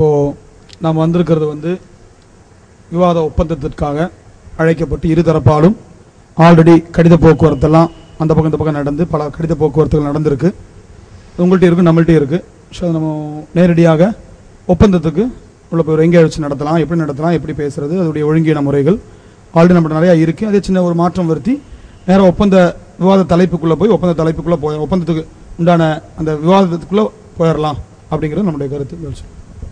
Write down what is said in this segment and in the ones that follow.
இப்போது நாம் வந்திருக்கிறது வந்து விவாத ஒப்பந்தத்திற்காக அழைக்கப்பட்டு இருதரப்பாலும் ஆல்ரெடி கடித போக்குவரத்தெல்லாம் அந்த பக்கம் இந்த பக்கம் நடந்து பல கடித போக்குவரத்துகள் நடந்திருக்கு உங்கள்கிட்ட இருக்குது நம்மள்கிட்ட இருக்குது ஸோ நம்ம நேரடியாக ஒப்பந்தத்துக்கு உள்ள போய் எங்கே வச்சு நடத்தலாம் எப்படி நடத்தலாம் எப்படி பேசுறது அதோடைய ஒழுங்கீன முறைகள் ஆல்ரெடி நம்மகிட்ட நிறையா இருக்குது அதே சின்ன ஒரு மாற்றம் வருத்தி நேராக ஒப்பந்த விவாத தலைப்புக்குள்ளே போய் ஒப்பந்த தலைப்புக்குள்ளே போய் ஒப்பந்தத்துக்கு உண்டான அந்த விவாதத்துக்குள்ளே போயிடலாம் அப்படிங்கிறது நம்முடைய கருத்து வெளிச்சம்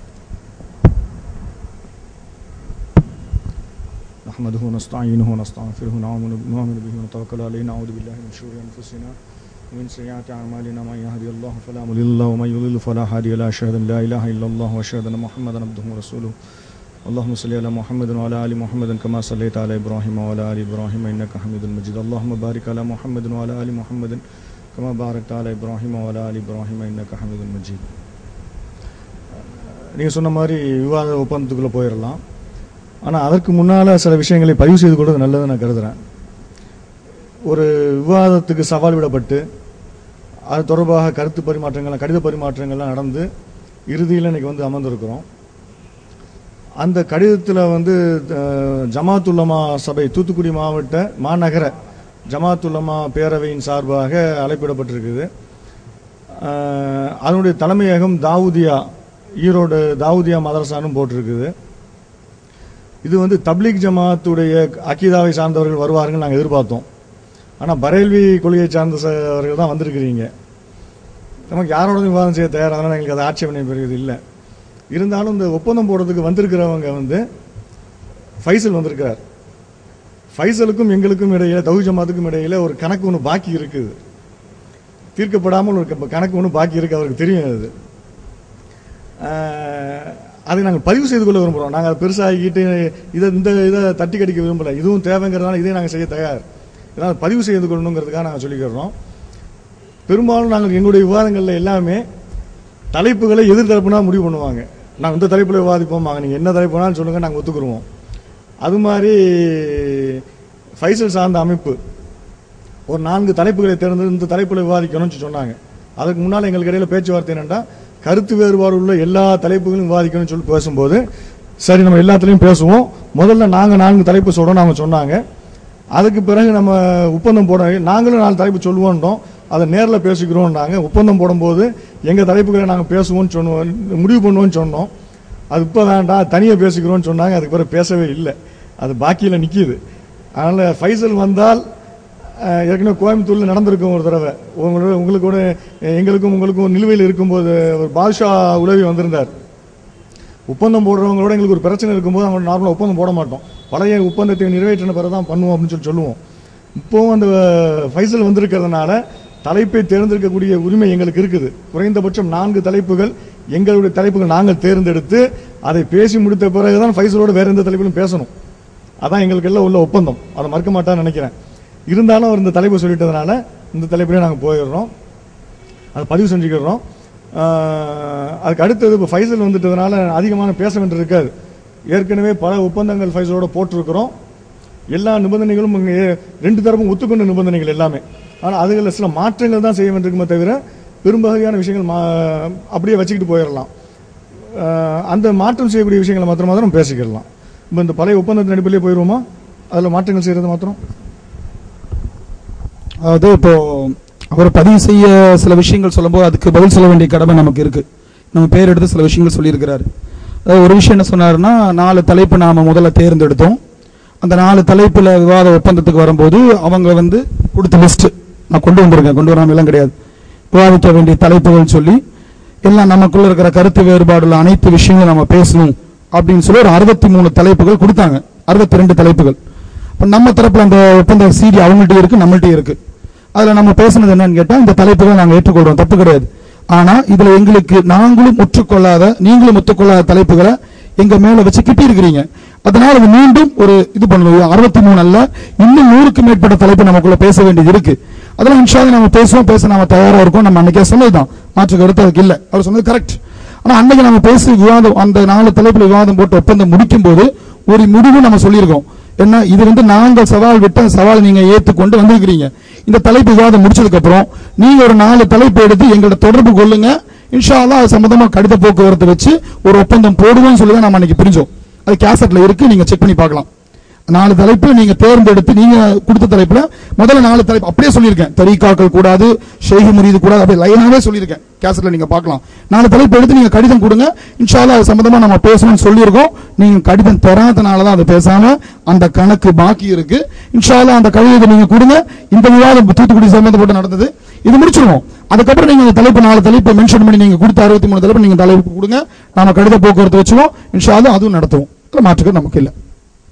نحمده ونستعينه ونستغفره ونؤمن نؤمن به ونتوكل عليه نعوذ بالله من شرور انفسنا ومن سيئات اعمالنا من يهدي الله فلا مضل له ومن يضلل فلا هادي له اشهد ان لا اله الا الله واشهد ان محمدا عبده ورسوله اللهم صل على محمد وعلى ال محمد كما صليت على ابراهيم وعلى ال ابراهيم انك حميد مجيد اللهم بارك على محمد وعلى ال محمد كما باركت على ابراهيم وعلى ال ابراهيم انك حميد مجيد நீங்கள் சொன்ன மாதிரி விவாத ஒப்பந்தத்துக்குள்ளே போயிடலாம் ஆனால் அதற்கு முன்னால் சில விஷயங்களை பதிவு செய்து கொள்வது நல்லதுன்னு நான் கருதுகிறேன் ஒரு விவாதத்துக்கு சவால் விடப்பட்டு அது தொடர்பாக கருத்து பரிமாற்றங்கள் கடித பரிமாற்றங்கள்லாம் நடந்து இறுதியில் இன்னைக்கு வந்து அமர்ந்திருக்கிறோம் அந்த கடிதத்தில் வந்து அஹ், ஜமாத்துல்லமா சபை தூத்துக்குடி மாவட்ட மாநகர ஜமாத்துல்லமா பேரவையின் சார்பாக அழைப்பிடப்பட்டிருக்குது அஹ், அதனுடைய தலைமையகம் தாவூதியா ஈரோடு தாவூதியா மதரசானும் போட்டிருக்குது இது வந்து தப்லீக் ஜமாத்துடைய அக்கீதாவை சார்ந்தவர்கள் வருவார்கள் நாங்கள் எதிர்பார்த்தோம் ஆனால் பரேல்வி கொள்கையை சார்ந்தவர்கள் தான் வந்திருக்கிறீங்க நமக்கு யாரோட விவாதம் செய்ய தயார் அதனால் எங்களுக்கு அது ஆட்சேபனை பெறுவது இல்லை இருந்தாலும் இந்த ஒப்பந்தம் போடுறதுக்கு வந்திருக்கிறவங்க வந்து ஃபைசல் வந்திருக்கிறார் ஃபைசலுக்கும் எங்களுக்கும் இடையில தௌஹி ஜமாத்துக்கும் இடையில ஒரு கணக்கு ஒன்று பாக்கி இருக்குது தீர்க்கப்படாமல் ஒரு க- கணக்கு ஒன்று பாக்கி இருக்கு அவருக்கு தெரியும் அது ஆஹ், அதை நாங்கள் பதிவு செய்து கொள்ள விரும்புகிறோம் நாங்கள் அதை பெருசாகிக்கிட்டு இதை இந்த இதை தட்டி கடிக்க விரும்பல இதுவும் தேவைங்கிறதுனால இதையும் நாங்கள் செய்ய தயார் இதனால் பதிவு செய்து கொள்ளணுங்கிறதுக்காக நாங்கள் சொல்லிக்கிறோம் பெரும்பாலும் நாங்கள் எங்களுடைய விவாதங்களில் எல்லாமே தலைப்புகளை எதிர்த்தரப்புனா முடிவு பண்ணுவாங்க நாங்கள் இந்த தலைப்பில் விவாதிப்போமாங்க நீங்கள் என்ன தலைப்புனாலும் சொல்லுங்கள் நாங்கள் ஒத்துக்குருவோம் அது மாதிரி ஃபைசல் சார்ந்த அமைப்பு ஒரு நான்கு தலைப்புகளை தேர்ந்து இந்த தலைப்புல விவாதிக்கணும்னு சொன்னாங்க அதுக்கு முன்னால் எங்களுக்கு இடையில பேச்சுவார்த்தை என்னன்னா கருத்து வேறுபாடு உள்ள எல்லா தலைப்புகளையும் விவாதிக்கணும்னு சொல்லி பேசும்போது சரி நம்ம எல்லாத்துலேயும் பேசுவோம் முதல்ல நாங்கள் நான்கு தலைப்பு சொல்கிறோம் அவங்க சொன்னாங்க அதுக்கு பிறகு நம்ம ஒப்பந்தம் போட நாங்களும் நாலு தலைப்பு சொல்லுவோன்றோம் அதை நேரில் பேசிக்கிறோம்னாங்க ஒப்பந்தம் போடும்போது எங்கள் தலைப்புகளை நாங்கள் பேசுவோம்னு சொன்னோம் முடிவு பண்ணுவோம்னு சொன்னோம் அது இப்போ வேண்டாம் தனியாக பேசிக்கிறோம்னு சொன்னாங்க அதுக்கு பிறகு பேசவே இல்லை அது பாக்கியில் நிற்கிது அதனால் ஃபைசல் வந்தால் அஹ், ஏற்கனவே கோயம்புத்தூரில் நடந்திருக்கும் ஒரு தடவை உங்களோட உங்களுக்கு கூட எங்களுக்கும் உங்களுக்கும் நிலுவையில் இருக்கும்போது ஒரு பாதுஷா உதவி வந்திருந்தார் ஒப்பந்தம் போடுறவங்களோட எங்களுக்கு ஒரு பிரச்சனை இருக்கும்போது அவங்க நார்மலாக ஒப்பந்தம் போட மாட்டோம் பழைய ஒப்பந்தத்தை நிறைவேற்றின பிறகு தான் பண்ணுவோம் அப்படின்னு சொல்லி சொல்லுவோம் இப்போவும் அந்த ஃபைசல் வந்திருக்கிறதுனால தலைப்பை தேர்ந்தெடுக்கக்கூடிய உரிமை எங்களுக்கு இருக்குது குறைந்தபட்சம் நான்கு தலைப்புகள் எங்களுடைய தலைப்புகள் நாங்கள் தேர்ந்தெடுத்து அதை பேசி முடித்த பிறகுதான் ஃபைசலோட வேற எந்த தலைப்பிலும் பேசணும் அதான் எங்களுக்கு எல்லாம் உள்ள ஒப்பந்தம் அதை மறுக்க மாட்டான்னு நினைக்கிறேன் இருந்தாலும் அவர் இந்த தலைப்பு சொல்லிட்டதுனால இந்த தலைப்பிலே நாங்கள் போயிடுறோம் அதை பதிவு செஞ்சுக்கிறோம் ஆஹ், அதுக்கு அடுத்தது இப்போ ஃபைசல் வந்துட்டதுனால அதிகமான பேச வேண்டியிருக்காது ஏற்கனவே பல ஒப்பந்தங்கள் ஃபைசலோட போட்டிருக்கிறோம் எல்லா நிபந்தனைகளும் இங்கே ரெண்டு தரப்பும் ஒத்துக்கொண்ட நிபந்தனைகள் எல்லாமே ஆனால் அதுகளில் சில மாற்றங்கள் தான் செய்ய வேண்டியிருக்குமே தவிர பெரும்பகுதியான விஷயங்கள் மா அப்படியே வச்சுக்கிட்டு போயிடலாம் ஆஹ், அந்த மாற்றம் செய்யக்கூடிய விஷயங்களை மாத்திரம் மாத்திரம் பேசிக்கிடலாம் இப்போ இந்த பழைய ஒப்பந்தத்தின் அடிப்படையிலே போயிடுவோமா அதில் மாற்றங்கள் செய்கிறது மாத்திரம் அதாவது இப்போ அவர் பதிவு செய்ய சில விஷயங்கள் சொல்லும்போது அதுக்கு பதில் சொல்ல வேண்டிய கடமை நமக்கு இருக்கு நம்ம பேர் எடுத்து சில விஷயங்கள் சொல்லியிருக்கிறாரு அதாவது ஒரு விஷயம் என்ன சொன்னாருன்னா நாலு தலைப்பு நாம முதல்ல தேர்ந்தெடுத்தோம் அந்த நாலு தலைப்புல விவாத ஒப்பந்தத்துக்கு வரும்போது அவங்க வந்து கொடுத்த லிஸ்ட் நான் கொண்டு வந்திருக்கேன் கொண்டு வராம எல்லாம் கிடையாது விவாதிக்க வேண்டிய தலைப்புகள் சொல்லி எல்லாம் நமக்குள்ள இருக்கிற கருத்து வேறுபாடுள்ள அனைத்து விஷயங்களும் நம்ம பேசணும் அப்படின்னு சொல்லி ஒரு அறுபத்தி மூணு தலைப்புகள் கொடுத்தாங்க அறுபத்தி ரெண்டு தலைப்புகள் இப்ப நம்ம தரப்புல அந்த ஒப்பந்த சீடி அவங்கள்ட்ட இருக்கு நம்மள்ட்ட இருக்கு அதுல நம்ம பேசுனது என்னன்னு கேட்டா இந்த தலைப்புகளை நாங்க ஏற்றுக்கொள்றோம் தப்பு கிடையாது ஆனா இதுல எங்களுக்கு நாங்களும் ஒற்றுக்கொள்ளாத நீங்களும் ஒத்துக்கொள்ளாத தலைப்புகளை எங்க மேல வச்சு கிட்டி இருக்கிறீங்க அதனால இது மீண்டும் ஒரு இது பண்ணுவோம் அறுபத்தி மூணு அல்ல இன்னும் நூறுக்கு மேற்பட்ட தலைப்பு நமக்குள்ள பேச வேண்டியது இருக்கு அதெல்லாம் இன்ஷால்லா நம்ம பேசுவோம் பேச நாம தயாரா இருக்கோம் நம்ம அன்னைக்கே சொன்னதுதான் மாற்று கருத்து அதுக்கு இல்ல அவர் சொன்னது கரெக்ட் ஆனா அன்னைக்கு நம்ம பேசி விவாதம் அந்த நாலு தலைப்புல விவாதம் போட்டு ஒப்பந்தம் முடிக்கும் போது ஒரு முடிவு நம்ம சொல்லியிருக்கோம் என்ன இது வந்து நாங்கள் சவால் விட்ட அந்த சவால் நீங்க ஏத்துக்கொண்டு வந்திருக்கிறீங்க இந்த தலைப்பு விவாதம் முடிச்சதுக்கு அப்புறம் நீங்க ஒரு நாலு தலைப்பு எடுத்து எங்கள்ட்ட தொடர்பு கொள்ளுங்க இன்ஷா அல்லாஹ் அது சம்பந்தமா கடித போக்குவரத்து வச்சு ஒரு ஒப்பந்தம் போடுவோம்னு சொல்லி தான் நம்ம அன்னைக்கு பிரிஞ்சோம் அது கேசட்ல இருக்கு நீங்க செக் பண்ணி பார்க்கலாம் நாலு தலைப்பு நீங்க தேர்ந்தெடுத்து நீங்க கொடுத்த தலைப்புல முதல்ல நாலு தலைப்பு அப்படியே சொல்லியிருக்கேன் தரீக்காக்கள் கூடாது ஷேகி முரீது கூடாது அப்படியே லைனாவே சொல்லியிருக்கேன் கேசட்ல நீங்க பார்க்கலாம் நாலு தலைப்பு எடுத்து நீங்க கடிதம் கொடுங்க இன்ஷால்லா அது சம்பந்தமா நம்ம பேசணும்னு சொல்லியிருக்கோம் நீங்க கடிதம் தராதனால தான் அதை பேசாம அந்த கணக்கு பாக்கி இருக்கு இன்ஷால்லா அந்த கடிதத்தை நீங்க கொடுங்க இந்த விவாதம் தூத்துக்குடி சம்பந்தப்பட்டு நடந்தது இது முடிச்சிருவோம் அதுக்கப்புறம் நீங்க அந்த தலைப்பு நாலு தலைப்பு மென்ஷன் பண்ணி நீங்க கொடுத்த அறுபத்தி மூணு தலைப்பு நீங்க தலைப்பு கொடுங்க நாம கடித போக்குவரத்து வச்சுவோம் இன்ஷால்லா அதுவும் நடத்துவோம் அதுல மாற்றுக்கு நமக்கு இல்லை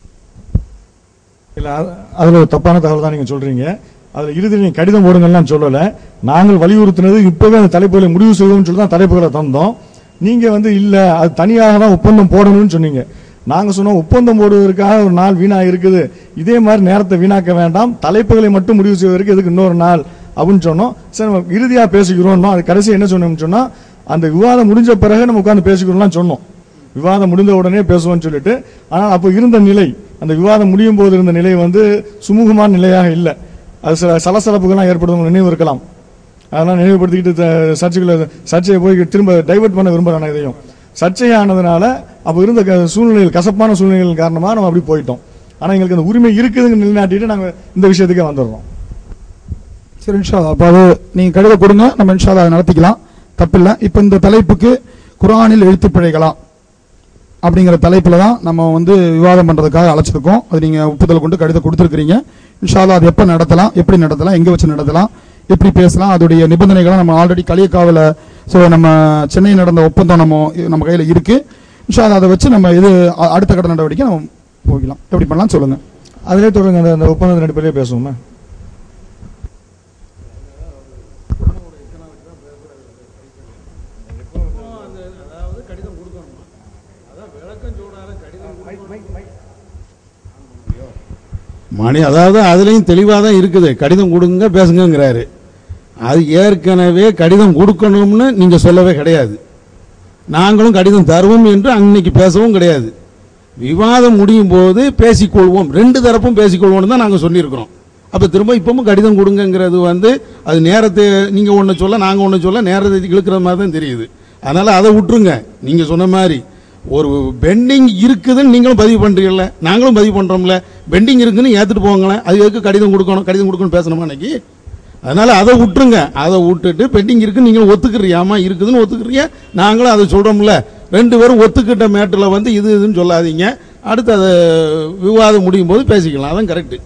இல்ல அது- அதுல ஒரு தப்பான தகவல் தான் நீங்க சொல்றீங்க அதுல இறுதியில் நீங்க கடிதம் போடுங்கலாம் சொல்லல நாங்கள் வலியுறுத்தினது இப்பவே அந்த தலைப்புகளை முடிவு செய்வோம்னு சொல்லி தான் தலைப்புகளை தந்தோம் நீங்க வந்து இல்ல அது தனியாக தான் ஒப்பந்தம் போடணும்னு சொன்னீங்க நாங்க சொன்னோம் ஒப்பந்தம் போடுவதற்காக ஒரு நாள் வீணா இருக்குது இதே மாதிரி நேரத்தை வீணாக்க வேண்டாம் தலைப்புகளை மட்டும் முடிவு செய்வதற்கு எதுக்கு இன்னொரு நாள் அப்படின்னு சொன்னோம் சரி நம்ம இறுதியா பேசிக்கிறோம் அது கடைசி என்ன சொன்னோம்னு சொன்னா அந்த விவாதம் முடிஞ்ச பிறகு நம்ம உட்கார்ந்து பேசிக்கிறோம்லாம் சொன்னோம் விவாதம் முடிந்த உடனே பேசுவோம்னு சொல்லிட்டு ஆனால் அப்போ இருந்த நிலை அந்த விவாதம் முடியும் போது இருந்த நிலை வந்து சுமூகமான நிலையாக இல்லை அது சில சலசலப்புகள்லாம் ஏற்படுவது நினைவு இருக்கலாம் அதெல்லாம் நினைவுபடுத்திக்கிட்டு த- சர்ச்சைகளை சர்ச்சையை போய் திரும்ப டைவர்ட் பண்ண விரும்புகிறேன் நான் இதையும் சர்ச்சையானதுனால அப்போ இருந்த க- சூழ்நிலைகள் கசப்பான சூழ்நிலைகள் காரணமாக நம்ம அப்படி போயிட்டோம் ஆனால் எங்களுக்கு அந்த உரிமை இருக்குதுன்னு நிலைநாட்டிட்டு நாங்கள் இந்த விஷயத்துக்கே வந்துடுறோம் சரி இன்ஷா அல்லாஹ். அப்ப அது நீங்க கடிதம் கொடுங்க நம்ம இன்ஷா அல்லாஹ் அதை நடத்திக்கலாம் தப்பில்லை இப்போ இந்த தலைப்புக்கு குர்ஆனில் எழுத்துப் பிழைகளா அப்படிங்கிற தலைப்புல தான் நம்ம வந்து விவாதம் பண்றதுக்காக அழைச்சிருக்கோம் அது நீங்க ஒப்புதல் கொண்டு கடிதம் கொடுத்துருக்கீங்க இன்ஷா அல்லாஹ் அது எப்ப நடத்தலாம் எப்படி நடத்தலாம் எங்க வச்சு நடத்தலாம் எப்படி பேசலாம் அதோடைய நிபந்தனைகளை நம்ம ஆல்ரெடி களியக்காவில ஸோ நம்ம சென்னை நடந்த ஒப்பந்தம் நம்ம நம்ம கையில இருக்கு இன்ஷா அல்லாஹ் அதை வச்சு நம்ம இது அ- அடுத்த கட்ட நடவடிக்கை நம்ம போகலாம் எப்படி பண்ணலாம் சொல்லுங்க அதிலே தொடருங்க அந்த- அந்த ஒப்பந்தத்தின் அடிப்படையிலே பேசுவோமா மணி அதாவது அதுலயும் தெளிவாக தான் இருக்குது கடிதம் கொடுங்க பேசுங்கங்கிறாரு அது ஏற்கனவே கடிதம் கொடுக்கணும்னு நீங்க சொல்லவே கிடையாது நாங்களும் கடிதம் தருவோம் என்று அன்னைக்கு பேசவும் கிடையாது விவாதம் முடியும் போது பேசிக்கொள்வோம் ரெண்டு தரப்பும் பேசிக்கொள்வோம்னு தான் நாங்கள் சொல்லியிருக்கிறோம் அப்போ திரும்ப இப்பவும் கடிதம் கொடுங்கங்கிறது வந்து அது நேரத்தை நீங்க ஒன்று சொல்ல நாங்கள் ஒன்று சொல்ல நேரத்தை இழுக்கிற மாதிரி தான் தெரியுது அதனால அதை விட்டுருங்க நீங்க சொன்ன மாதிரி ஒரு பெண்டிங் இருக்குதுன்னு நீங்களும் பதிவு பண்றீங்கல்ல நாங்களும் பதிவு பண்றோம்ல பெண்டிங் இருக்குன்னு ஏத்துட்டு போங்களேன் அது எதுக்கு கடிதம் கொடுக்கணும் கடிதம் கொடுக்கணும் பேசணுமா அன்னைக்கு அதனால அதை விட்டுருங்க அதை விட்டுட்டு பெண்டிங் இருக்குன்னு நீங்களும் ஒத்துக்கிறியாமா இருக்குதுன்னு ஒத்துக்கிறீங்க நாங்களும் அதை சொல்றோம்ல ரெண்டு பேரும் ஒத்துக்கிட்ட மேட்டில் வந்து இது இதுன்னு சொல்லாதீங்க அடுத்து அதை விவாதம் முடியும் போது பேசிக்கலாம் அதான் கரெக்ட்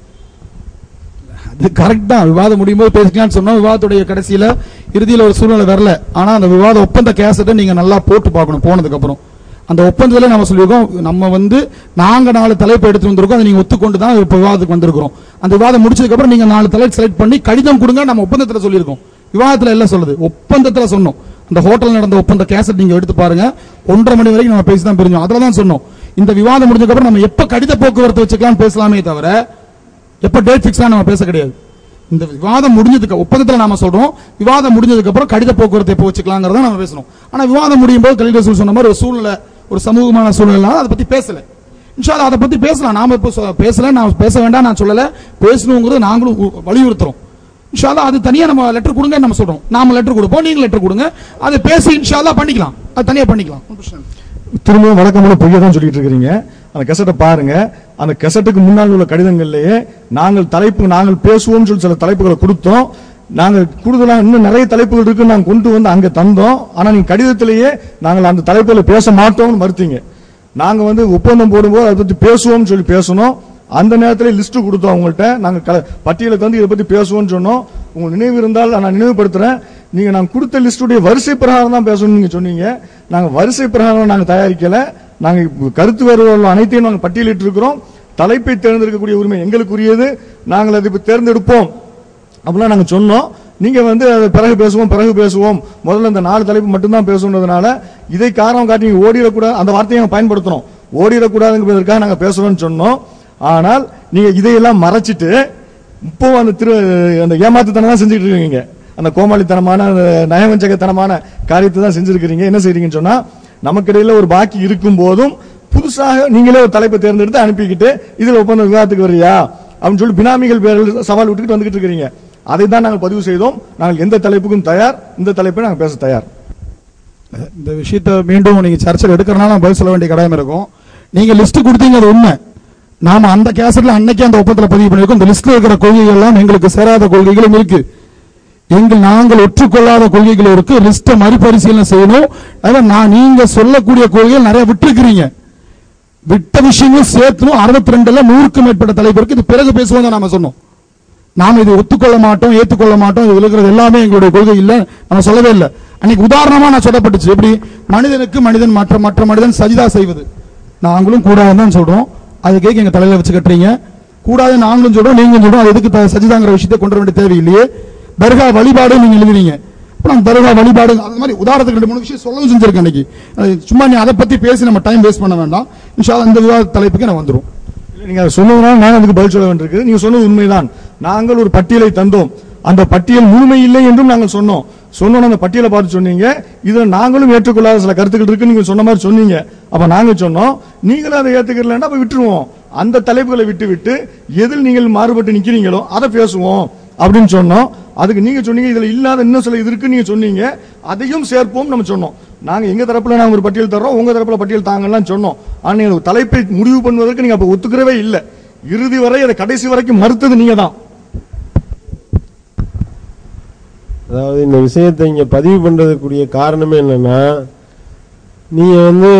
அது கரெக்ட் தான் விவாதம் முடியும் போது பேசிக்கலாம்னு சொன்னோம் விவாதத்துடைய கடைசியில இறுதியில ஒரு சூழ்நிலை வரல ஆனா அந்த விவாத ஒப்பந்த கேசட்டை நீங்க நல்லா போட்டு பார்க்கணும் போனதுக்கு அப்புறம் அந்த ஒப்பந்தத்துல நம்ம சொல்லியிருக்கோம் நம்ம வந்து நாங்க நாலு தலைப்பு எடுத்து வந்திருக்கோம் அதை நீங்க ஒத்துக்கொண்டு தான் இப்ப விவாதத்துக்கு வந்திருக்கிறோம் அந்த விவாதம் முடிச்சதுக்கு அப்புறம் நீங்க நாலு தலைப்பு செலக்ட் பண்ணி கடிதம் கொடுங்க நம்ம ஒப்பந்தத்துல சொல்லியிருக்கோம் விவாதத்துல எல்லாம் சொல்லுது ஒப்பந்தத்துல சொன்னோம் அந்த ஹோட்டல் நடந்த ஒப்பந்த கேசட் நீங்க எடுத்து பாருங்க ஒன்றரை மணி வரைக்கும் நம்ம பேசி தான் பிரிஞ்சோம் அதுல தான் சொன்னோம் இந்த விவாதம் முடிஞ்சதுக்கு அப்புறம் நம்ம எப்ப கடித போக்குவரத்து வச்சுக்கலாம் பேசலாமே தவிர எப்ப டேட் ஃபிக்ஸ்லாம் நம்ம பேச கிடையாது இந்த விவாதம் முடிஞ்சதுக்கு ஒப்பந்தத்துல நாம சொல்றோம் விவாதம் முடிஞ்சதுக்கு அப்புறம் கடித போக்குவரத்து எப்போ வச்சுக்கலாங்கிறத நம்ம பேசணும் ஆனா விவாதம் முடியும் போது கலில் ரசூல் சொன்ன மாதிரி ஒரு சூழ்நிலை ஒரு சமூகமான சூழ்நிலை அதை பத்தி பேசல இன்ஷால்லா அதை பத்தி பேசலாம் நாம இப்போ சொ- பேசல நான் பேச வேண்டாம் நான் சொல்லல பேசணுங்கிறது நாங்களும் உ- வலியுறுத்துறோம் இன்ஷால்லா அது தனியா நம்ம லெட்டர் கொடுங்க நம்ம சொல்றோம் நாம லெட்டர் கொடுப்போம் நீங்க லெட்டர் கொடுங்க அதை பேசி இன்ஷால்லா பண்ணிக்கலாம் அது தனியா பண்ணிக்கலாம் ஒண்ணும் பிரச்சனை இல்லை. திரும்பவும் வழக்கமான பொய்யை தான் சொல்லிட்டு இருக்கிறீங்க அந்த கெசட்டை பாருங்க அந்த கெசட்டுக்கு முன்னால் உள்ள கடிதங்கள்லயே நாங்கள் தலைப்பு நாங்கள் பேசுவோம்னு சொல்லி சில தலைப்புகளை கொடுத்தோம் நாங்கள் கூடுதலா இன்னும் நிறைய தலைப்புகள் இருக்கு நாங்கள் கொண்டு வந்து அங்க தந்தோம் ஆனா நீங்க கடிதத்திலேயே நாங்கள் அந்த தலைப்புகளை பேச மாட்டோம்னு மறுத்தீங்க நாங்க வந்து ஒப்பந்தம் போடும்போது அதை பத்தி பேசுவோம்னு சொல்லி பேசணும் அந்த நேரத்தில் லிஸ்ட் கொடுத்தோம் அவங்கள்ட்ட நாங்க க- பட்டியலை தந்து இதை பத்தி பேசுவோம்னு சொன்னோம் உங்களுக்கு நினைவு இருந்தால் நான் நினைவுபடுத்துறேன் நீங்க நாங்க கொடுத்த லிஸ்டுடைய வரிசை பிரகாரம் தான் பேசணும்னு நீங்க சொன்னீங்க நாங்க வரிசை பிரகாரம் நாங்க தயாரிக்கல நாங்க இப்ப கருத்து வேறுபாடு அனைத்தையும் நாங்க பட்டியலிட்டு இருக்கிறோம் தலைப்பை தேர்ந்தெடுக்கக்கூடிய உரிமை எங்களுக்குரியது நாங்கள் அதை இப்ப தேர்ந்தெடுப்போம் அப்படிலாம் நாங்க சொன்னோம் நீங்க வந்து அதை பிறகு பேசுவோம் பிறகு பேசுவோம் முதல்ல இந்த நாலு தலைப்பு மட்டும்தான் பேசுன்றதுனால இதை காரணம் காட்டி நீங்க ஓடிடக்கூடாது அந்த வார்த்தையை நாங்க பயன்படுத்துறோம் ஓடிடக்கூடாதுங்கிறதுக்காக நாங்க பேசுறோம்னு சொன்னோம் ஆனால் நீங்க இதையெல்லாம் மறைச்சிட்டு இப்போ அந்த திரு அந்த ஏமாத்துத்தனம் தான் செஞ்சுட்டு இருக்கீங்க அந்த கோமாளித்தனமான அந்த நயவஞ்சகத்தனமான காரியத்தை தான் செஞ்சிருக்கிறீங்க என்ன செய்றீங்கன்னு சொன்னா நமக்கிடையில ஒரு பாக்கி இருக்கும் போதும் புதுசாக நீங்களே ஒரு தலைப்பை தேர்ந்தெடுத்து அனுப்பிக்கிட்டு இதுல ஒப்பந்த விவாதத்துக்கு வரியா அப்படின்னு சொல்லி பினாமிகள் பேரில் சவால் விட்டுக்கிட்டு வந்துகிட்டு இருக்கிறீங்க அதை தான் நாங்கள் பதிவு செய்தோம் நாங்கள் எந்த தலைப்புக்கும் தயார் இந்த தலைப்பை நாங்கள் பேச தயார் இந்த விஷயத்தை மீண்டும் நீங்க சர்ச்சையில் எடுக்கிறனால பதில் சொல்ல வேண்டிய கடமை இருக்கும் நீங்க லிஸ்ட் கொடுத்தீங்க அது உண்மை நாம அந்த கேசட்ல அன்னைக்கு அந்த ஒப்பந்தத்துல பதிவு பண்ணிருக்கோம் இந்த லிஸ்ட்ல இருக்கிற கொள்கைகள் எல்லாம் எங்களுக்கு சேராத கொள்கைகளும் இருக்கு எங்கள் நாங்கள் ஒற்றுக்கொள்ளாத கொள்கைகள் இருக்கு லிஸ்ட்டை மறுபரிசீலனை செய்யணும் அதான் நான் நீங்க சொல்லக்கூடிய கொள்கைகள் நிறைய விட்டுருக்கிறீங்க விட்ட விஷயங்களும் சேர்த்தணும் அறுபத்தி ரெண்டுல நூறுக்கும் மேற்பட்ட தலைவருக்கு இது பிறகு பேசுவோம் தான் நாம சொன்னோம் நாம இது ஒத்துக்கொள்ள மாட்டோம் ஏத்துக்கொள்ள மாட்டோம் இது இருக்கிறது எல்லாமே எங்களுடைய கொள்கை இல்ல நம்ம சொல்லவே இல்லை அன்னைக்கு உதாரணமா நான் சொல்லப்பட்டுச்சு எப்படி மனிதனுக்கு மனிதன் மற்ற மற்ற மனிதன் சஜிதா செய்வது நாங்களும் கூடாதுன்னு தான் சொல்றோம் அது கேட்க எங்க தலையில வச்சு கட்டுறீங்க கூடாது நாங்களும் சொல்றோம் நீங்களும் சொல்றோம் அது எதுக்கு த- சஜிதாங்கிற விஷயத்தை கொண்டு வர வேண்டிய தேவையில்லையே தர்கா வழிபாடு நீங்க எழுதுறீங்க அப்புறம் தர்கா வழிபாடு அந்த மாதிரி உதாரணத்துக்கு ரெண்டு மூணு விஷயம் சொல்லவும் செஞ்சிருக்கேன் அன்னைக்கு அது சும்மா நீ அதை பத்தி பேசி நம்ம டைம் வேஸ்ட் பண்ண வேண்டாம் இன்ஷா அல்லாஹ் இந்த விவாத தலைப்புக்கு நான் வந்துரும் இல்ல, நீங்க அதை சொன்னதுனால நான் அதுக்கு பதில் சொல்ல வேண்டியிருக்கு நீங்க சொன்னது உண்மைதான் நாங்கள் ஒரு பட்டியலை தந்தோம் அந்த பட்டியல் முழுமை இல்லை என்றும் நாங்கள் சொன்னோம் சொன்னோம் அந்த பட்டியலை பார்த்து சொன்னீங்க இதுல நாங்களும் ஏற்றுக்கொள்ளாத சில கருத்துக்கள் இருக்கு நீங்க சொன்ன மாதிரி சொன்னீங்க அப்ப நாங்க சொன்னோம் நீங்களும் அதை ஏத்துக்கலன்னா அப்ப விட்டுருவோம் அந்த தலைப்புகளை விட்டு விட்டு எதில் நீங்கள் மாறுபட்டு நிக்கிறீங்களோ அதை பேசுவோம் அப்படின்னு சொன்னோம் அதுக்கு நீங்க சொன்னீங்க இதுல இல்லாத இன்னும் சில இது இருக்கு நீங்க சொன்னீங்க அதையும் சேர்ப்போம் நம்ம சொன்னோம் நாங்க எங்க தரப்புல நாங்க ஒரு பட்டியல் தர்றோம் உங்க தரப்புல பட்டியல் தாங்கலாம் சொன்னோம் ஆனா நீங்க ஒரு தலைப்பை முடிவு பண்ணுவதற்கு நீங்க அப்ப ஒத்துக்கிறவே இல்ல இறுதி வரை அதை கடைசி வரைக்கும் மறுத்தது நீங்க தான் அதாவது இந்த விஷயத்தை இங்க பதிவு பண்றதுக்குரிய காரணமே என்னன்னா நீங்க வந்து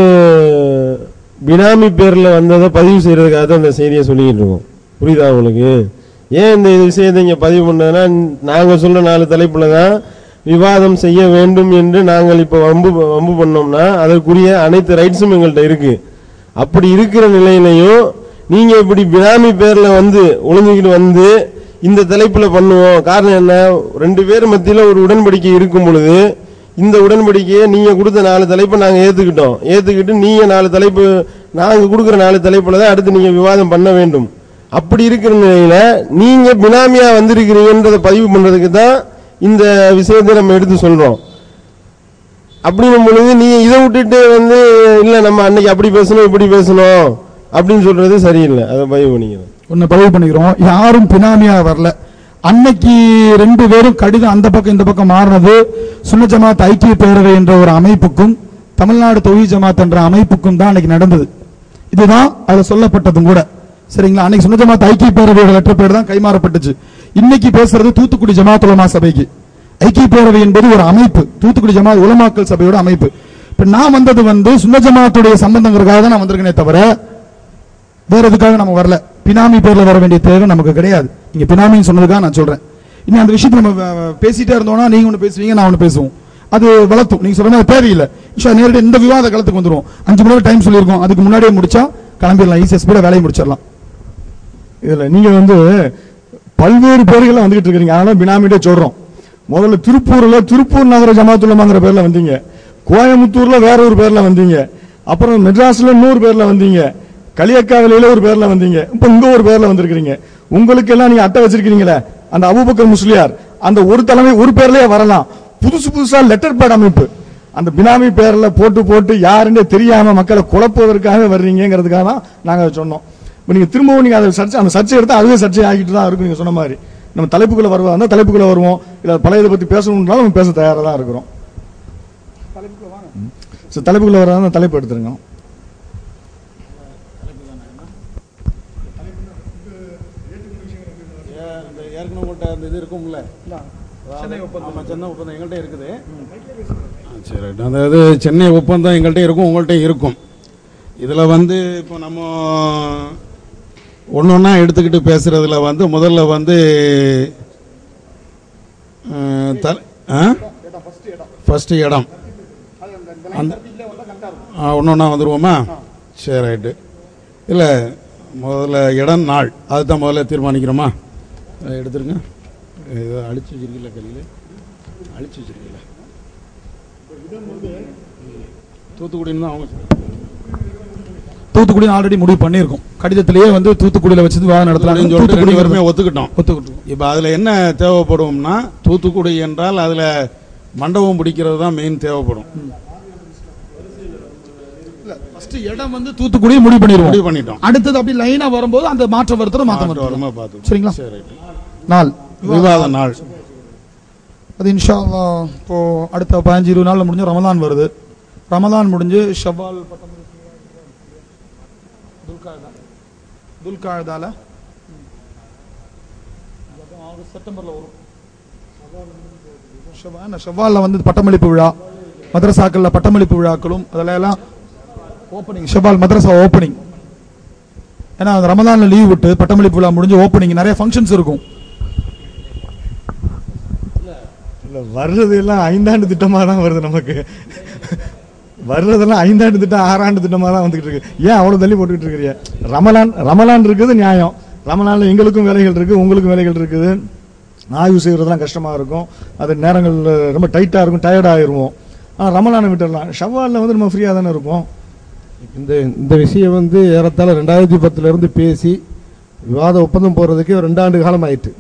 பினாமி பேர்ல வந்ததை பதிவு செய்யறதுக்காக தான் இந்த செய்தியை சொல்லிக்கிட்டு இருக்கோம் புரியுதா உங்களுக்கு ஏன் இந்த விஷயத்தை இங்க பதிவு பண்ணதுன்னா நாங்க சொல்ற நாலு தலைப்புல தான் விவாதம் செய்ய வேண்டும் என்று நாங்கள் இப்ப வம்பு வம்பு பண்ணோம்னா அதற்குரிய அனைத்து ரைட்ஸும் எங்கள்கிட்ட இருக்கு அப்படி இருக்கிற நிலையிலையும் நீங்க இப்படி பினாமி பேர்ல வந்து ஒளிஞ்சுக்கிட்டு வந்து இந்த தலைப்புல பண்ணுவோம் காரணம் என்ன ரெண்டு பேர் மத்தியில ஒரு உடன்படிக்கை இருக்கும் பொழுது இந்த உடன்படிக்கையை நீங்க கொடுத்த நாலு தலைப்பை நாங்க ஏத்துக்கிட்டோம் ஏத்துக்கிட்டு நீங்க நாலு தலைப்பு நாங்க கொடுக்கிற நாலு தலைப்புல தான் அடுத்து நீங்க விவாதம் பண்ண வேண்டும் அப்படி இருக்கிற நிலையில நீங்க பினாமியா வந்திருக்கிறீங்கன்றத பதிவு பண்றதுக்கு தான் இந்த விஷயத்தை நம்ம எடுத்து சொல்றோம் அப்படிங்கும் பொழுது நீங்க இதை விட்டுட்டு வந்து இல்ல நம்ம அன்னைக்கு அப்படி பேசணும் இப்படி பேசணும் அப்படின்னு சொல்றது சரியில்லை அதை பதிவு பண்ணிக்கிறேன் ஒன்னு பதிவு பண்ணிக்கிறோம் யாரும் பினாமியா வரல அன்னைக்கு ரெண்டு பேரும் கடிதம் அந்த பக்கம் இந்த பக்கம் மாறினது சுன்ன ஜமாத் ஐக்கிய பேரவை என்ற ஒரு அமைப்புக்கும் தமிழ்நாடு தொகுதி ஜமாத் என்ற அமைப்புக்கும் தான் அன்னைக்கு நடந்தது இதுதான் அதுல சொல்லப்பட்டதும் கூட சரிங்களா அன்னைக்கு சுன்ன ஜமாத் ஐக்கிய பேரவையோட லெட்டர் பேர் தான் கைமாறப்பட்டுச்சு இன்னைக்கு பேசுறது தூத்துக்குடி ஜமாத் உலமா சபைக்கு ஐக்கிய பேரவை என்பது ஒரு அமைப்பு தூத்துக்குடி ஜமாத் உலமாக்கல் சபையோட அமைப்பு இப்ப நான் வந்தது வந்து சுன்ன ஜமாத்துடைய சம்பந்தங்கிறதுக்காக தான் நான் வந்திருக்கேனே தவிர வேற எதுக்காக நம்ம வரல பினாமி பேர்ல வர வேண்டிய தேவை நமக்கு கிடையாது நீங்க பினாமின்னு சொன்னதுக்காக நான் சொல்றேன் இனி அந்த விஷயத்தை நம்ம அஹ், பேசிட்டே இருந்தோம்னா நீங்க ஒண்ணு பேசுவீங்க நான் ஒண்ணு பேசுவோம் அது வளர்த்தும் நீங்க சொல்ற மாதிரி தேவையில்லை இன்ஷா நேரடி இந்த விவாத காலத்துக்கு வந்துருவோம் அஞ்சு மணி நேரம் டைம் சொல்லியிருக்கோம் அதுக்கு முன்னாடியே முடிச்சா கிளம்பிடலாம் ஈஸியா ஸ்பீடா வேலையை முடிச்சிடலாம் இதுல நீங்க வந்து பல்வேறு பேர்கள்ல வந்துகிட்டு இருக்கீங்க அதனால பினாமிட்டே சொல்றோம் முதல்ல திருப்பூர்ல திருப்பூர் நகர ஜமாத்துலமாங்கிற பேர்ல வந்தீங்க கோயம்புத்தூர்ல வேற ஒரு பேர்ல வந்தீங்க அப்புறம் மெட்ராஸ்ல இன்னொரு பேர்ல வந்தீங்க களியக்காவிலையில ஒரு பேர்ல வந்தீங்க இப்ப இங்க ஒரு பேர்ல வந்திருக்கிறீங்க உங்களுக்கு எல்லாம் நீங்க அட்டை வச்சிருக்கீங்களே அந்த அபூபக்கர் முஸ்லியார் அந்த ஒரு தலைமை ஒரு பேர்லயே வரலாம் புதுசு புதுசா லெட்டர் பேட் அமைப்பு அந்த பினாமி பேர்ல போட்டு போட்டு யாருன்னே தெரியாம மக்களை குழப்புவதற்காக வர்றீங்கிறதுக்காக தான் நாங்க அதை சொன்னோம் இப்ப நீங்க திரும்பவும் நீங்க அதை சர்ச்சை அந்த சர்ச்சை எடுத்தா அதுவே சர்ச்சை ஆகிட்டு தான் இருக்கும் நீங்க சொன்ன மாதிரி நம்ம தலைப்புக்குள்ள வருவா இருந்தா தலைப்புக்குள்ள வருவோம் இல்ல பழையதை பத்தி பேசணும்னாலும் நம்ம பேச தயாரா தான் இருக்கிறோம் சரி, தலைப்புக்குள்ள வர தலைப்பு எடுத்துருங்க ஏற்கனவே உங்கள்கிட்ட அந்த இது இருக்கும்ல சென்னை ஒப்பந்தம் சென்னை ஒப்பந்தம் எங்கள்கிட்ட இருக்குது ஆ, சரி ரைட். அந்த இது சென்னை ஒப்பந்தம் எங்கள்கிட்ட இருக்கும் உங்கள்கிட்ட இருக்கும் இதில் வந்து இப்போ நம்ம ஒன்று ஒன்றா எடுத்துக்கிட்டு பேசுறதுல வந்து முதல்ல வந்து ஃபர்ஸ்ட் இடம் அந்த ஒன்று ஒன்றா வந்துருவோமா சரி ரைட்டு இல்லை முதல்ல இடம் நாள் அதுதான் முதல்ல தீர்மானிக்கிறோமா அதை எடுத்துருங்க இதை அழிச்சு வச்சிருக்கீங்களா கையில் அழிச்சு வச்சிருக்கீங்களா தூத்துக்குடின்னு தான் அவங்க சொன்னாங்க. தூத்துக்குடி ஆல்ரெடி முடிவு பண்ணியிருக்கோம் கடிதத்திலேயே வந்து தூத்துக்குடியில வச்சு விவாதம் நடத்தலாம் தூத்துக்குடின்னு சொல்லிட்டு தூத்துக்குடி ரெண்டு பேருமே வருமே ஒத்துக்கிட்டோம் ஒத்துக்கிட்டோம் இப்போ அதில் என்ன தேவைப்படும்னா தூத்துக்குடி என்றால் அதில் மண்டபம் பிடிக்கிறது தான் மெயின் தேவைப்படும் ஃபர்ஸ்ட் இடம் வந்து தூத்துக்குடி முடிவு பண்ணிடுவோம் முடிவு பண்ணிட்டோம் அடுத்தது அப்படி லைனா வரும்போது அந்த மாற்றம் வருத்தம் மாற்றம் மாற்று வரும் வருமா பார்த்து சரிங்களா? சரி ரைட்டு. நாள் விவாத நாள் அது இன்ஷா அல்லாஹ் இப்போ அடுத்த பதினஞ்சு இருபது நாள்ல முடிஞ்ச ரமலான் வருது ரமதான் முடிஞ்சு ஷவ்வால் பத்தொன்பது துல்காதா துல்காதால ஆகஸ்ட் செப்டம்பர்ல வரும் ஷவ்வா- ஷவ்வால்ல வந்து பட்டமளிப்பு விழா மதரசாக்கள்ல பட்டமளிப்பு விழாக்களும் அதில் எல்லாம் ஓப்பனிங் ஷவ்வால் மதரசா ஓப்பனிங் ஏன்னா அந்த ரமதான்ல லீவ் விட்டு பட்டமளிப்பு விழா முடிஞ்சு ஓப்பனிங் நிறைய ஃபங்க்ஷன்ஸ் இருக்கும் இல்ல வர்றது எல்லாம் ஐந்தாண்டு திட்டமா தான் வருது நமக்கு வர்றதெல்லாம் ஐந்தாண்டு திட்டம் ஆறாண்டு திட்டமா தான் வந்துகிட்டு இருக்கு ஏன் அவ்வளவு தள்ளி போட்டுக்கிட்டு இருக்கிறீங்க ரமலான் ரமலான் இருக்குது நியாயம் ரமலான்ல எங்களுக்கும் வேலைகள் இருக்கு உங்களுக்கும் வேலைகள் இருக்குது ஆய்வு செய்யறதெல்லாம் கஷ்டமா இருக்கும் அது நேரங்கள் ரொம்ப டைட்டா இருக்கும் டயர்ட் ஆயிருவோம் ஆனா ரமலானை விட்டுடலாம் ஷவ்வால்ல வந்து நம்ம ஃப்ரீயா தானே இருப்போம் இந்த இந்த விஷயம் வந்து ஏறத்தாழ ரெண்டாயிரத்தி பத்துல இருந்து பேசி விவாத ஒப்பந்தம் போறதுக்கு ரெண்டாண்டு காலம் ஆயிட்டு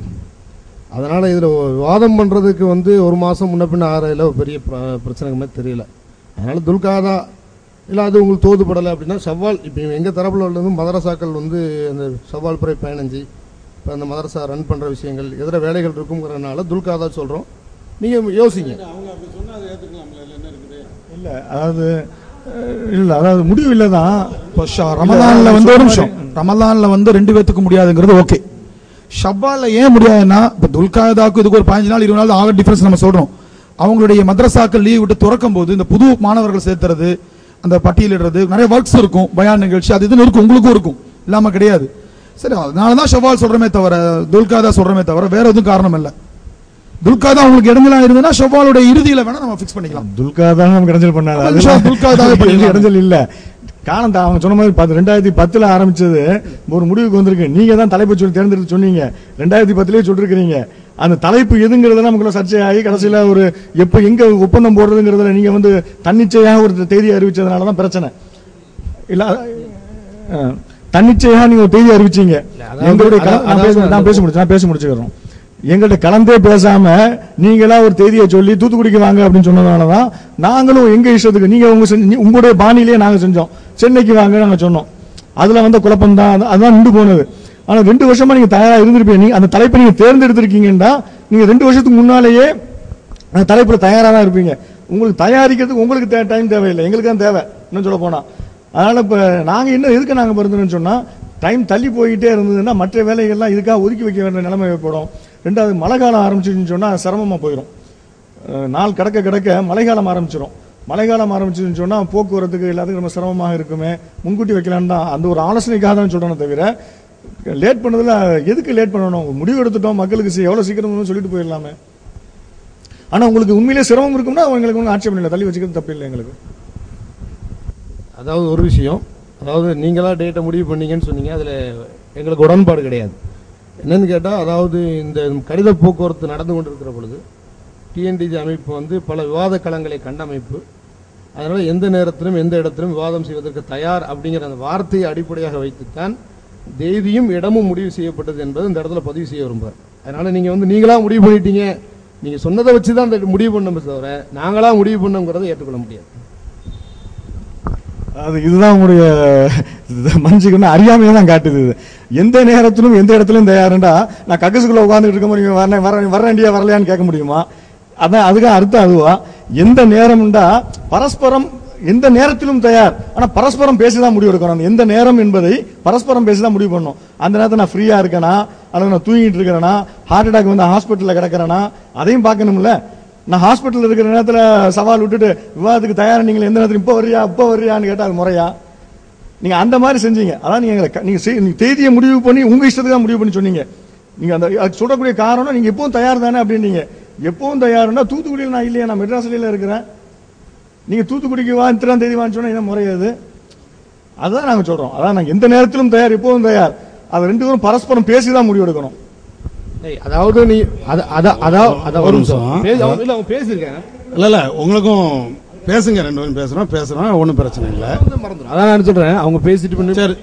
அதனால இதுல விவாதம் பண்றதுக்கு வந்து ஒரு மாசம் முன்ன பின்ன ஆறையில ஒரு பெரிய பிர- பிரச்சனை மாதிரி தெரியல அதனால துல்காதா இல்லை அது உங்களுக்கு தோதுபடலை அப்படின்னா சவால் இப்போ எங்கள் தரப்புல உள்ளது மதரசாக்கள் வந்து அந்த சவால் புறை பயணஞ்சி இப்போ அந்த மதரசா ரன் பண்ணுற விஷயங்கள் எதிர வேலைகள் இருக்குங்கிறனால துல்காதா சொல்கிறோம் நீங்கள் யோசிங்க அவங்க அப்படி சொன்னா அதை ஏத்துக்கலாம்ல இல்ல என்ன இருக்குது இல்ல அதாவது அஹ், இல்ல அதாவது முடிவு இல்லதான் இப்போ ஷ- ரமலான்ல வந்து ஒரு நிமிஷம் ரமலான்ல வந்து ரெண்டு பேத்துக்கு முடியாதுங்கிறது ஓகே ஷவ்வால்ல ஏன் முடியாதுன்னா இப்ப துல்காதாக்கு இதுக்கு ஒரு பதினஞ்சு நாள் இருபது நாள் ஆக டிஃபரன்ஸ் நம்ம சொல்றோம் அவங்களுடைய மദ്രസാக்கள் லீவ் விட்டு திறக்கும் போது இந்த புது மாணவர்கள் சேர்த்துறது அந்த பட்டியலிடுறது நிறைய ஒர்க்ஸ் இருக்கும் பயான் நிகழ்ச்சி அது இதுன்னு இருக்கும் உங்களுக்கும் இருக்கும் இல்லாம கிடையாது சரி அதனால தான் ஷவ்வால் சொல்றமே தவிர துல்காதா சொல்றமே தவிர வேற எதுவும் காரணம் இல்ல துல்காதா உங்களுக்கு இடங்களா இருந்ததுன்னா ஷவ்வாலுடைய இறுதியில வேணா நம்ம ஃபிக்ஸ் பண்ணிக்கலாம் துல்கா தான் நமக்கு இடைஞ்சல் பண்ணாரு அப்ப அதெல்லாம் விஷயம் துல்காதாவே பண்ணிடலாம். இடைஞ்சல் இல்ல காலம் தான் அவங்க சொன்ன மாதிரி பத்து ரெண்டாயிரத்தி பத்துல ஆரம்பிச்சது ஒரு முடிவுக்கு வந்திருக்கு நீங்க தான் தலைப்பு சொல்லி தேர்ந்தெடுத்து சொன்னீங்க ரெண்டாயிரத்தி பத்துலயே சொல்லிருக்கீங்க அந்த தலைப்பு எதுங்கிறதுல நமக்குள்ள சர்ச்சையாகி கடைசியில ஒரு எப்ப எங்க ஒப்பந்தம் போடுறதுங்கிறதுல நீங்க வந்து தன்னிச்சையாக ஒரு தேதி அறிவிச்சதுனால தான் பிரச்சனை இல்ல அஹ், தன்னிச்சையாக நீங்க ஒரு தேதி அறிவிச்சீங்க அதாவது- எங்களுடைய கல- நான் அதாவது பேச- நான் பேச முடிச்சு நான் பேச முடிச்சுக்கிறோம் எங்கள்ட்ட கலந்தே பேசாம நீங்களா ஒரு தேதியை சொல்லி தூத்துக்குடிக்கு வாங்க அப்படின்னு சொன்னதுனாலதான் நாங்களும் எங்க இஷ்டத்துக்கு நீங்க உங்க செஞ்ச- நீ- உங்களுடைய பாணியிலேயே நாங்க செஞ்சோம் சென்னைக்கு வாங்க நாங்க சொன்னோம் அதுல வந்த குழப்பம் தான் அதுதான் நின்று போனது ஆனா ரெண்டு வருஷமா நீங்க தயாரா இருந்திருப்பீங்க நீங்க அந்த தலைப்பை நீங்க தேர்ந்தெடுத்திருக்கீங்கன்னா நீங்க ரெண்டு வருஷத்துக்கு முன்னாலேயே அந்த தலைப்புல தயாரா தான் இருப்பீங்க உங்களுக்கு தயாரிக்கிறதுக்கு உங்களுக்கு டைம் தேவையில்லை எங்களுக்கு தான் தேவை இன்னும் சொல்ல போனா அதனால இப்ப நாங்க என்ன எதுக்கு நாங்க பிறந்தோம்னு சொன்னா டைம் தள்ளி போயிட்டே இருந்ததுன்னா மற்ற வேலைகள்லாம் இதுக்காக ஒதுக்கி வைக்க வேண்டிய நிலைமை ஏற்படும் ரெண்டாவது மழை காலம் ஆரம்பிச்சிருச்சுன்னு சொன்னா சிரமமா போயிடும் அஹ் நாள் கடக்க கடக்க மழைக்காலம் ஆரம்பிச்சிடும் மழைக்காலம் ஆரம்பிச்சுன்னு சொன்னா போக்குவரத்துக்கு எல்லாத்துக்கும் ரொம்ப சிரமமாக இருக்குமே முன்கூட்டி வைக்கலான்னு தான் அந்த ஒரு ஆலோசனைக்காக தான் சொல்றேன் தவிர லேட் பண்ணதுல எதுக்கு லேட் பண்ணணும் ஒரு முடிவு எடுத்துட்டோம் மக்களுக்கு சி- எவ்வளவு சீக்கிரம் சொல்லிட்டு போயிடலாமே ஆனா உங்களுக்கு உண்மையிலே சிரமம் இருக்கும்னா உங்களுக்கு ஒன்றும் ஆட்சேபம் இல்லை தள்ளி வச்சுக்கிறது தப்பு இல்லை எங்களுக்கு அதாவது ஒரு விஷயம் அதாவது நீங்களா டேட்டை முடிவு பண்ணீங்கன்னு சொன்னீங்க அதில் எங்களுக்கு உடன்பாடு கிடையாது என்னன்னு கேட்டால் அதாவது இந்த கடித போக்குவரத்து நடந்து கொண்டிருக்கிற பொழுது டிஎன்டிஜி அமைப்பு வந்து பல விவாத களங்களை கண்ட அமைப்பு அதனால் எந்த நேரத்திலும் எந்த இடத்திலும் விவாதம் செய்வதற்கு தயார் அப்படிங்கிற அந்த வார்த்தையை அடிப்படையாக வைத்துத்தான் தேதியும் இடமும் முடிவு செய்யப்பட்டது என்பது இந்த இடத்துல பதிவு செய்ய விரும்புகிறேன் அதனால் நீங்கள் வந்து நீங்களா முடிவு பண்ணிட்டீங்க நீங்கள் சொன்னதை வச்சு தான் அந்த முடிவு பண்ணோமே தவிர நாங்களா முடிவு பண்ணோங்கிறத ஏற்றுக்கொள்ள முடியாது அது இதுதான் உங்களுடைய மனுஷிக்கு அறியாமையை தான் காட்டுது இது எந்த நேரத்திலும் எந்த இடத்திலும் தயாருண்டா நான் கக்கசுக்குள்ள உட்காந்துட்டு இருக்க முடியும் வரேன் வரேன் வரேண்டியா வரலையான்னு கேட்க முடியுமா அதான் அதுக்கு அர்த்தம் அதுவா எந்த நேரம்டா பரஸ்பரம் எந்த நேரத்திலும் தயார் ஆனா பரஸ்பரம் பேசிதான் முடிவு எடுக்கணும் அந்த எந்த நேரம் என்பதை பரஸ்பரம் பேசிதான் முடிவு பண்ணணும் அந்த நேரத்தில் நான் ஃப்ரீயா இருக்கேனா அல்லது நான் தூங்கிட்டு இருக்கிறேனா ஹார்ட் அட்டாக் வந்து ஹாஸ்பிட்டல்ல கிடக்கிறேனா அதையும் பார்க்கணும்ல நான் ஹாஸ்பிட்டல் இருக்கிற நேரத்துல சவால் விட்டுட்டு விவாதத்துக்கு தயாரா நீங்க எந்த நேரத்துல இப்ப வர்றியா இப்ப வர்றியான்னு கேட்டா அது முறையா நீங்க அந்த மாதிரி செஞ்சீங்க அதான் நீங்க எங்களை க- நீங்க செய்- நீங்க தேதியை முடிவு பண்ணி உங்க இஷ்டத்துக்கு தான் முடிவு பண்ணி சொன்னீங்க நீங்க அந்த அதுக்கு சொல்லக்கூடிய காரணம் நீங்க எப்பவும் தயார் தானே அப்படின்னீங்க எப்பவும் தயாருன்னா தூத்துக்குடியில் நான் இல்லையா நான் மெட்ராஸ்ல இருக்கிறேன் நீங்க தூத்துக்குடிக்கு வா இத்தனாம் தேதி வான்னு சொன்னா என்ன முறையாது அதான் நாங்க சொல்றோம் அதான் நாங்க எந்த நேரத்திலும் தயார் எப்பவும் தயார் அது ரெண்டு பேரும் பரஸ்பரம் பேசி தான் முடிவு எடுக்கணும் ஏய், அதாவது நீ அத- அத- அதாவது அத- ஒரு நிமிஷம் நிமிஷம். பேசி- அவங்க- இல்ல, அவங்க பேசியிருக்காங்க இல்ல இல்ல உங்களுக்கும் பேசுங்க ரெண்டு பேரும் பேசுறோம் பேசுறோம் ஒன்றும் பிரச்சனை இல்லை மறந்துடும் அதான் நான் சொல்றேன் அவங்க பேசிட்டு பண்ணி சரி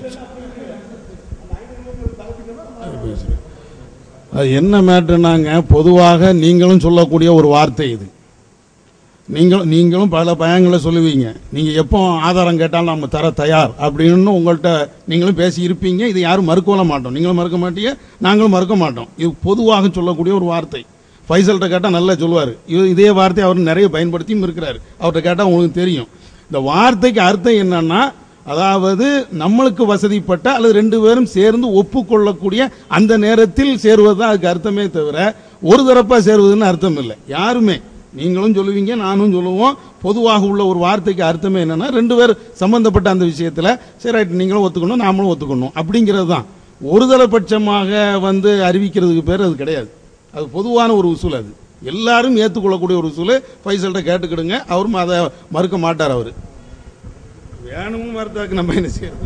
அது என்ன மேட்ருனாங்க பொதுவாக நீங்களும் சொல்லக்கூடிய ஒரு வார்த்தை இது நீங்களும் நீங்களும் பல பயங்களை சொல்லுவீங்க நீங்க எப்போ ஆதாரம் கேட்டாலும் நம்ம தர தயார் அப்படின்னு உங்கள்கிட்ட நீங்களும் பேசி இருப்பீங்க இதை யாரும் மறுக்கவல மாட்டோம் நீங்களும் மறுக்க மாட்டீங்க நாங்களும் மறுக்க மாட்டோம் இது பொதுவாக சொல்லக்கூடிய ஒரு வார்த்தை ஃபைசல்கிட்ட கேட்டால் நல்லா சொல்லுவார் இதே வார்த்தை அவர் நிறைய பயன்படுத்தியும் இருக்கிறாரு அவர்கிட்ட கேட்டால் உங்களுக்கு தெரியும் இந்த வார்த்தைக்கு அர்த்தம் என்னன்னா அதாவது நம்மளுக்கு வசதிப்பட்ட அல்லது ரெண்டு பேரும் சேர்ந்து ஒப்புக்கொள்ளக்கூடிய அந்த நேரத்தில் சேருவது தான் அதுக்கு அர்த்தமே தவிர ஒரு தரப்பா சேருவதுன்னு அர்த்தம் இல்லை யாருமே நீங்களும் சொல்லுவீங்க நானும் சொல்லுவோம் பொதுவாக உள்ள ஒரு வார்த்தைக்கு அர்த்தமே என்னன்னா ரெண்டு பேர் சம்பந்தப்பட்ட அந்த விஷயத்துல சரி ரைட் நீங்களும் ஒத்துக்கணும் நாமளும் ஒத்துக்கணும் அப்படிங்கிறது தான் ஒருதலைபட்சமாக வந்து அறிவிக்கிறதுக்கு பேர் அது கிடையாது அது பொதுவான ஒரு உசூல் அது எல்லாரும் ஏற்றுக்கொள்ளக்கூடிய ஒரு உசூல் ஃபைசல்கிட்ட கேட்டுக்கிடுங்க அவரும் அதை மறுக்க மாட்டார் அவர் வேணும்னு மறுத்தாக்கு நம்ம என்ன செய்யறது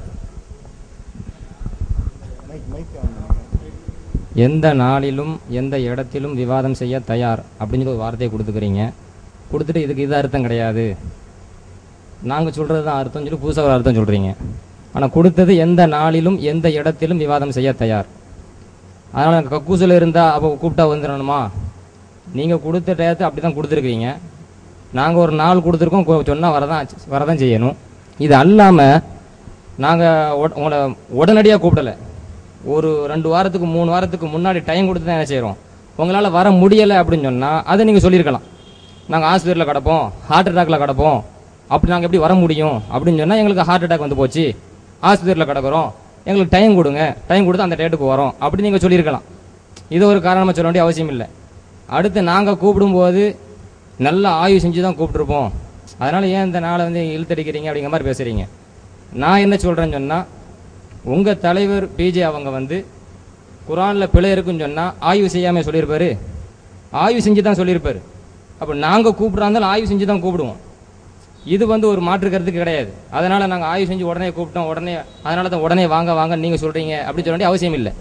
எந்த நாளிலும் எந்த இடத்திலும் விவாதம் செய்ய தயார் அப்படின்னு சொல்லி ஒரு வார்த்தையை கொடுத்துக்கிறீங்க கொடுத்துட்டு இதுக்கு இது அர்த்தம் கிடையாது நாங்கள் சொல்கிறது தான் அர்த்தம் சொல்லி புதுசாக ஒரு அர்த்தம் சொல்கிறீங்க ஆனால் கொடுத்தது எந்த நாளிலும் எந்த இடத்திலும் விவாதம் செய்ய தயார் அதனால் கக்கூசில் இருந்தால் அப்போ கூப்பிட்டா வந்துடணுமா நீங்கள் கொடுத்த டயத்தை அப்படி தான் கொடுத்துருக்கீங்க நாங்கள் ஒரு நாள் கொடுத்துருக்கோம் சொன்னால் வரதான் வரதான் செய்யணும் இது அல்லாமல் நாங்கள் உங்களை உடனடியாக கூப்பிடலை ஒரு ரெண்டு வாரத்துக்கு மூணு வாரத்துக்கு முன்னாடி டைம் கொடுத்து தான் என்ன செய்கிறோம் உங்களால் வர முடியலை அப்படின்னு சொன்னால் அதை நீங்கள் சொல்லியிருக்கலாம் நாங்கள் ஆஸ்பத்திரியில் கிடப்போம் ஹார்ட் அட்டாக்ல கிடப்போம் அப்படி நாங்கள் எப்படி வர முடியும் அப்படின்னு சொன்னால் எங்களுக்கு ஹார்ட் அட்டாக் வந்து போச்சு ஆஸ்பத்திரியில் கிடக்குறோம் எங்களுக்கு டைம் கொடுங்க டைம் கொடுத்து அந்த டேட்டுக்கு வரோம் அப்படி நீங்கள் சொல்லியிருக்கலாம் இது ஒரு காரணமாக சொல்ல வேண்டிய அவசியம் இல்லை அடுத்து நாங்கள் கூப்பிடும்போது நல்ல ஆய்வு செஞ்சு தான் கூப்பிட்ருப்போம் அதனால் ஏன் இந்த நாளை வந்து இழுத்தடிக்கிறீங்க அப்படிங்கிற மாதிரி பேசுகிறீங்க நான் என்ன சொல்கிறேன்னு சொன்னால் உங்கள் தலைவர் பிஜே அவங்க வந்து குரானில் பிழை இருக்குன்னு சொன்னால் ஆய்வு செய்யாமல் சொல்லியிருப்பாரு ஆய்வு செஞ்சு தான் சொல்லியிருப்பாரு அப்போ நாங்கள் கூப்பிட்றா இருந்தாலும் ஆய்வு செஞ்சு தான் கூப்பிடுவோம் இது வந்து ஒரு மாற்று கருத்து கிடையாது அதனால் நாங்கள் ஆய்வு செஞ்சு உடனே கூப்பிட்டோம் உடனே அதனால தான் உடனே வாங்க வாங்க நீங்கள் சொல்கிறீங்க அப்படின்னு சொல்ல வேண்டிய அவசியம் இல்லை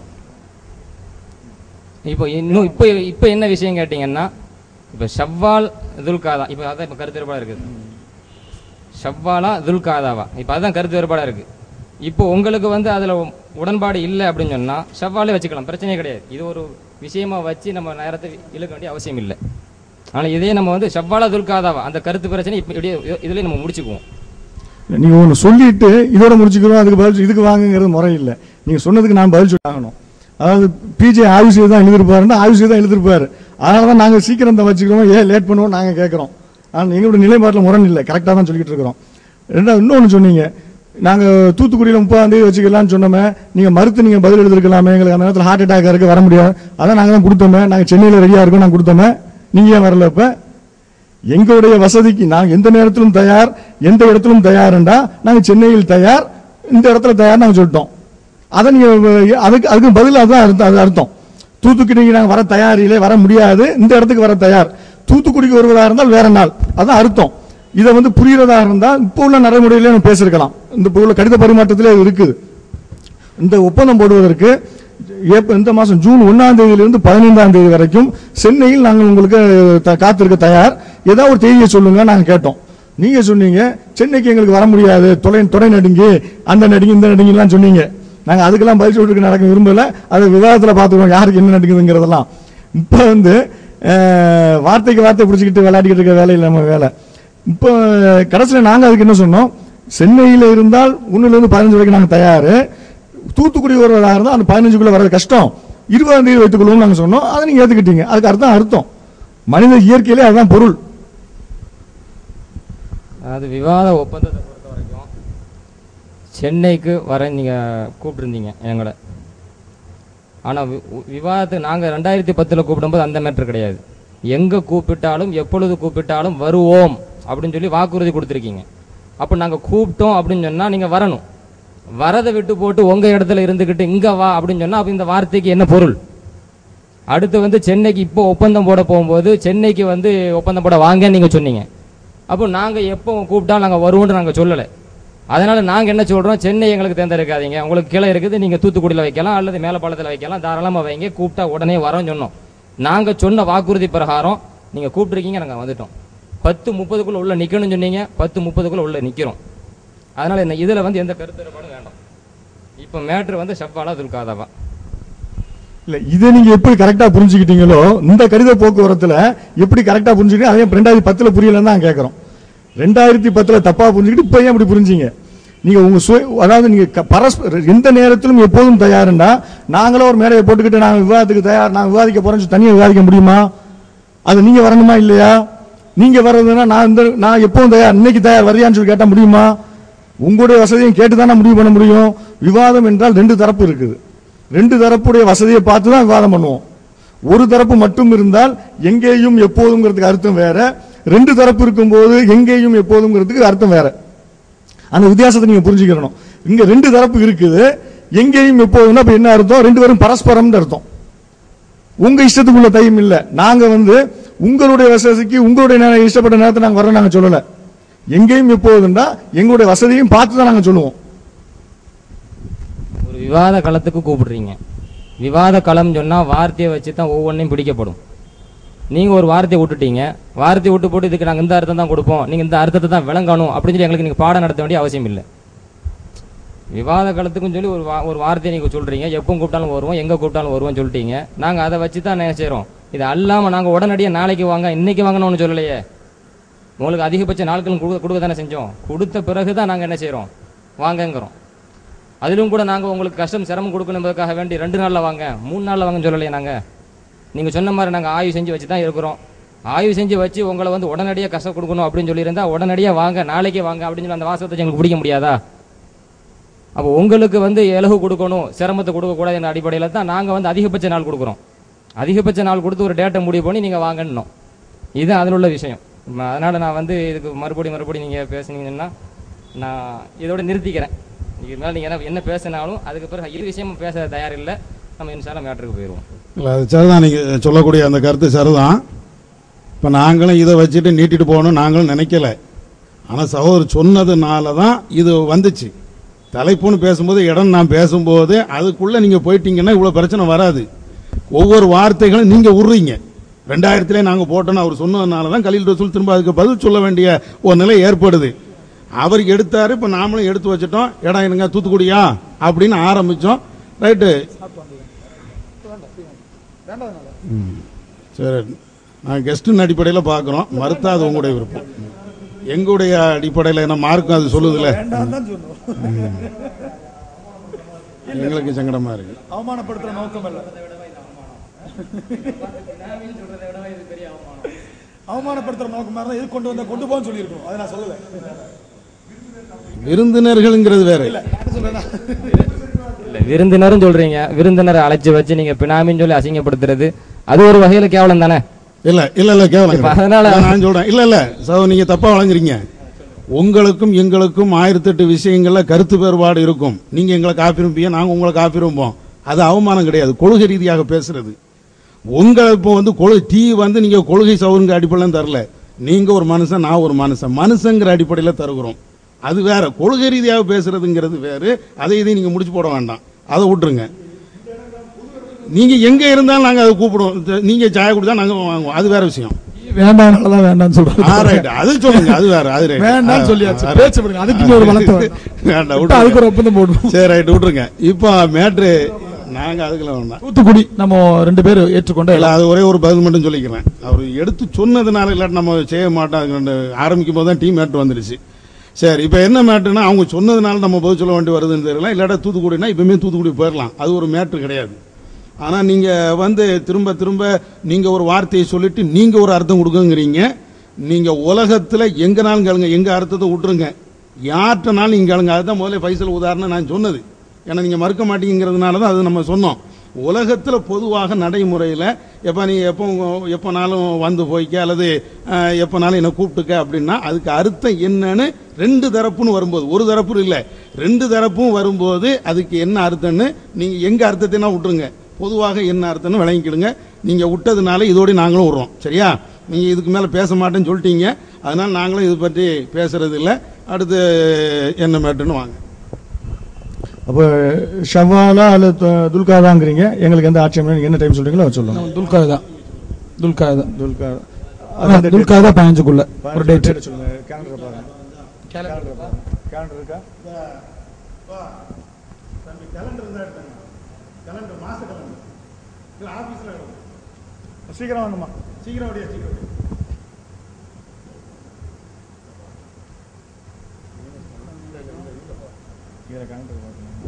இப்போ இன்னும் இப்போ இப்போ என்ன விஷயம் கேட்டிங்கன்னா இப்போ ஷவ்வால் துல்காதா இப்போ அதான் இப்போ கருத்து வேறுபாடு இருக்குது ஷவ்வாலா துல்காதாவா இப்போ அதுதான் கருத்து வேறுபாடாக இருக்குது இப்போ உங்களுக்கு வந்து அதில் உடன்பாடு இல்லை அப்படின்னு சொன்னால் ஷவ்வாலே வச்சுக்கலாம் பிரச்சனையே கிடையாது இது ஒரு விஷயமா வச்சு நம்ம நேரத்தை இழுக்க வேண்டிய அவசியம் இல்லை ஆனால் இதே நம்ம வந்து ஷவ்வாலா துல்காதாவா அந்த கருத்து பிரச்சனை இப்போ இப்படியே இதுலேயே நம்ம முடிச்சுக்குவோம் நீங்க ஒன்று சொல்லிட்டு இதோட முடிச்சுக்கிறோம் அதுக்கு பதில் சொல்- இதுக்கு வாங்குங்கிறது முறை இல்லை நீங்க சொன்னதுக்கு நான் பதில் சொல்லி ஆகணும் அதாவது பிஜே ஆய்வு செய்து தான் எழுதிருப்பாருன்னா ஆய்வு செய்து தான் எழுதிருப்பாரு அதனால தான் நாங்கள் சீக்கிரம் தான் வச்சுக்கிறோம் ஏன் லேட் பண்ணுவோம் நாங்கள் கேட்குறோம் ஆனால் எங்களோட நிலைப்பாட்டில் முரண் இல்லை கரெக்டாக தான் சொல்லிக்கிட்டு இருக்கிறோம் ரெண்டாவது இன்னொன்று சொன்னீங்க நாங்கள் தூத்துக்குடியில் முப்பதாம் தேதி வச்சுக்கலாம்னு சொன்னோமே நீங்கள் மறுத்து நீங்கள் பதில் எழுதிருக்கலாமே எங்களுக்கு அந்த நேரத்தில் ஹார்ட் அட்டாக் இருக்கு வர முடியாது அதான் நாங்கள் தான் கொடுத்தோமே நாங்கள் சென்னையில் ரெடியாக இருக்கோம் நாங்கள் கொடுத்தோமே நீங்கள் ஏன் வரல இப்போ எங்களுடைய வசதிக்கு நாங்க எந்த நேரத்திலும் தயார் எந்த இடத்திலும் தயார்ண்டா நாங்க சென்னையில் தயார் இந்த இடத்துல தயார் நாங்க சொல்லிட்டோம் அதை நீங்க அஹ், அதுக்கு அதுக்கு பதில் அதுதான் அர்த்தம் அது அர்த்தம் தூத்துக்குடிக்கு நாங்க வர தயாரிலே வர முடியாது இந்த இடத்துக்கு வர தயார் தூத்துக்குடிக்கு வருவதா இருந்தால் வேற நாள் அதான் அர்த்தம் இதை வந்து புரியுறதா இருந்தா இப்போ உள்ள நடைமுறையிலே நம்ம பேசிருக்கலாம் இந்த இப்போ உள்ள கடித பரிமாற்றத்திலே அது இருக்குது இந்த ஒப்பந்தம் போடுவதற்கு ஏப்ரல் இந்த மாதம் ஜூன் ஒன்னாம் தேதியிலிருந்து பதினைந்தாம் தேதி வரைக்கும் சென்னையில் நாங்கள் உங்களுக்கு த- காத்திருக்க தயார் ஏதாவது ஒரு தேதியை சொல்லுங்க நாங்கள் கேட்டோம் நீங்க சொன்னீங்க சென்னைக்கு எங்களுக்கு வர முடியாது தொலை தொலை நடுங்கி அந்த நடுங்கி இந்த நடுங்கிலாம் சொன்னீங்க நாங்கள் அதுக்கெல்லாம் பதில் சொல்றதுக்கு நடக்க விரும்பல அதை விவாதத்தில் பார்த்துக்கிறோம் யாருக்கு என்ன நடுங்குதுங்கிறதெல்லாம் இப்போ வந்து அஹ், வார்த்தைக்கு வார்த்தை பிடிச்சிக்கிட்டு விளையாடிக்கிட்டு இருக்க வேலையில் நம்ம வேலை இப்போ கடைசியில் நாங்கள் அதுக்கு என்ன சொன்னோம் சென்னையில் இருந்தால் ஒன்னுலேருந்து பதினஞ்சு வரைக்கும் நாங்கள் தயார் தூத்துக்குடி வருவதாக இருந்தால் அந்த பதினஞ்சுக்குள்ள வர்றது கஷ்டம் இருபதாம் தேதி வைத்துக் கொள்வோம் நாங்கள் சொன்னோம் அதை நீங்க ஏத்துக்கிட்டீங்க அதுக்கு அர்த்தம் அர்த்தம் மனித இயற்கையிலே அதுதான் பொருள் அதாவது விவாத ஒப்பந்தத்தை பொறுத்த வரைக்கும் சென்னைக்கு வர நீங்கள் கூப்பிட்டுருந்தீங்க எங்களை ஆனால் விவாதத்துக்கு நாங்கள் ரெண்டாயிரத்தி பத்தில் கூப்பிடும்போது அந்த மேட்ரு கிடையாது எங்கே கூப்பிட்டாலும் எப்பொழுது கூப்பிட்டாலும் வருவோம் அப்படின்னு சொல்லி வாக்குறுதி கொடுத்துருக்கீங்க அப்போ நாங்கள் கூப்பிட்டோம் அப்படின்னு சொன்னால் நீங்கள் வரணும் வரதை விட்டு போட்டு உங்கள் இடத்துல இருந்துக்கிட்டு இங்கே வா அப்படின்னு சொன்னால் அப்போ இந்த வார்த்தைக்கு என்ன பொருள் அடுத்து வந்து சென்னைக்கு இப்போ ஒப்பந்தம் போட போகும்போது சென்னைக்கு வந்து ஒப்பந்தம் போட வாங்கன்னு நீங்கள் சொன்னீங்க அப்போ நாங்கள் எப்போ கூப்பிட்டாலும் நாங்கள் வருவோம்னு நாங்கள் சொல்லலை அதனால நாங்கள் என்ன சொல்கிறோம் சென்னை எங்களுக்கு தேர்ந்தெடுக்காதீங்க உங்களுக்கு கீழே இருக்குது நீங்கள் தூத்துக்குடியில் வைக்கலாம் அல்லது மேலப்பாளத்தில் வைக்கலாம் தாராளமாக வைங்க கூப்பிட்டா உடனே வரோம்னு சொன்னோம் நாங்கள் சொன்ன வாக்குறுதி பிரகாரம் நீங்கள் கூப்பிட்ருக்கீங்க நாங்கள் வந்துட்டோம் பத்து முப்பதுக்குள்ள உள்ள நிற்கணும்னு சொன்னீங்க பத்து முப்பதுக்குள்ள உள்ள நிற்கிறோம் அதனால என்ன இதில் வந்து எந்த கருத்து வேறுபாடும் வேண்டாம் இப்போ மேட்ரு வந்து ஷப்பாலா துல்காதாவா இல்ல இதை நீங்க எப்படி கரெக்டா புரிஞ்சுக்கிட்டீங்களோ இந்த கடித போக்குவரத்துல எப்படி கரெக்டா புரிஞ்சுக்கிட்டு அதே ரெண்டாயிரத்தி பத்துல புரியலன்னு தான் கேட்கறோம் ரெண்டாயிரத்தி பத்துல தப்பா புரிஞ்சுக்கிட்டு இப்ப ஏன் அப்படி புரிஞ்சீங்க நீங்க உங்க சுய அதாவது நீங்க க- பரஸ்பர எந்த நேரத்திலும் எப்போதும் தயாருண்டா நாங்களும் ஒரு மேடையை போட்டுக்கிட்டு நாங்க விவாதத்துக்கு தயார் நான் விவாதிக்க போறேன்னு சொல்லி தனியா விவாதிக்க முடியுமா அது நீங்க வரணுமா இல்லையா நீங்க வர்றதுன்னா நான் இந்த நான் எப்பவும் தயார் இன்னைக்கு தயார் வரியான்னு சொல்லி கேட்டா முடியுமா உங்களுடைய வசதியும் கேட்டு தானே முடிவு பண்ண முடியும் விவாதம் என்றால் ரெண்டு தரப்பு இருக்குது ரெண்டு தரப்புடைய வசதியை பார்த்து தான் விவாதம் பண்ணுவோம் ஒரு தரப்பு மட்டும் இருந்தால் எங்கேயும் எப்போதுங்கிறதுக்கு அர்த்தம் வேற ரெண்டு தரப்பு இருக்கும்போது எங்கேயும் எப்போதுங்கிறதுக்கு அர்த்தம் வேற அந்த வித்தியாசத்தை நீங்க புரிஞ்சுக்கணும் இங்க ரெண்டு தரப்பு இருக்குது எங்கேயும் எப்போதுன்னா அப்ப என்ன அர்த்தம் ரெண்டு பேரும் பரஸ்பரம்னு அர்த்தம் உங்க இஷ்டத்துக்குள்ள தையம் இல்ல நாங்க வந்து உங்களுடைய வசதிக்கு உங்களுடைய நேரம் இஷ்டப்பட்ட நேரத்தை நாங்க வர நாங்க சொல்லல எங்கேயும் எப்போதுண்டா எங்களுடைய வசதியும் பார்த்து தான் நாங்க சொல்லுவோம் ஒரு விவாத களத்துக்கு கூப்பிடுறீங்க விவாத களம் சொன்னா வார்த்தையை வச்சு தான் ஒவ்வொன்றையும் பிடிக்கப்படும் நீங்க ஒரு வார்த்தையை விட்டுட்டீங்க வார்த்தையை விட்டு போட்டு இதுக்கு நாங்க இந்த அர்த்தம் தான் கொடுப்போம் நீங்க இந்த அர்த்தத்தை தான் விளங்கணும் அப்படின்னு சொல்லி எங்களுக்கு நீங்க பாடம் நடத்த வேண்டிய அவசியம் இல்லை விவாத களத்துக்கும் சொல்லி ஒரு வா- ஒரு வார்த்தையை நீங்க சொல்றீங்க எப்போ கூப்பிட்டாலும் வருவோம் எங்க கூப்பிட்டாலும் வருவோம் சொல்லிட்டீங்க நாங்க அதை வச்சு தான் என்ன செய்றோம் இது அல்லாம நாங்க உடனடியாக நாளைக்கு வாங்க இன்னைக்கு வாங்கன்னு ஒண்ணு சொல்லலையே உங்களுக்கு அதிகபட்ச நாட்கள் கொடுக்க கொடுக்க தானே செஞ்சோம் கொடுத்த பிறகு தான் நாங்க என்ன செய்றோம் வாங்கங்கிறோம் அதிலும் கூட நாங்க உங்களுக்கு கஷ்டம் சிரமம் கொடுக்கணுன்றதுக்காக வேண்டி ரெண்டு நாள்ல வாங்க மூணு நாள்ல வாங்கன்னு சொல்லலையே நாங்க நீங்க சொன்ன மாதிரி நாங்க ஆய்வு செஞ்சு வச்சு தான் இருக்கிறோம் ஆய்வு செஞ்சு வச்சு உங்களை வந்து உடனடியாக கஷ்டம் கொடுக்கணும் அப்படின்னு சொல்லியிருந்தா உடனடியாக வாங்க நாளைக்கே வாங்க அப்படின்னு சொல்லி அந்த வாசகத்தை எங்களுக்கு பிடிக்க முடியாதா அப்போ உங்களுக்கு வந்து இலகு கொடுக்கணும் சிரமத்தை கொடுக்கக்கூடாது என்ற அடிப்படையில் தான் நாங்கள் வந்து அதிகபட்ச நாள் கொடுக்குறோம் அதிகபட்ச நாள் கொடுத்து ஒரு டேட்டை முடிவு பண்ணி நீங்கள் வாங்கணும் இதுதான் அதில் உள்ள விஷயம் ம- அதனால நான் வந்து இதுக்கு மறுபடியும் மறுபடியும் நீங்கள் பேசுனீங்கன்னா நான் இதோட நிறுத்திக்கிறேன் இதுக்கு மேலே நீங்கள் என்ன என்ன பேசினாலும் அதுக்கு பிறகு இரு விஷயமும் பேச தயாரில்லை நம்ம இன்ஷால்லாம் மேட்டருக்கு போயிடுவோம் இல்லை அது சரிதான் நீங்கள் சொல்லக்கூடிய அந்த கருத்து சரிதான் இப்போ நாங்களும் இதை வச்சுட்டு நீட்டிட்டு போகணும் நாங்களும் நினைக்கல ஆனால் சகோதரர் சொன்னதுனால தான் இது வந்துச்சு தலைப்புன்னு பேசும்போது இடம் நான் பேசும்போது அதுக்குள்ளே நீங்கள் போயிட்டீங்கன்னா இவ்வளோ பிரச்சனை வராது ஒவ்வொரு வார்த்தைகளும் நீங்கள் உர்றீங்க ரெண்டாயிரத்திலே நாங்கள் போட்டோன்னு அவர் சொன்னதுனால தான் கலீல் ரசூல் திரும்ப அதுக்கு பதில் சொல்ல வேண்டிய ஒரு நிலை ஏற்படுது அவர் எடுத்தாரு இப்போ நாமளும் எடுத்து வச்சிட்டோம் இடம் என்னங்க தூத்துக்குடியா அப்படின்னு ஆரம்பித்தோம் ரைட்டு சரி நான் கெஸ்டின் அடிப்படையில் பார்க்குறோம் மறுத்தா அது உங்களுடைய விருப்பம் எங்களுடைய அடிப்படையில் என்ன மார்க்கும் அது சொல்லுதுல்ல எங்களுக்கு சங்கடமா இருக்கு அவமானப்படுத்துற நோக்கம் இல்ல அவமானப்படுத்துற நோக்கமா இருந்தா எது கொண்டு வந்த கொண்டு போன்னு சொல்லியிருக்கணும் அதை நான் சொல்லல விருந்தினர்கள்ங்கிறது வேற இல்ல விருந்தினரும் சொல்றீங்க விருந்தினரை அழைச்சு வச்சு நீங்க பினாமின்னு சொல்லி அசிங்கப்படுத்துறது அது ஒரு வகையில கேவலம் தானே இல்ல இல்ல இல்ல கேவலம் இப்ப கிடையாது. அதனால- அதான் நான் சொல்றேன் இல்ல இல்ல சோ நீங்க தப்பா வழங்குறீங்க உங்களுக்கும் எங்களுக்கும் ஆயிரத்தெட்டு விஷயங்கள்ல கருத்து வேறுபாடு இருக்கும் நீங்க எங்களை காப்பிருப்பீங்க நாங்க உங்களை காப்பிருப்போம் அது அவமானம் கிடையாது கொள்கை ரீதியாக பேசுறது உங்களை இப்போ வந்து கொள்கை டீ வந்து நீங்க கொள்கை சவுருங்க அடிப்படையில் தரல நீங்க ஒரு மனுஷன் நான் ஒரு மனுஷன் மனுஷங்கிற அடிப்படையில் தருகிறோம் அது வேற கொள்கை ரீதியாக பேசுறதுங்கிறது வேறு அதை இதையும் நீங்க முடிச்சு போட வேண்டாம் அதை விட்டுருங்க நீங்க எங்க இருந்தாலும் நாங்க அதை கூப்பிடுவோம் இந்த- நீங்க சாய குடிச்சா நாங்க வாங்குவோம் அது வேற விஷயம் வேண்டாம் வேண்டாம்னு சொல்றேன் ஆ, right. அது சொல்லுங்க அது வேற அது right. வேண்டாம்னு ஆ, சொல்லியாச்சு ஆ, பேச்சு விடுங்க அதுக்கு இன்னொரு வளர்த்த வேண்டாம் வேண்டாம் இப்ப அதுக்கு ஒரு விட்டுருங்க. ஒப்பந்தம் போடுவோம் சரி ரைட் விட்டுருங்க இப்போ மேட்ரு நாங்க அதுக்குள்ள வேண்டாம் தூத்துக்குடி நம்ம ரெண்டு பேர் ஏற்றுக்கொண்ட இல்ல அது ஒரே ஒரு பதில் மட்டும் சொல்லிக்கிறேன் அவர் எடுத்து சொன்னதுனால இல்லாட்டி நம்ம செய்ய மாட்டோம் ஆரம்பிக்கும் போது தான் டீம் மேட்ரு வந்துருச்சு சரி இப்போ என்ன மேட்ருனா அவங்க சொன்னதுனால நம்ம பதில் சொல்ல வேண்டி வருதுன்னு தெரியல இல்லாட்டா தூத்துக்குடினா இப்பவுமே தூத்துக்குடி போயிடலாம் அது ஒரு மேட்ரு கிடையாது ஆனா நீங்க வந்து திரும்ப திரும்ப நீங்க ஒரு வார்த்தையை சொல்லிட்டு நீங்க ஒரு அர்த்தம் கொடுக்குங்கிறீங்க நீங்க உலகத்துல எங்கனாலும் கேளுங்க எங்க அர்த்தத்தை விட்டுருங்க யார்கிட்டனாலும் நீங்க கேளுங்க அதுதான் முதல்ல பைசல் உதாரணம் நான் சொன்னது ஏன்னா நீங்க மறுக்க மாட்டீங்கிறதுனால தான் அது நம்ம சொன்னோம் உலகத்துல பொதுவாக நடைமுறையில் எப்போ நீ எப்போ எப்போனாலும் வந்து போய்க்க அல்லது அஹ், எப்போனாலும் என்னை கூப்பிட்டுக்க அப்படின்னா அதுக்கு அர்த்தம் என்னன்னு ரெண்டு தரப்புன்னு வரும்போது ஒரு தரப்பு இல்லை ரெண்டு தரப்பும் வரும்போது அதுக்கு என்ன அர்த்தம்னு நீங்க எங்க அர்த்தத்தைனா விட்டுருங்க பொதுவாக என்ன அர்த்தம்னு விளங்கிக்கிடுங்க நீங்க விட்டதுனால இதோட நாங்களும் விடுறோம் சரியா நீங்க இதுக்கு மேல பேச மாட்டேன்னு சொல்லிட்டீங்க அதனால நாங்களும் இது பற்றி பேசுறது இல்லை அடுத்து என்ன மேட்டுன்னு வாங்க அப்போ ஷவாலா அல்லது து- துல்காதாங்கிறீங்க எங்களுக்கு எந்த ஆட்சியம் நீங்க என்ன டைம் சொல்றீங்களோ அதை சொல்லுங்க துல்காய் தான் துல்காய் தான் துல்கா துல்காய் தான் பதினஞ்சுக்குள்ள ஒரு டேட் டேட் சொல்லுங்க கேலண்டர் பாருங்க கேலண்டர் பாருங்க கேலண்டர் இருக்கா சீக்கிரம் வாங்கம்மா சீக்கிரம் ஓடியா சீக்கிரம் கேலண்டர் பார்க்கணும்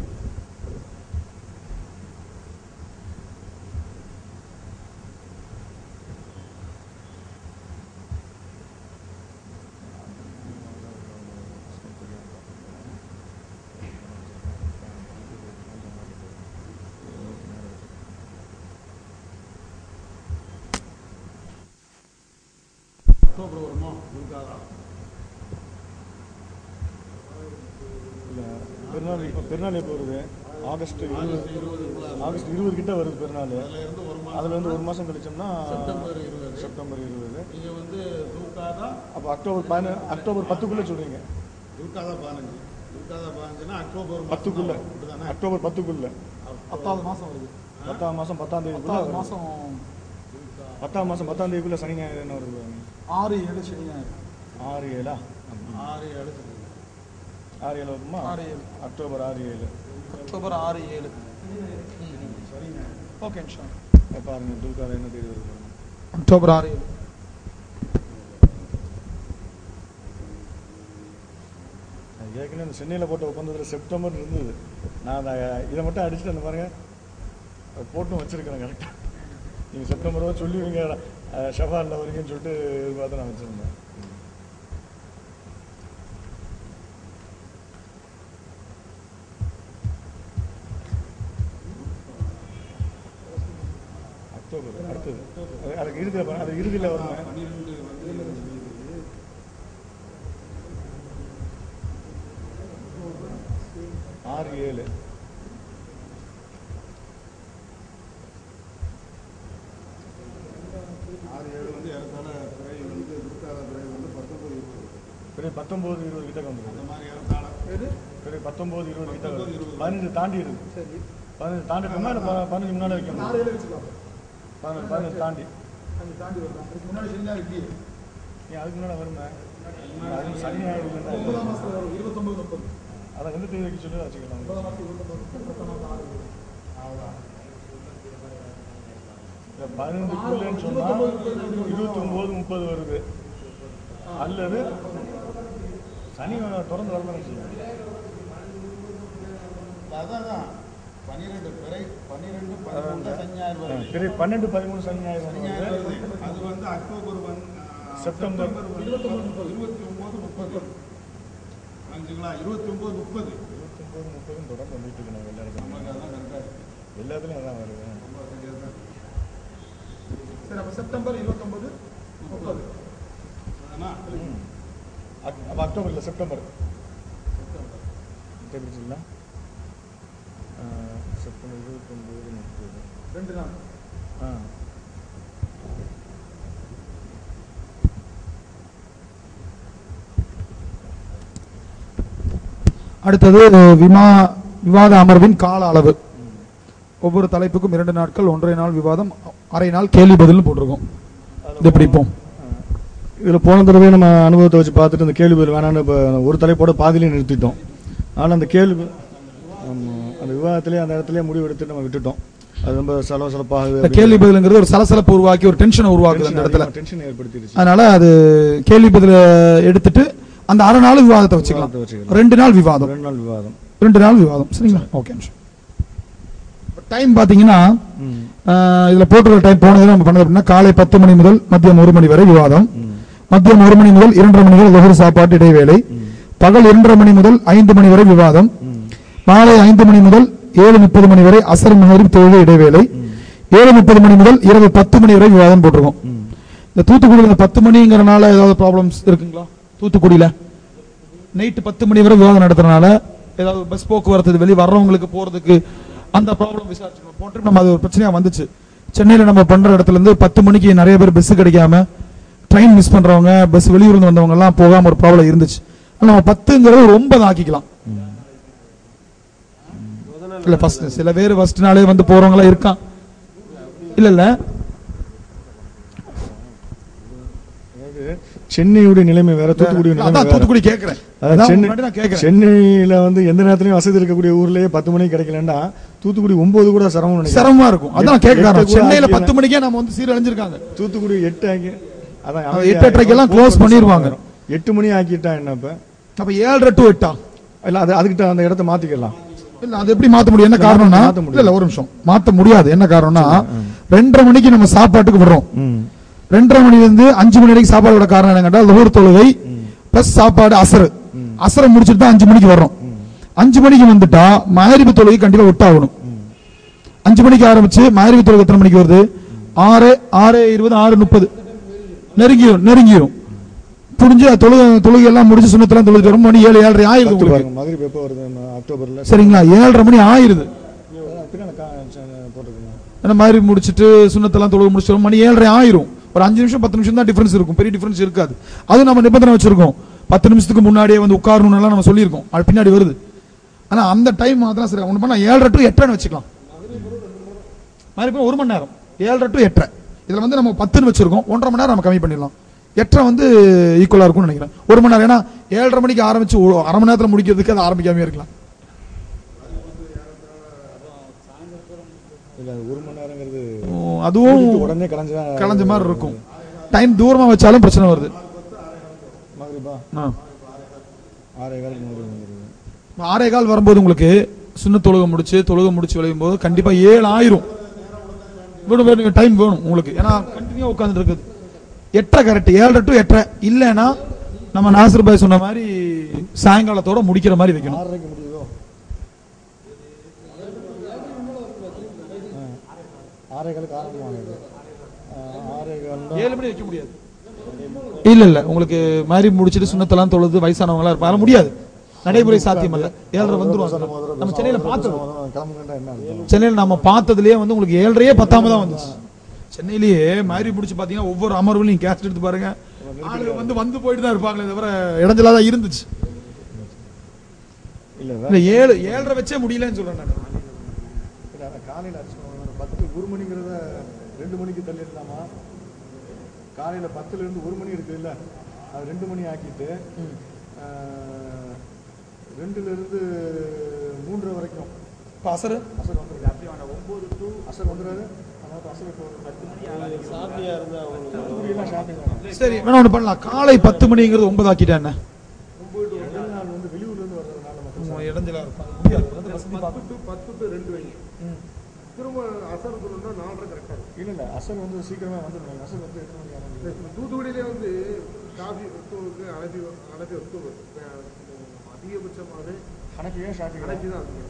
இல்ல, பெருநாள் இப்போ பெருநாள் எப்போ வருது ஆகஸ்ட் இருபது ஆகஸ்ட் இருபது கிட்ட வருது பெருநாள் அதுல இருந்து ஒரு மாசம் கழிச்சோம்னா செப்டம்பர் இருபது நீங்க வந்து தூக்காதா அப்போ அக்டோபர் பதின அக்டோபர் பத்துக்குள்ள சொல்றீங்க தூக்காதா பதினஞ்சு தூக்காதா பதினஞ்சுன்னா அக்டோபர் மாசம் பத்துக்குள்ள வரும். அப்படிதானே அக்டோபர் பத்துக்குள்ள பத்தாவது மாசம் வருது பத்தாம் மாசம் பத்தாம் தேதிக்குள்ள பத்தாவது வருது. மாசம் பத்தாம் மாசம் பத்தாம் தேதிக்குள்ள சனி ஞாயிறு என்ன வருது ஆறு ஏழு சனி ஞாயிறு ஆறு ஏழா ஆறு ஏழு சொல்லுங்க. ஆறு ஏழு வருமா ஆறு ஏழு அக்டோபர் ஆறு ஏழு அக்டோபர் ஆறு ஏழு ஓகே நிஷா இப்ப பாருங்க துல்கால என்ன தேதி வருது பாருங்க. அக்டோபர் ஆறு ஏழு நான் ஏற்கனவே அந்த சென்னையில் போட்ட ஒப்பந்தத்தில் செப்டம்பர் இருந்தது நான் அந்த இதை மட்டும் அடிச்சுட்டு அந்த பாருங்க அதை போட்டும் வச்சிருக்கிறேன் கரெக்டாக நீங்கள் செப்டம்பரோ சொல்லுவீங்க ஷஃபாலில் வரீங்கன்னு சொல்லிட்டு பார்த்து நான் வச்சுருந்தேன் அக்டோபர் அடுத்தது அது- அதுக்கு இறுதியில் பாருங்க, அது இறுதியில் வருங்க ஆறு ஏழு ஆறு ஏழு வந்து ஏறத்தாழ பிறை வந்து தூக்காத பிறை வந்து பத்தொன்பது இருபது பெரிய பத்தொம்போது இருபது கிட்ட வந்துருக்கு அந்த மாதிரி ஏறத்தாழ பெரிய பத்தொம்போது இருபது கிட்ட பத்தொன்பது, வருது இருபது. பதினஞ்சு தாண்டி இருக்கு சரி பதினஞ்சு தாண்டிட்டோம்னா இல்லை ப- பதினஞ்சு முன்னாடி வைக்கணும் நாலு ஏழு வச்சுக்கலாம் பதினஞ்சு பதினஞ்சு தாண்டி அஞ்சு தாண்டி வரலாம் அதுக்கு முன்னாடி சனி ஞாயிறு இல்லையே நீ அதுக்கு முன்னாடி வருமே அது சனி ஞாயிறு ஒன்பதாம் இல்லைன்னா மாசத்துல வரும் இருபத்தொன்பது முப்பது அதை எந்த தேதி வைக்க சொல்லி வச்சுக்கலாம் ஒன்பதாம் மாசம் இருபத்தொன்பது பத்தாம் மாசம் ஆறு ஏழு அவ்வளோதான் இந்த பதினஞ்சுக்குள்ளேன்னு சொன்னால் இருபத்தி ஒம்பது முப்பது வருது அல்லது சனி திறந்து வரதான் செய்யும் அதான் தான் பன்னிரெண்டு பிறை பன்னிரெண்டு பதிமூணு சனி ஞாயிறு வருது பெரிய பன்னெண்டு பதிமூணு சனி ஞாயிறு சனி வருது. ஞாயிறு வருது அது வந்து அக்டோபர் ஒன் ஆ, செப்டம்பர். இருபத்தி ஒன்பது இருபத்தி ஒன்பது முப்பது அஞ்சுங்களா இருபத்தி ஒன்பது முப்பது இருபத்தொம்பது முப்பதும் தொடர்ந்து வந்துட்டு இருக்கு நம்ம எல்லா இடத்துலையும் நமக்கு அதான் கரெக்டாக இருக்கு எல்லா இடத்துலையும் அதான் வருது ரொம்ப சரியாக தான் இருக்கு. சரி அப்ப செப்டம்பர் இருபத்தொன்பது முப்பது ஆனா ம். அக்- அப்ப அக்டோபர் இல்லை செப்டம்பர் தெரிஞ்சுங்களா செப்டம்பர் இருபத்தொம்பது முப்பது ரெண்டு நாள் ஆ அடுத்தது விமா விவாத அமர்வின் கால அளவு ஒவ்வொரு தலைப்புக்கும் இரண்டு நாட்கள் ஒன்றரை நாள் விவாதம் அரை நாள் கேள்வி பதில்னு போட்டிருக்கோம் இது பிடிப்போம் இதில் போன தடவை நம்ம அனுபவத்தை வச்சு பார்த்துட்டு அந்த கேள்வி பதில் வேணான்னு இப்போ ஒரு தலைப்போட பாதியிலே நிறுத்திட்டோம் ஆனால் அந்த கேள்வி ப- ஆமா, அந்த விவாதத்திலே அந்த இடத்துலயே முடிவு எடுத்து நம்ம விட்டுட்டோம் அது ரொம்ப சலசலப்பாகுது இந்த கேள்வி பதிலுங்கிறது ஒரு சலசலப்பு உருவாக்கி ஒரு டென்ஷனை உருவாக்குது அந்த இடத்துல டென்ஷன் ஏற்படுத்திடுச்சு அதனால அது கேள்வி பதில எடுத்துட்டு அந்த அரை நாள் விவாதத்தை வச்சுக்கலாம் விவாதத்தை வச்சுக்கலாம். ரெண்டு நாள் விவாதம் ரெண்டு நாள் விவாதம் ரெண்டு நாள் விவாதம் சரிங்களா ஓகே டைம் பாத்தீங்கன்னா ம் ஆஹ், இதுல போட்டுள்ள டைம் போனது நம்ம பண்ணது அப்படின்னா காலை பத்து மணி முதல் மதியம் ஒரு மணி வரை விவாதம் ம் மதியம் ஒரு மணி முதல் இரண்டரை மணி வரை லொகர் சாப்பாட்டு இடைவேளை பகல் இரண்டரை மணி முதல் ஐந்து மணி வரை விவாதம் ம் மாலை ஐந்து மணி முதல் ஏழு முப்பது மணி வரை அசர் மகரிப் தொழுகை இடைவேளை ஏழு முப்பது மணி முதல் இரவு பத்து மணி வரை விவாதம் போட்டிருக்கோம் ம் இந்த தூத்துக்குடியில் இந்த பத்து மணிங்கிறனால ஏதாவது ப்ராப்ளம்ஸ் இருக்குங்களா தூத்துக்குடியில நைட்டு பத்து மணி வரை விவாதம் நடத்துறதுனால ஏதாவது பஸ் போக்குவரத்து இது வெளியே வர்றவங்களுக்கு போறதுக்கு அந்த ப்ராப்ளம் விசாரிச்சுக்கணும் போன trip நம்ம அது ஒரு பிரச்சனையா வந்துச்சு சென்னையில நம்ம பண்ற இடத்துல இருந்து பத்து மணிக்கு நிறைய பேர் பஸ் கிடைக்காம ட்ரெயின் மிஸ் பண்றவங்க பஸ் வெளியூர்ல இருந்து வந்தவங்க எல்லாம் போகாம ஒரு ப்ராப்ளம் இருந்துச்சு ஆனா நம்ம பத்துங்கிறது ஒரு ஒன்பது ஆக்கிக்கலாம் இல்ல ஃபர்ஸ்ட் சில பேர் ஃபர்ஸ்ட் நாளே வந்து போறவங்க இருக்கான் இல்ல இல்ல அதாவது சென்னையுடைய நிலைமை வேற தூத்துக்குடி நிலைமை அதான் வேற. தூத்துக்குடி கேக்குறேன் அதான் அதான் சென்னை முன்னாடி நான் கேக்குறேன் சென்னையில வந்து எந்த நேரத்துலயும் வசதி இருக்கக்கூடிய ஊர்லயே பத்து மணிக்கு கிடைக்கலன்னா தூத்துக்குடி ஒன்பது கூட சிரமம் நினைக்கிறேன் சிரமமா இருக்கும் அதான் எட்டு- கேட்க எட்டு கூட சென்னையில ஆக்கினா- பத்து மணிக்கே நம்ம வந்து சீரழிஞ்சிருக்காங்க தூத்துக்குடி எட்டு ஆக்கி அதான் அது எட்டு எட்டரைக்கெல்லாம் close பண்ணிருவாங்க. எட்டு மணி ஆக்கிட்டா என்ன இப்ப அப்ப ஏழரை டு எட்டா இல்ல அது அதுக்கிட்ட அந்த இடத்த மாத்திக்கலாம் இல்ல அது எப்படி மாத்த முடியும் என்ன காரணம்னா மாத்த முடியாது. இல்ல இல்ல ஒரு நிமிஷம் மாத்த முடியாது என்ன காரணம்னா ரெண்டரை மணிக்கு நம்ம சாப்பாட்டுக்கு விடுறோம் ம் ரெண்டரை மணில இருந்து அஞ்சு மணி வரைக்கும் சாப்பாடு விட காரணம் என்னன்னா லுகர் தொழுகை பிளஸ் சாப்பாடு அசரு அசரை முடிச்சுட்டு தான் அஞ்சு மணிக்கு வர்றோம் அஞ்சு மணிக்கு வந்துட்டா மகரிபு தொழுகை கண்டிப்பா விட்டாகணும் அஞ்சு மணிக்கு ஆரம்பிச்சு மகரிபு தொழுகை எத்தனை மணிக்கு வருது ஆறு ஆறு இருபது ஆறு முப்பது நெருங்கிரும் நெருங்கிரும் புரிஞ்சு தொழுக தொழுகை எல்லாம் முடிச்சு சுண்ணத்தெல்லாம் தொழுது வரும் மணி ஏழு ஏழரை ஆயிருது பத்து உங்களுக்கு பாருங்க மகரிப் எப்போ வருது நம்ம அக்டோபர்ல சரிங்களா ஏழரை மணி ஆயிருது பின்னாடி கா- ச- போட்டிருக்கீங்க அந்த மாதிரி முடிச்சுட்டு சுண்ணத்தெல்லாம் தொழுக முடிச்சிட்டு மணி ஏழரை ஆயிரும் ஒரு அஞ்சு நிமிஷம் பத்து நிமிஷம் தான் டிஃபரன்ஸ் இருக்கும் பெரிய டிஃபரன்ஸ் இருக்காது அது நம்ம நிபந்தனை வச்சிருக்கோம் பத்து நிமிஷத்துக்கு முன்னாடியே வந்து உட்காரணும்னு எல்லாம் நம்ம சொல்லியிருக்கோம் அது பின்னாடி வருது ஆனா அந்த டைம் மாத்திரம் சரி ஒன்று பண்ணா ஏழரை டு எட்டரைன்னு வச்சுக்கலாம் மாதிரி இப்போ ஒரு மணி நேரம் ஏழரை டு எட்டரை இதுல வந்து நம்ம பத்துன்னு வச்சிருக்கோம் ஒன்றரை மணி நேரம் நம்ம கம்மி பண்ணிடலாம் எட்டரை வந்து ஈக்குவலா இருக்கும்னு நினைக்கிறேன் ஒரு மணி நேரம் ஏன்னா ஏழரை மணிக்கு ஆரம்பிச்சு ஒரு அரை மணி நேரத்துல முடிக்கிறதுக்கு அது ஆரம்பிக்காம இருக்கலாம் இல்ல அது ஒரு மணி நேரங்கிறது ஓ, அதுவும் உடனே கலைஞ்சா கலைஞ்ச மாதிரி இருக்கும் டைம் தூரமா வச்சாலும் பிரச்சனை வருது மகரிபா ஆ. ஆறே காலுக்கு மகரிப் வந்துருது ஆறே கால் வரும்போது உங்களுக்கு சின்ன தொழுகை முடிச்சு தொழுகை முடிச்சு விளையும் போது கண்டிப்பா ஏழு ஆயிரும் வேணும் வேணும் டைம் வேணும் உங்களுக்கு ஏன்னா கண்டினியூ உட்காந்துட்டு இருக்குது எட்டரை கரெக்ட் ஏழரை டு எட்டரை இல்லைன்னா நம்ம நாசர் பாய் சொன்ன மாதிரி சாயங்காலத்தோட முடிக்கிற மாதிரி வைக்கணும் ஆறரைக்கு முடியுதோ ஆ. ஆறே காலுக்கு ஆரம்பமாகுது ஆ, ஆறே கால் ஏழு மணி வைக்க முடியாது இல்ல இல்ல உங்களுக்கு மாதிரி முடிச்சிட்டு சுண்ணத்தெல்லாம் தொழுது வயசானவங்க எல்லாம் இருப்பாங்க முடியாது நடைமுறை சாத்தியம் இல்ல ஏழரை வந்துரும் நம்ம சென்னையில பார்த்தது கிளம்புங்கண்டா என்ன அர்த்தம் சென்னையில் நம்ம பார்த்ததுலயே வந்து உங்களுக்கு ஏழரையே பத்தாம தான் வந்துச்சு சென்னையிலேயே மாதிரி பிடிச்சி பாத்தீங்கன்னா ஒவ்வொரு அமர்வுலையும் கேஸ்ட் எடுத்து பாருங்க ஆளுங்க வந்து வந்து போயிட்டு தான் இருப்பாங்களே தவிர இடைஞ்சலா தான் இருந்துச்சு இல்ல இல்ல ஏழு ஏழரை வச்சே முடியலன்னு சொல்றேன் நான் இல்ல, ஆனா காலையில அடிச்சுக்கணும் பத்து ஒரு மணிங்கிறத ரெண்டு மணிக்கு தள்ளிடலாமா காலையில பத்துல இருந்து ஒரு மணி இருக்கு இல்ல அது ரெண்டு மணி ஆக்கிட்டு ஆ, ரெண்டுல இருந்து மூன்றரை வரைக்கும் அசரு அசர் வந்துருது அப்படி வேண்டாம் ஒன்பது டு அசர் வந்துடாது அதாவது அசர் இப்போ ஒரு பத்து மணி சாப்பிட்டியா இருந்தா அவங்களுக்கு பத்து மணிக்கெல்லாம் ஷாப்பிங் வேணும் சரி வேணா ஒண்ணு பண்ணலாம் காலை பத்து மணிங்கிறது ஒன்பது ஆக்கிட்டேன் என்ன முதல் நாள் வந்து வெளியூர்ல இருந்து வர்றதுனால மட்டும் இடைஞ்சலா இருக்கும் அது முடியாது அது வந்து வசதி பத்து டு பத்து டு ரெண்டு வைங்க திரும்ப அசர் சொல்லணும்னா நாலரை கரெக்டாக இருக்கும் இல்ல இல்ல அசர் வந்து சீக்கிரமா வந்துடும் அசர் வந்து எட்டு மணிக்கு ஆரம்பிக்கும் இந்த தூத்துக்குடியிலே வந்து காஃபி ஒத்துவுக்கு அனபி அனபி ஒத்துவு அதிகபட்சமாக கணக்கு ஏன் ஷாப்பிங் அனபி தான் அதிகம்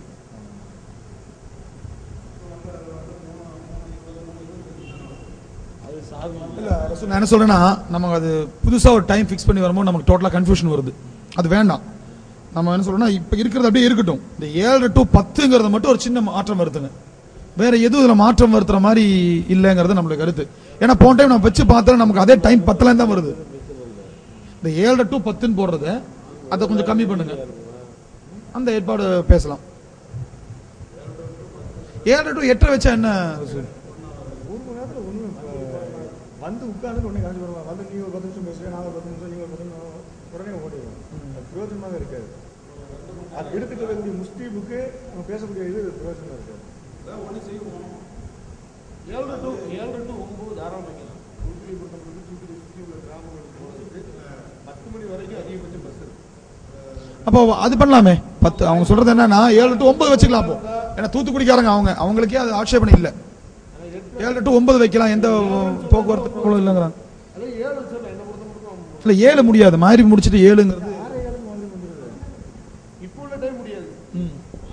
அது சாவி இல்ல ரசூல் நான் என்ன சொல்றேன்னா நமக்கு அது புதுசா ஒரு டைம் ஃபிக்ஸ் பண்ணி வரும்போது நமக்கு டோட்டலா கன்ஃபியூஷன் வருது அது வேண்டாம் நம்ம என்ன சொல்றோம்னா இப்ப இருக்கிறது அப்படியே இருக்கட்டும் இந்த ஏழு டு பத்துங்கிறத மட்டும் ஒரு சின்ன மாற்றம் வருதுங்க வேற எதுவும் இதுல மாற்றம் வருத்துற மாதிரி இல்லைங்கிறது நம்மளுக்கு கருத்து ஏன்னா போன டைம் நம்ம வச்சு பார்த்தா நமக்கு அதே டைம் பத்தலாம் தான் வருது இந்த ஏழு டு பத்துன்னு போடுறத அதை கொஞ்சம் கம்மி பண்ணுங்க அந்த ஏற்பாடு பேசலாம் ஏழு டு எட்டரை வச்சா என்ன ரசூல் ஒரு மணி நேரத்துல ஒண்ணும் வந்து உட்கார்ந்து உடனே கணக்கு வருவாங்க வந்து நீங்க ஒரு பத்து நிமிஷம் பேசுறீங்க நான் ஒரு பத்து நிமிஷம் நீங்க ஒரு பத்து நிமிஷம் உடனே ஓடிடுவோம் அது பிரயோஜனமாக இருக்காது அது எடுத்துட்டு வரக்கூடிய முஸ்லீமுக்கு நம்ம பேசக்கூடிய இது பிரயோஜனமா இருக்காது ஏழு டு ஏழு டு ஒன்பது தாராளம் வைக்கலாம் தூத்துக்குடி பொறுத்தவரைக்கும் தூத்துக்குடி சுற்றி உள்ள கிராமங்களுக்கு போகிறதுக்கு பத்து மணி வரைக்கும் அதிகபட்சம் பஸ் இருக்கு அப்போ அது பண்ணலாமே பத்து அவங்க சொல்றது என்னன்னா ஏழு டு ஒன்பது வச்சுக்கலாம் அப்போ ஏன்னா தூத்துக்குடிக்காரங்க அவங்க அவங்களுக்கே அது ஆட்சேபனை இல்லை ஏழு டு ஒன்பது வைக்கலாம் எந்த போக்குவரத்து கூட இல்லைங்கிறாங்க அதே ஏழு வச்சிடலாம் என்ன பொறுத்த மட்டும் இல்ல ஏழு முடியாது மாதிரி முடிச்சிட்டு ஏழுங்கிறது இப்போ உள்ள டைம் முடியாது ம்.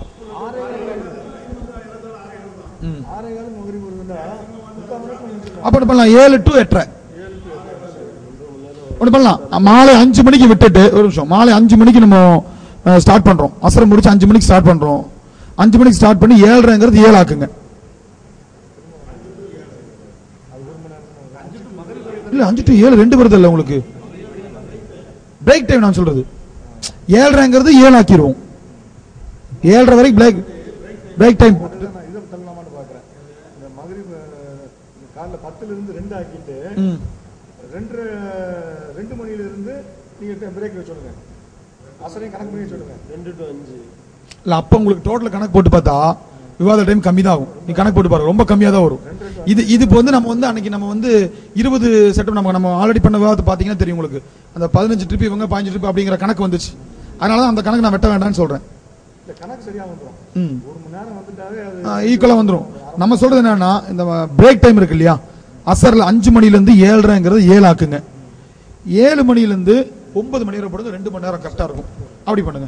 ம். ஆறே காலம் மகரி வருதுன்னா முக்கால் மணி நேரத்துல முடிச்சிடலாம் அப்ப என்ன பண்ணலாம் ஏழு டு எட்டரை ஒன்று பண்ணலாம் மாலை அஞ்சு மணிக்கு விட்டுட்டு ஒரு நிமிஷம் மாலை அஞ்சு மணிக்கு நம்ம ஸ்டார்ட் பண்றோம் அசரம் முடிச்சு அஞ்சு மணிக்கு ஸ்டார்ட் பண்றோம் அஞ்சு மணிக்கு ஸ்டார்ட் பண்ணி ஏழரைங்கிறது ஏழு ஆக்குங்க இல்ல அஞ்சு டு ஏழு ரெண்டு வருது இல்ல உங்களுக்கு பிரேக் டைம் நான் சொல்றது ஏழரைங்கிறது ஏழு ஆக்கிடுவோம் ஏழரை வரைக்கும் பிரேக் பிரேக் டைம் போட்டு நான் இதை தள்ளலாமான்னு பாக்குறேன் இந்த மகரி காலைல பத்துல இருந்து ரெண்டு ஆக்கிட்டு ம். ரெண்டு ரெண்டு மணில இருந்து நீங்க பிரேக் சொல்லுங்க அசரையும் கணக்கு பண்ணி சொல்லுங்க ரெண்டு டு அஞ்சு இல்ல அப்ப உங்களுக்கு டோட்டல் கணக்கு போட்டு பார்த்தா விவாத டைம் கம்மி தான் ஆகும் நீ கணக்கு போட்டு பாருங்க ரொம்ப கம்மியா தான் வரும் இது இது இப்போ வந்து நம்ம வந்து அன்னைக்கு நம்ம வந்து இருபது செட்டப் நம்ம நம்ம ஆல்ரெடி பண்ண விவாதத்தை பாத்தீங்கன்னா தெரியும் உங்களுக்கு அந்த பதினஞ்சு ட்ரிப் இவங்க பதினஞ்சு ட்ரிப் அப்படிங்கிற கணக்கு வந்துச்சு அதனால தான் அந்த கணக்கு நான் வெட்ட வேண்டாம்னு சொல்றேன் இல்ல கணக்கு சரியா வந்துடும் ம் ஒரு மணி நேரம் வந்துட்டாவே அது ஈக்குவலா வந்துரும் நம்ம சொல்றது என்னன்னா இந்த பிரேக் டைம் இருக்கு இல்லையா அசர்ல அஞ்சு மணில இருந்து ஏழரைங்கிறது ஏழு ஆக்குங்க ஏழு மணில இருந்து ஒன்பது மணி வரை போடுங்க ரெண்டு மணி நேரம் கரெக்டா இருக்கும் அப்படி பண்ணுங்க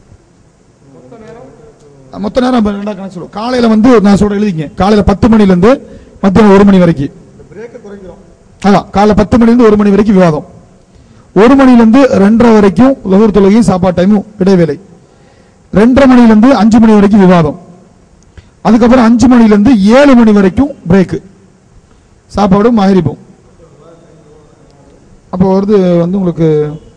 அஹ் மொத்த நேரம் நம்ம ரெண்டா கணக்கு சொல்லுவோம் காலையில வந்து நான் சொல்ற எழுதிங்க காலையில பத்து மணில இருந்து மத்தியானம் ஒரு மணி வரைக்கும் இந்த பிரேக்கை குறைக்கிறோம் அதான் காலைல பத்து மணில இருந்து ஒரு மணி வரைக்கும் விவாதம் ஒரு மணிலேருந்து ரெண்டரை வரைக்கும் லகுர் தொழுகையும் சாப்பாடு டைமும் இடைவேளை ரெண்டரை மணிலேருந்து அஞ்சு மணி வரைக்கும் விவாதம் அதுக்கப்புறம் அஞ்சு மணிலேருந்து ஏழு மணி வரைக்கும் பிரேக்கு சாப்பாடும் மகரிப்பும் அப்போ வருது வந்து உங்களுக்கு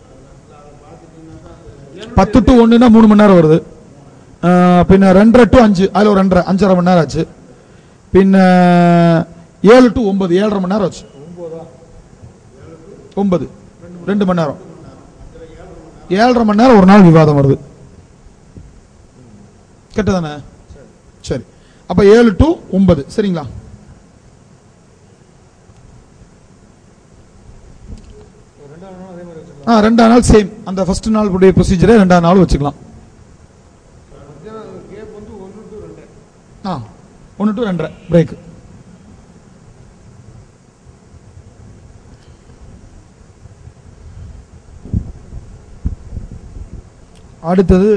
பத்து டு ஒண்ணுன்னா மூணு மணி நேரம் வருது ஆஹ் பின்ன ரெண்டரை டு அஞ்சு அதில் ஒரு ரெண்டரை அஞ்சரை மணி நேரம் ஆச்சு பின்ன ஏழு டு ஒன்பது ஏழரை மணி நேரம் ஆச்சு ஒன்பது ரெண்டு மணி நேரம் ஏழரை மணி நேரம் ஒரு நாள் விவாதம் வருது கெட்டதானே சரி அப்ப ஏழு டு ஒன்பது சரிங்களா ஆ ரெண்டாம் நாள் சேம் அந்த ஃபர்ஸ்ட் நாள் உடைய ப்ரொசீஜரை ரெண்டாம் நாள் வச்சுக்கலாம் கேப் வந்து ஒன்று டு ரெண்டு ஆ ஒன்று டு ரெண்டரை பிரேக் அடுத்தது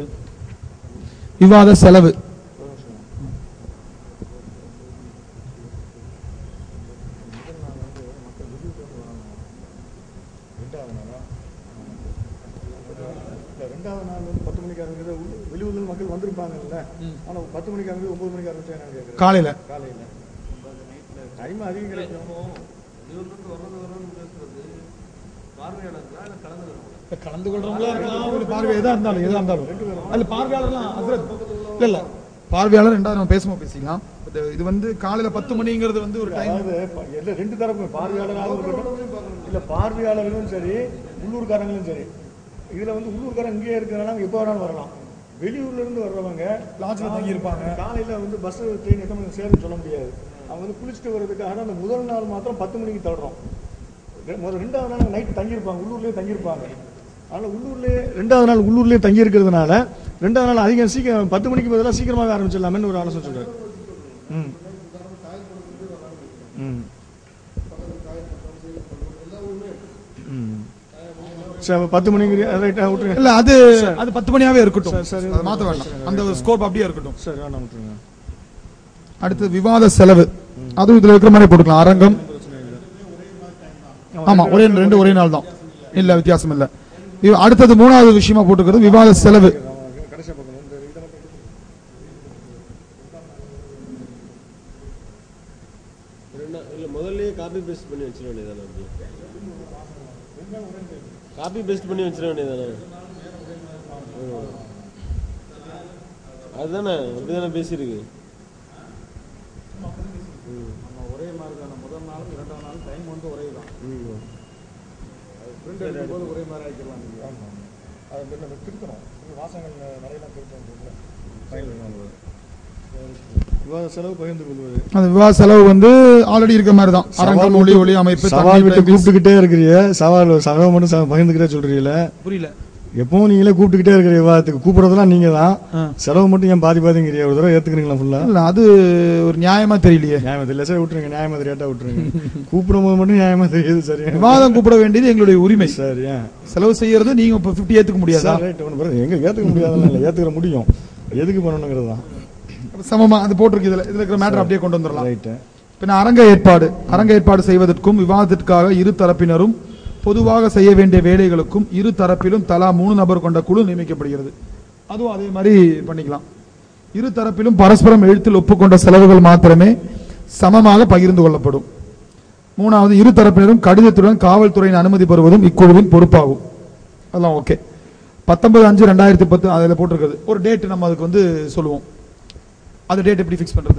விவாத செலவு இல்ல, ரெண்டாவது நாள் வந்து பத்து மணிக்கு ஆரம்பிக்கிறது உள்ள- வெளியூர்ல இருந்து மக்கள் வந்திருப்பாங்கல்ல ஆனா பத்து மணிக்கு ஆரம்பிச்சு ஒன்பது மணிக்கு ஆரம்பிச்சா நான் கேட்கறேன் காலையில காலையில டைம் அதிகம் கிடைக்கும் வெளியூர்லேருந்து வர்றது வரணும்னு பேசுறது பார்வையாளர்களா இல்லை கலந்துக்கிறவங்களா கலந்து கொள்றவங்களா இருக்கலாம் ஒரு பார்வை எதா இருந்தாலும் எதா இருந்தாலும் அதுல பார்வையாளர்லாம் ஹஸ்ரத் இல்ல இல்ல பார்வையாளர் ரெண்டாவது நம்ம பேசும்போது பேசிக்கலாம் But இது வந்து காலையில பத்து மணிங்கிறது வந்து ஒரு டைம் அதாவது ப- எல்லா ரெண்டு தரப்பு பார்வையாளராகவும் இருக்கட்டும் இல்ல பார்வையாளர்களும் சரி உள்ளூர்காரங்களும் சரி இதுல வந்து உள்ளூர்காரங்க இங்கேயே இருக்கிறனால அவங்க எப்போ வேணாலும் வரலாம் வெளியூர்ல இருந்து வர்றவங்க லாட்ஜ்ல தங்கி இருப்பாங்க. காலையில வந்து பஸ் ட்ரெயின் எத்தனை மணிக்கு சேரும்னு சொல்ல முடியாது அவங்க வந்து குளிச்சுட்டு வர்றதுக்காக அந்த முதல் நாள் மாத்திரம் பத்து மணிக்கு தள்ளுறோம் ரெ- முதல் ரெண்டாவது நாள் நைட் தங்கியிருப்பாங்க உள்ளூர்லயே தங்கியிருப்பாங்க அதனால உள்ளூர்லயே ரெண்டாவது நாள் உள்ளூர்லயே தங்கி இருக்கிறதுனால ரெண்டாவது நாள் அதிகம் சீக்கிரம் பத்து மணிக்கு பதிலாக சீக்கிரமாவே ஆரம்பிச்சிடலாமேன்னு ஒரு ஆலோசனை சொல்றாரு ம் ம் ம். சரி அப்ப பத்து மணிக்கு ரைட்டா விட்டுருங்க இல்ல அது அது பத்து மணியாவே இருக்கட்டும் சரி, சரி. அது மாத்த வேண்டாம் அந்த ஒரு ஸ்கோப் அப்படியே இருக்கட்டும் சரி வேண்டாம் விட்டுருங்க அடுத்து விவாத செலவு அதுவும் இதுல இருக்கிற மாதிரி போட்டுக்கலாம் அரங்கம் ஆமா ஒரே ரெண்டு ஒரே நாள் தான் இல்ல வித்தியாசம் இல்ல இவ- அடுத்தது மூணாவது விஷயமா போட்டுக்கிறது விவாத செலவு கடைசியா பார்க்கணும் இந்த இதெல்லாம் ரெண்டா இல்ல முதல்லயே காப்பி பேஸ்ட் பண்ணி வச்சிட வேண்டியதானே காப்பி பேஸ்ட் பண்ணி வச்சிட வேண்டியதானே ம். அதுதானே அப்படிதானே பேசியிருக்கு ஒரே மாதிரி தான் முதல் நாளும் இரண்டாம் நாளும் டைம் வந்து ஒரே தான் ம். பிரிண்ட் எடுக்கும்போது ஒரே மாதிரி ஆக்கிடலாம் நீங்க ஆமாம் அதை வந்து நம்ம திருத்தணும் இந்த வாசகங்கள் நிறையலாம் திருத்தணும் விவாத செலவு பகிர்ந்து கொள்வது அந்த விவாத செலவு வந்து ஆல்ரெடி இருக்க மாதிரி தான் அரங்கம் ஒளி ஒளி அமைப்பு சவால் தண்ணி, விட்டு privacy. கூப்பிட்டுக்கிட்டே இருக்கிறீங்க சவால் சவால் மட்டும் ச- பகிர்ந்துக்கிட்டே சொல்றீங்கள புரியல எப்பவும் நீங்களே கூப்பிட்டுக்கிட்டே இருக்கிற விவாதத்துக்கு கூப்பிடுறதெல்லாம் நீங்க தான் ஆ. செலவு மட்டும் ஏன் பாதி பாதிங்கிறீங்க ஒரு தடவை ஏத்துக்கிறீங்களா ஃபுல்லா இல்ல அது ஒரு நியாயமா தெரியலையே நியாயமா தெரியல சரி விட்டுருங்க நியாயமா தெரியாட்டா விட்டுருங்க கூப்பிடும்போது மட்டும் நியாயமா தெரியுது சரி விவாதம் கூப்பிட வேண்டியது எங்களுடைய உரிமை சரி ஏன் செலவு செய்யறது நீங்க இப்ப 50 ஏத்துக்க முடியாதா சரி, right, ஒண்ணும் பிரச்சனை. எங்க ஏத்துக்க முடியாதுன்னு இல்லை ஏத்துக்கிற முடியும் எதுக்கு பண்ணணுங்கிறது தான் சமமா அது போட்டிருக்கு இதுல இதுல இருக்கிற மேட்டர் அப்படியே கொண்டு வந்துடலாம் ரைட்டு பின்ன அரங்க ஏற்பாடு அரங்க ஏற்பாடு செய்வதற்கும் விவாதத்திற்காக இரு தரப்பினரும் பொதுவாக செய்ய வேண்டிய வேலைகளுக்கும் இரு தரப்பிலும் தலா மூணு நபர் கொண்ட குழு நியமிக்கப்படுகிறது அதுவும் அதே மாதிரி பண்ணிக்கலாம் இரு தரப்பிலும் பரஸ்பரம் எழுத்தில் ஒப்புக்கொண்ட செலவுகள் மாத்திரமே சமமாக பகிர்ந்து கொள்ளப்படும் மூணாவது இரு தரப்பினரும் கடிதத்துடன் காவல்துறையின் அனுமதி பெறுவதும் இக்குழுவின் பொறுப்பாகும் அதெல்லாம் ஓகே பத்தொன்பது அஞ்சு ரெண்டாயிரத்தி பத்து அதில் போட்டிருக்குது ஒரு டேட் நம்ம அதுக்கு வந்து சொல்லுவோம் அது டேட் எப்படி ஃபிக்ஸ் பண்றது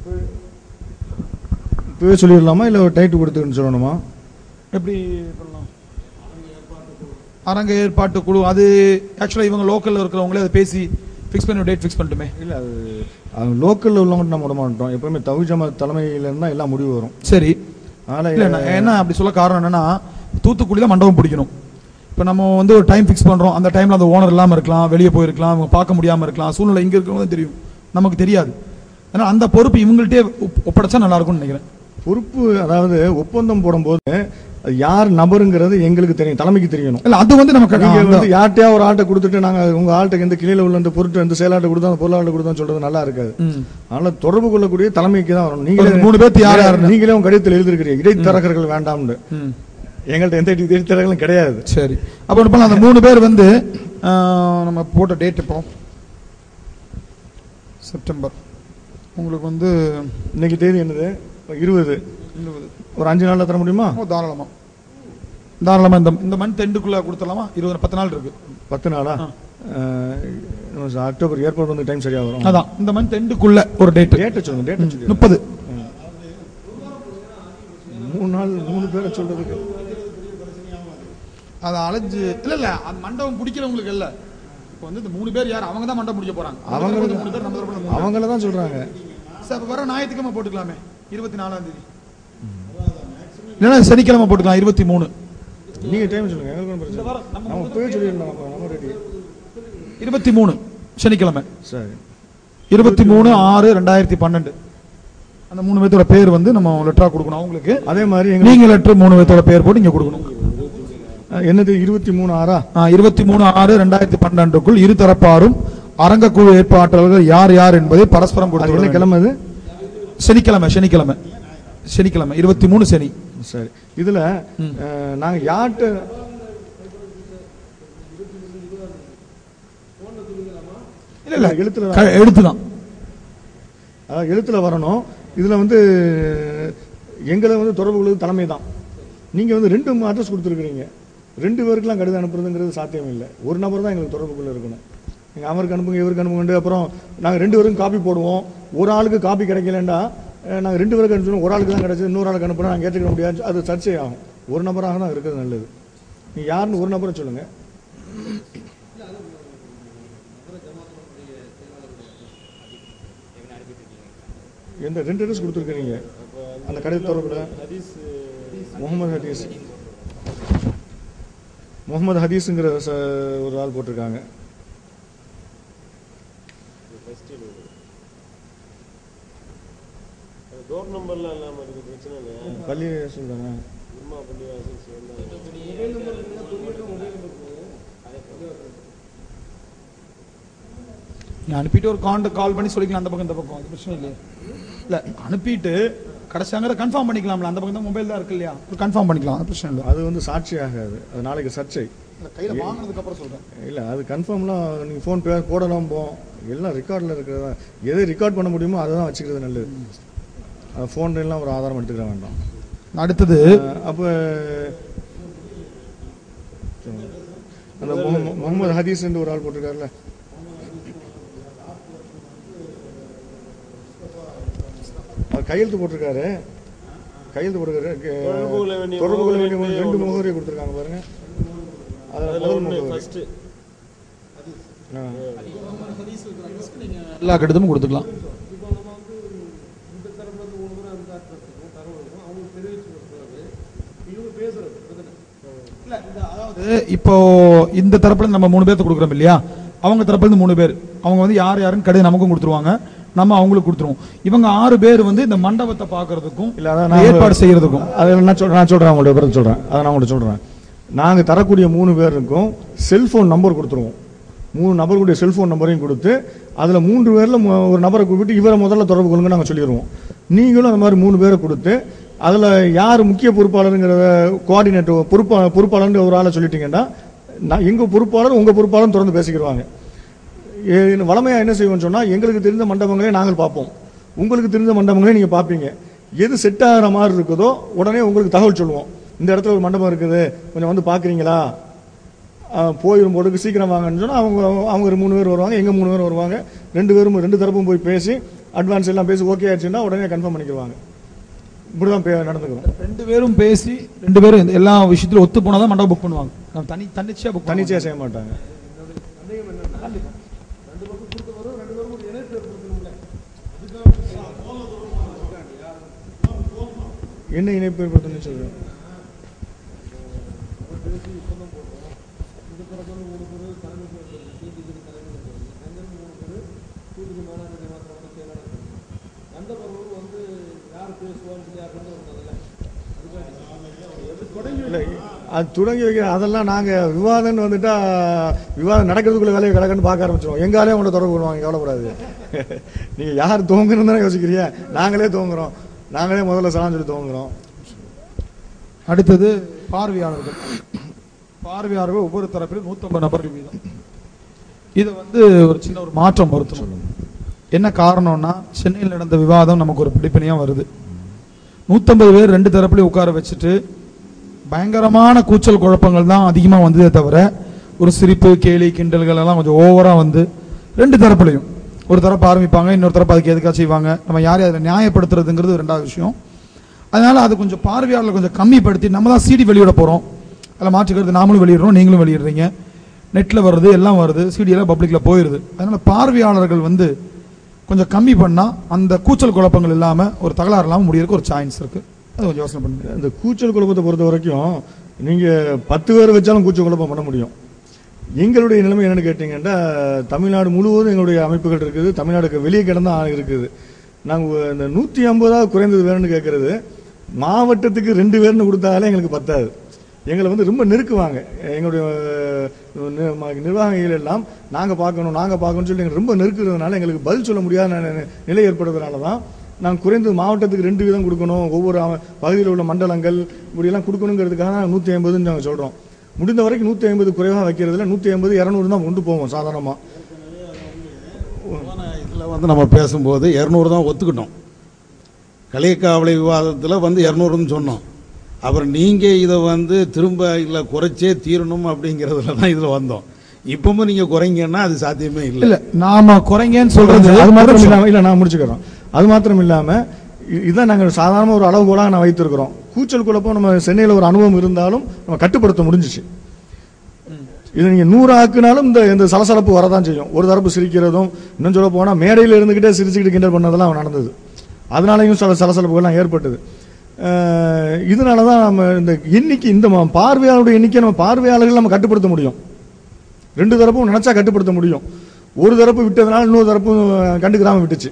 இப்பவே சொல்லிடலாமா இல்ல ஒரு டைட்டு கொடுத்துன்னு சொல்லணுமா எப்படி பண்ணலாம் அரங்க ஏற்பாட்டு குழு அது ஆக்சுவலா இவங்க லோக்கல்ல இருக்கிறவங்களே அதை பேசி ஃபிக்ஸ் பண்ணி டேட் ஃபிக்ஸ் பண்ணட்டுமே இல்ல அது அது லோக்கல்ல உள்ளவங்க நம்ம விட மாட்டோம் எப்பவுமே தகுஜமா தலைமையில இருந்தா எல்லாம் முடிவு வரும் சரி அதனால இல்ல நான் என்ன அப்படி சொல்ல காரணம் என்னன்னா தூத்துக்குடியில மண்டபம் பிடிக்கணும் இப்போ நம்ம வந்து ஒரு டைம் ஃபிக்ஸ் பண்றோம் அந்த டைம்ல அந்த ஓனர் இல்லாம இருக்கலாம் வெளியே போயிருக்கலாம் அவங்க பார்க்க முடியாம இருக்கலாம் சூழ்நிலை இங்க இருக்கிறவங்க தெரியும் நமக்கு தெரியாது ஏன்னா அந்த பொறுப்பு இவங்கள்ட்டே ஒப்- ஒப்படைச்சா நல்லா இருக்கும்னு நினைக்கிறேன் பொறுப்பு அதாவது ஒப்பந்தம் போடும்போது அது யார் நபருங்கிறது எங்களுக்கு தெரியும் தலைமைக்கு தெரியணும் இல்ல அது வந்து நமக்கு நீங்க அந்த- வந்து யார்கிட்டயா ஒரு ஆட்டை கொடுத்துட்டு நாங்க உங்க ஆட்டுக்கு இந்த கிளையில உள்ள இந்த பொருட்டு இந்த செயலாட்டை கொடுத்தோம் அந்த பொருளாட்டை கொடுத்தோம் சொல்றது நல்லா இருக்காது ம். அதனால தொடர்பு கொள்ளக்கூடிய தலைமைக்கு தான் வரணும் ஒரு நீங்களே மூணு பேர்த்து யார் யாருன்னு. நீங்களே உங்க கடிதத்தில் எழுதிருக்கிறீங்க இடைத்தரகர்கள் வேண்டாம்னு ம். எங்கள்கிட்ட எந்த இடைத்தரகங்களும் கிடையாது சரி அப்போ ஒண்ணு பண்ணலாம். அந்த மூணு பேர் வந்து ஆஹ், நம்ம போட்ட டேட் இப்போ செப்டம்பர் உங்களுக்கு வந்து இன்னைக்கு தேதி என்னது இருபது ஒரு அஞ்சு நாள்ல தர முடியுமா ஓ, தாராளமா தாராளமா இந்த இந்த மந்த் எண்டுக்குள்ள கொடுத்துடலாமா இருபது பத்து நாள் இருக்கு பத்து நாளா ஆ. அஹ், இன்னும் அக்டோபர் ஏர்போர்ட் வந்து டைம் சரியா வரும் அதான் இந்த மந்த் எண்டுக்குள்ள ஒரு டேட் டேட்டை சொல்லுங்க டேட்டை சொல்லுங்க முப்பது மூணு நாள் மூணு பேரை சொல்றதுக்கு அதை அலைஞ்சு இல்ல இல்ல அந்த மண்டபம் பிடிக்கிறவங்களுக்கு இல்ல இப்போ வந்து இந்த மூணு பேர் யார் அவங்க தான் மண்டபம் பிடிக்க போறாங்க அவங்க அவங்க மூணு பேர் நம்ம தரப்புல மூணு பேர். அவங்கள தான் சொல்றாங்க சார் அப்ப வர ஞாயிற்றுக்கிழமை போட்டுக்கலாமே இருபத்தி நாலாம் தேதி இல்லைன்னா சனிக்கிழமை போட்டுக்கலாம் இருபத்தி மூணு நீங்க டைம் சொல்லுங்க எங்களுக்கு ஒண்ணும் பிரச்சனை இல்லை. நம்ம போய் சொல்லிடலாம் நம்ம நம்ம ரெடி இருபத்தி மூணு சனிக்கிழமை சரி இருபத்தி மூணு ஆறு ரெண்டாயிரத்தி பன்னெண்டு அந்த மூணு பேர்த்தோட பேர் வந்து நம்ம லெட்டரா கொடுக்கணும் அவங்களுக்கு அதே மாதிரி எங்க நீங்க லெட்டர் மூணு பேர்த்தோட பேர் போட்டு இங்க கொடுக்கணும் என்னது இருபத்தி மூணு ஆறா இருபத்தி மூணு ஆறு ரெண்டாயிரத்தி பன்னெண்டுக்குள் இரு தரப்பாரும் அரங்கக்குழு ஏற்பாட்டாளர்கள் யார் யார் என்பதை பரஸ்பரம் அது கொடுத்து என்ன கிழமை அது சனிக்கிழமை சனிக்கிழமை சனிக்கிழமை இருபத்தி மூணு சனி சரி இதுல அஹ், நாங்க யார்கிட்ட இல்ல இல்ல எழுத்துல க- எழுத்துதான் அதாவது எழுத்துல வரணும் இதுல வந்து எங்களை வந்து தொடர்பு கொள்வது தலைமை தான் நீங்க வந்து ரெண்டு அட்ரஸ் கொடுத்துருக்கீங்க ரெண்டு பேருக்குலாம் கடிதம் அனுப்புறதுங்கிறது சாத்தியம் இல்லை ஒரு நபர் தான் எங்களுக்கு தொடர்புக்குள்ள இருக்கணும் நீங்க அவருக்கு அனுப்புங்க இவருக்கு அனுப்புங்க அப்புறம் நாங்க ரெண்டு பேரும் காப்பி போடுவோம் ஒரு ஆளுக்கு காப்பி கிடைக்கலண்டா அஹ், நாங்க ரெண்டு பேருக்கு அனுப்பிச்சோம் ஒரு ஆளுக்கு தான் கிடைச்சது இன்னொரு ஆளுக்கு அனுப்புனா நாங்க ஏற்றுக்க முடியாது அது சர்ச்சை ஆகும் ஒரு நபராக தான் இருக்கிறது நல்லது நீங்க யாருன்னு ஒரு நபரை சொல்லுங்க எந்த ரெண்டு அட்ரஸ் கொடுத்துருக்கீங்க அந்த கடை தொடர்புல முகமது ஹதீஸ் முகமது ஹதீஸ்ங்கிற ச- ஒரு ஆள் போட்டிருக்காங்க டோர் நம்பர்லாம் இல்லாம இருக்கு பிரச்சனை இல்லையா பள்ளி சொல்றாங்க உமா பள்ளி வாசல் சேர்ந்தா நீ அனுப்பிட்டு ஒரு காண்ட் கால் பண்ணி சொல்லிக்கலாம் அந்த பக்கம் இந்த பக்கம் அது பிரச்சனை இல்லையா இல்ல அனுப்பிட்டு கடைசியாங்கிற கன்ஃபார்ம் பண்ணிக்கலாம்ல அந்த பக்கம் தான் மொபைல் தான் இருக்கு இல்லையா கன்ஃபார்ம் பண்ணிக்கலாம் அது பிரச்சனை இல்லை அது வந்து சாட்சி ஆகாது அது நாளைக்கு சர்ச்சை இல்ல, கையில வாங்கினதுக்கு அப்புறம் சொல்றேன் இல்ல அது கன்ஃபார்ம்லாம் நீங்க ஃபோன் பே போடலாம் போ எல்லாம் ரெக்கார்டில் இருக்கிறதா எதை ரெக்கார்ட் பண்ண முடியுமோ அதை தான் வச்சுக்கிறது நல்லது அது ஃபோன் எல்லாம் ஒரு ஆதாரம் எடுத்துக்கிற வேண்டாம் அடுத்தது அஹ் அப்ப அந்த முகம- முகமது ஹதீஸ் என்று ஒரு ஆள் போட்டிருக்காருல்ல அவர் கையெழுத்து போட்டிருக்காரு கையெழுத்து போட்டிருக்காரு க- தொடர்பு கொள்ள வேண்டிய தொடர்பு கொள்ள வேண்டிய முகவரி ரெண்டு ஒண்ணு. முகவரி கொடுத்துருக்காங்க பாருங்க அதுல அதுல முதல் ஒண்ணு முகவரி. ஃபர்ஸ்ட் ஆ. எல்லா கடிதமும் கொடுத்துக்கலாம் அதாவது இப்போ இந்த தரப்புல இருந்து நம்ம மூணு பேர்த்து கொடுக்குறோம் இல்லையா அவங்க தரப்புல இருந்து மூணு பேர் அவங்க வந்து யார் யாருன்னு கடிதம் நமக்கும் கொடுத்துருவாங்க நம்ம அவங்களுக்கு கொடுத்துருவோம் இவங்க ஆறு பேர் வந்து இந்த மண்டபத்தை பாக்குறதுக்கும் இல்ல அதான் நான் ஏற்பாடு செய்யறதுக்கும் அது நான் சொல்றேன் நான் சொல்றேன் உங்கள்ட்ட விவரம் சொல்றேன் அதை நான் உங்கள்ட்ட சொல்றேன் நாங்க தரக்கூடிய மூணு பேருக்கும் செல்போன் நம்பர் கொடுத்துருவோம் மூணு நபருடைய செல்போன் நம்பரையும் கொடுத்து அதுல மூன்று பேர்ல மு- ஒரு நபரை கூப்பிட்டு இவரை முதல்ல தொடர்பு கொள்ளுங்க நாங்க சொல்லிடுவோம் நீங்களும் அந்த மாதிரி மூணு பேரை கொடுத்து அதுல யார் முக்கிய பொறுப்பாளருங்கிறத கோஆர்டினேட்டர் பொறுப்பா பொறுப்பாளர்னு ஒரு ஆளை சொல்லிட்டீங்கன்னா நான் எங்க பொறுப்பாளர் உங்க பொறுப்பாளர் தொடர்ந்து பேசிக்கிடுவாங்க ஏ- வளமையா என்ன செய்வோம்னு சொன்னா எங்களுக்கு தெரிந்த மண்டபங்களே நாங்கள் பார்ப்போம் உங்களுக்கு தெரிந்த மண்டபங்களே நீங்க பார்ப்பீங்க எது செட் ஆகிற மாதிரி இருக்குதோ உடனே உங்களுக்கு தகவல் சொல்லுவோம் இந்த இடத்துல ஒரு மண்டபம் இருக்குது கொஞ்சம் வந்து பாக்குறீங்களா போயிடும் போதுக்கு சீக்கிரம் வாங்கன்னு சொன்னா அவங்க அவங்க ஒரு மூணு பேர் வருவாங்க எங்க மூணு பேர் வருவாங்க ரெண்டு பேரும் ரெண்டு தரப்பும் போய் பேசி அட்வான்ஸ் எல்லாம் பேசி ஓகே ஆயிடுச்சுன்னா உடனே கன்ஃபார்ம் பண்ணிக்குவாங்க இப்படிதான் பே- நடந்துக்கிறோம் ரெண்டு பேரும் பேசி ரெண்டு பேரும் இந்த எல்லா விஷயத்திலும் ஒத்து போனாதான் மண்டபம் புக் பண்ணுவாங்க நம்ம தனி தன்னிச்சையா புக் தன்னிச்சையா செய்ய மாட்டாங்க என்ன இணைப்பு ஏற்படுத்தணும்னு சொல்றேன் இல்லை அது தொடங்கி வைக்கிற அதெல்லாம் நாங்க விவாதம்னு வந்துட்டா விவாதம் நடக்கிறதுக்குள்ள வேலையை கிடக்குன்னு பார்க்க ஆரம்பிச்சிருவோம் எங்காலே உங்களை தொடர்பு கொள்வாங்க கவலைப்படாது நீங்க யார் துவங்கணும்னு தானே யோசிக்கிறீங்க நாங்களே துவங்குறோம் நாங்களே முதல்ல சலாம் சொல்லி துவங்குறோம் அடுத்தது பார்வையாளர்கள் பார்வையாளர்கள் ஒவ்வொரு தரப்பிலும் நூற்றம்பது நபர்கள் வீதம் இது வந்து ஒரு சின்ன ஒரு மாற்றம் வருத்தம் என்ன காரணம்னா சென்னையில் நடந்த விவாதம் நமக்கு ஒரு படிப்பினையா வருது நூற்றம்பது பேர் ரெண்டு தரப்புலையும் உட்கார வச்சுட்டு பயங்கரமான கூச்சல் குழப்பங்கள் தான் அதிகமாக வந்ததே தவிர ஒரு சிரிப்பு கேலி கிண்டல்கள் எல்லாம் கொஞ்சம் ஓவரா வந்து ரெண்டு தரப்புலையும் ஒரு தரப்பு ஆரம்பிப்பாங்க இன்னொரு தரப்பு அதுக்கு எதுக்காக செய்வாங்க நம்ம யாரையும் அதில் நியாயப்படுத்துறதுங்கிறது ரெண்டாவது விஷயம் அதனால அது கொஞ்சம் பார்வையாளர்களை கொஞ்சம் கம்மிப்படுத்தி நம்ம தான் சிடி வெளியிட போகிறோம் அதில் மாற்றுக்கிறது நாமளும் வெளியிடுறோம் நீங்களும் வெளியிடுறீங்க நெட்டில் வருது எல்லாம் வருது CD எல்லாம் பப்ளிக்கில் போயிடுது அதனால பார்வையாளர்கள் வந்து கொஞ்சம் கம்மி பண்ணால் அந்த கூச்சல் குழப்பங்கள் இல்லாமல் ஒரு தகராறு இல்லாமல் முடியறதுக்கு ஒரு சான்ஸ் இருக்கு அது கொஞ்சம் யோசனை பண்ணுங்க இந்த கூச்சல் குழப்பத்தை பொறுத்த வரைக்கும் நீங்க பத்து பேர் வச்சாலும் கூச்சல் குழப்பம் பண்ண முடியும் எங்களுடைய நிலைமை என்னன்னு கேட்டீங்கன்னா தமிழ்நாடு முழுவதும் எங்களுடைய அமைப்புகள் இருக்குது தமிழ்நாடுக்கு வெளியே கிடந்தா இருக்குது நாங்கள் இந்த நூற்றி ஐம்பதாவது குறைந்தது வேணும்னு கேட்கறது மாவட்டத்துக்கு ரெண்டு பேர்னு கொடுத்தாலே எங்களுக்கு பத்தாது எங்களை வந்து ரொம்ப நெருக்குவாங்க எங்களுடைய அஹ், நி- ம- நிர்வாகிகள் எல்லாம் நாங்கள் பார்க்கணும் நாங்கள் பார்க்கணும்னு சொல்லி எங்களை ரொம்ப நெருக்குறதுனால எங்களுக்கு பதில் சொல்ல முடியாத நி- நி- நிலை ஏற்படுறதுனால தான் நாங்கள் குறைந்தது மாவட்டத்துக்கு ரெண்டு வீதம் கொடுக்கணும் ஒவ்வொரு அவ- பகுதியில் உள்ள மண்டலங்கள் இப்படியெல்லாம் கொடுக்கணுங்கிறதுக்காக நாங்கள் நூற்றி ஐம்பதுன்னு நாங்கள் சொல்கிறோம் முடிந்த வரைக்கும் நூற்றி ஐம்பது குறைவாக வைக்கிறதுல நூற்றி ஐம்பது இரநூறு தான் கொண்டு போவோம் சாதாரணமாக இதில் வந்து நம்ம பேசும்போது இரநூறு தான் ஒத்துக்கிட்டோம் கலியக்காவலை விவாதத்தில் வந்து இரநூறுன்னு சொன்னோம் அப்புறம் நீங்கள் இதை வந்து திரும்ப இல்லை குறைச்சே தீரணும் அப்படிங்கிறதுல தான் இதில் வந்தோம் இப்பவும் நீங்கள் குறைங்கன்னா அது சாத்தியமே இல்லை இல்ல நாம குறைங்கன்னு சொல்றது அது மாத்திரம் இல்லாம இல்ல நான் முடிச்சுக்கிறோம் அது மாத்திரம் இல்லாம இ- இதான் நாங்கள் சாதாரண ஒரு அளவுகோலாக நான் வைத்திருக்கிறோம் கூச்சல் குழப்பம் நம்ம சென்னையில் ஒரு அனுபவம் இருந்தாலும் நம்ம கட்டுப்படுத்த முடிஞ்சிச்சு இது நீங்க நூறு ஆக்குனாலும் இந்த இந்த சலசலப்பு வரதான் செய்யும் ஒரு தரப்பு சிரிக்கிறதும் இன்னும் சொல்ல போனா மேடையில் இருந்துகிட்டே சிரிச்சுக்கிட்டு கிண்டல் பண்ணதெல்லாம் நடந்தது அதனாலையும் சில சலசலப்புகள்லாம் ஏற்பட்டது அஹ், இதனால தான் நம்ம இந்த எண்ணிக்கை இந்த ம- பார்வையாளருடைய எண்ணிக்கை நம்ம பார்வையாளர்கள் நம்ம கட்டுப்படுத்த முடியும் ரெண்டு தரப்பும் நினைச்சா கட்டுப்படுத்த முடியும் ஒரு தரப்பு விட்டதுனால இன்னொரு தரப்பும் கண்டுக்கிறாம விட்டுச்சு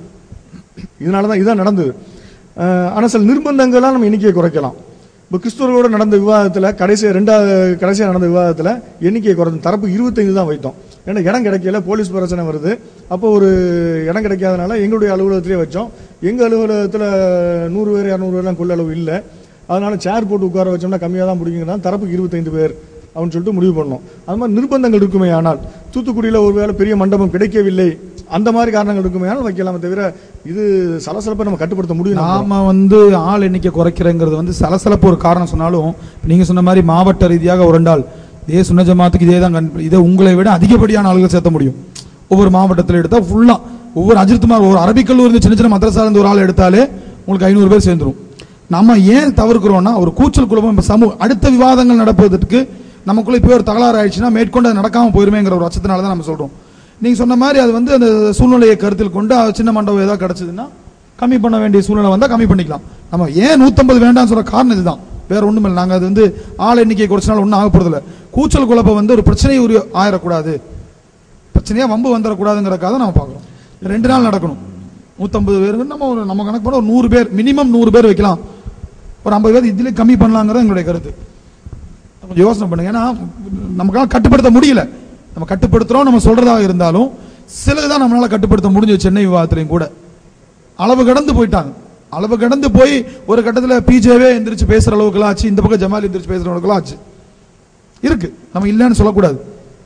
இதனால தான் இதான் நடந்தது அஹ், ஆனா சில நிர்பந்தங்களால் நம்ம எண்ணிக்கையை குறைக்கலாம் இப்போ கிறிஸ்துவர்களோட நடந்த விவாதத்தில் கடைசி ரெண்டாவது கடைசியாக நடந்த விவாதத்தில் எண்ணிக்கையை குறைஞ்ச தரப்பு இருபத்தைந்து தான் வைத்தோம் ஏன்னா இடம் கிடைக்கல போலீஸ் பிரச்சனை வருது அப்போ ஒரு இடம் கிடைக்காதனால எங்களுடைய அலுவலகத்திலே வச்சோம் எங்கள் அலுவலகத்தில் நூறு பேர் இரநூறு பேர்லாம் கொள்ள அளவு இல்லை அதனால சேர் போட்டு உட்கார வச்சோம்னா கம்மியாக தான் பிடிக்குங்கிறதா தரப்புக்கு இருபத்தைந்து பேர் அப்படின்னு சொல்லிட்டு முடிவு பண்ணோம் அது மாதிரி நிர்பந்தங்கள் இருக்குமே ஆனால் தூத்துக்குடியில் ஒருவேளை பெரிய மண்டபம் கிடைக்கவில்லை அந்த மாதிரி காரணங்கள் இருக்குமே ஆனால் வைக்கலாமே தவிர இது சலசலப்பை நம்ம கட்டுப்படுத்த முடியும் நம்புறோம். நாம வந்து ஆள் எண்ணிக்கை குறைக்கிறங்கிறது வந்து சலசலப்பு ஒரு காரணம் சொன்னாலும் இப்ப நீங்க சொன்ன மாதிரி மாவட்ட ரீதியாக ஒரு ரெண்டாள் இதே சுன்ன ஜமாத்துக்கு இதே தான் கண்- இதை உங்களை விட அதிகப்படியான ஆளுகள் சேர்த்த முடியும் ஒவ்வொரு மாவட்டத்தில் எடுத்தா ஃபுல்லா ஒவ்வொரு அஜித்குமார் ஒரு அரபிக் கல்லூரி சின்ன சின்ன மதரசா இருந்து ஒரு ஆள் எடுத்தாலே உங்களுக்கு ஐநூறு பேர் சேர்ந்துரும் நம்ம ஏன் தவிர்க்கிறோம்னா ஒரு கூச்சல் குழப்பம் இப்ப சமூக அடுத்த விவாதங்கள் நடப்பதற்கு நமக்குள்ள இப்போ ஒரு தகராறு ஆயிடுச்சுன்னா மேற்கொண்டு அது நடக்காம போயிருமேங்கிற ஒரு அச்சத்தினால தான் நம்ம சொல்றோம் நீங்க சொன்ன மாதிரி அது வந்து அந்த சூழ்நிலையை கருத்தில் கொண்டு அது சின்ன மண்டபம் ஏதாவது கிடைச்சதுன்னா கம்மி பண்ண வேண்டிய சூழ்நிலை வந்தா கம்மி பண்ணிக்கலாம் நம்ம ஏன் நூத்தம்பது வேண்டாம்னு சொல்ற காரணம் இதுதான் வேற ஒண்ணும் இல்லை நாங்க அது வந்து ஆள் எண்ணிக்கை குறைச்சனால ஒன்றும் ஆக போறது இல்ல கூச்சல் குழப்பம் வந்து ஒரு பிரச்சனை ஒரு ஆயிடக்கூடாது பிரச்சனையா வம்பு வந்துடக்கூடாதுங்கிறதுக்காக நம்ம பார்க்குறோம் ரெண்டு நாள் நடக்கணும் நூத்தம்பது பேருக்கு நம்ம ஒரு நம்ம கணக்கு பண்ண ஒரு நூறு பேர் மினிமம் நூறு பேர் வைக்கலாம் ஒரு ஐம்பது பேர் இதுல கம்மி பண்ணலாங்கிறது எங்களுடைய கருத்து கொஞ்சம் யோசனை பண்ணுங்க ஏன்னா நமக்கால கட்டுப்படுத்த முடியல நம்ம கட்டுப்படுத்துறோம் நம்ம சொல்றதாக இருந்தாலும் சிலதுதான் நம்மளால கட்டுப்படுத்த முடிஞ்சது சென்னை விவாதத்திலையும் கூட அளவு கடந்து போயிட்டாங்க அளவு கடந்து போய் ஒரு கட்டத்துல பிஜேவே எந்திரிச்சு பேசுற அளவுக்குலாம் ஆச்சு இந்த பக்கம் ஜமால் எந்திரிச்சு பேசுற அளவுக்குலாம் ஆச்சு இருக்கு நம்ம இல்லைன்னு சொல்லக்கூடாது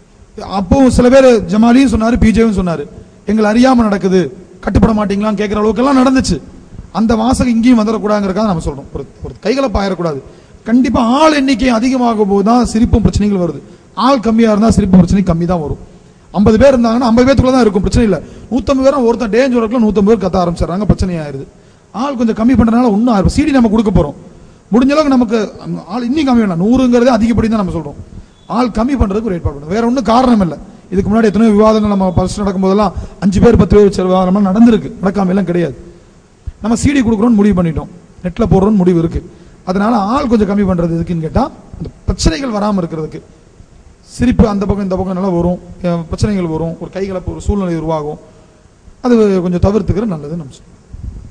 அப்போ சில பேர் ஜமாலியும் சொன்னாரு பிஜேவும் சொன்னாரு எங்களை அறியாம நடக்குது கட்டுப்பட மாட்டீங்களான்னு கேட்கிற அளவுக்கெல்லாம் நடந்துச்சு அந்த வாசகம் இங்கேயும் வந்துடக்கூடாதுங்கிறக்காக நம்ம சொல்றோம் ஒரு ஒரு கைகளை பாயிடக்கூடாது கண்டிப்பா ஆள் எண்ணிக்கை அதிகமாகும் போது தான் சிரிப்பும் பிரச்சனைகள் வருது ஆள் கம்மியா இருந்தா சிரிப்பு பிரச்சனை கம்மி தான் வரும் ஐம்பது பேர் இருந்தாங்கன்னா ஐம்பது பேத்துக்குள்ள தான் இருக்கும் பிரச்சனை இல்ல நூத்தம்பது பேரும் ஒருத்தன் டேஞ்சர் ஒர்க்ல நூத்தம்பது பேர் கத்த ஆரம்பிச்சிடறாங்க பிரச்சனை ஆயிருது ஆள் கொஞ்சம் கம்மி பண்றதுனால ஒன்றும் ஆயிரும் சிடி நம்ம கொடுக்க போறோம் முடிஞ்ச அளவுக்கு நமக்கு அங்க ஆள் இன்னும் கம்மி வேணாம் நூறுங்கிறதே அதிகப்படி தான் நம்ம சொல்றோம் ஆள் கம்மி பண்றதுக்கு ஒரு ஏற்பாடு பண்ணும் வேற ஒன்றும் காரணம் இல்லை இதுக்கு முன்னாடி எத்தனையோ விவாதங்கள் நம்ம ஃபர்ஸ்ட் நடக்கும் போதெல்லாம் அஞ்சு பேர் பத்து பேர் வச்ச விவாதம் நடந்திருக்கு நடக்காம எல்லாம் கிடையாது நம்ம சிடி கொடுக்குறோம்னு முடிவு பண்ணிட்டோம் நெட்ல போடுறோம்னு முடிவு இருக்கு அதனால ஆள் கொஞ்சம் கம்மி பண்றது எதுக்குன்னு கேட்டா அந்த பிரச்சனைகள் வராம இருக்கிறதுக்கு சிரிப்பு அந்த பக்கம் இந்த பக்கம் நல்லா வரும் அஹ் பிரச்சனைகள் வரும் ஒரு கைகலப்பு ஒரு சூழ்நிலை உருவாகும் அது கொஞ்சம் தவிர்த்துக்கிறது நல்லது நம்ம சொல்றோம்.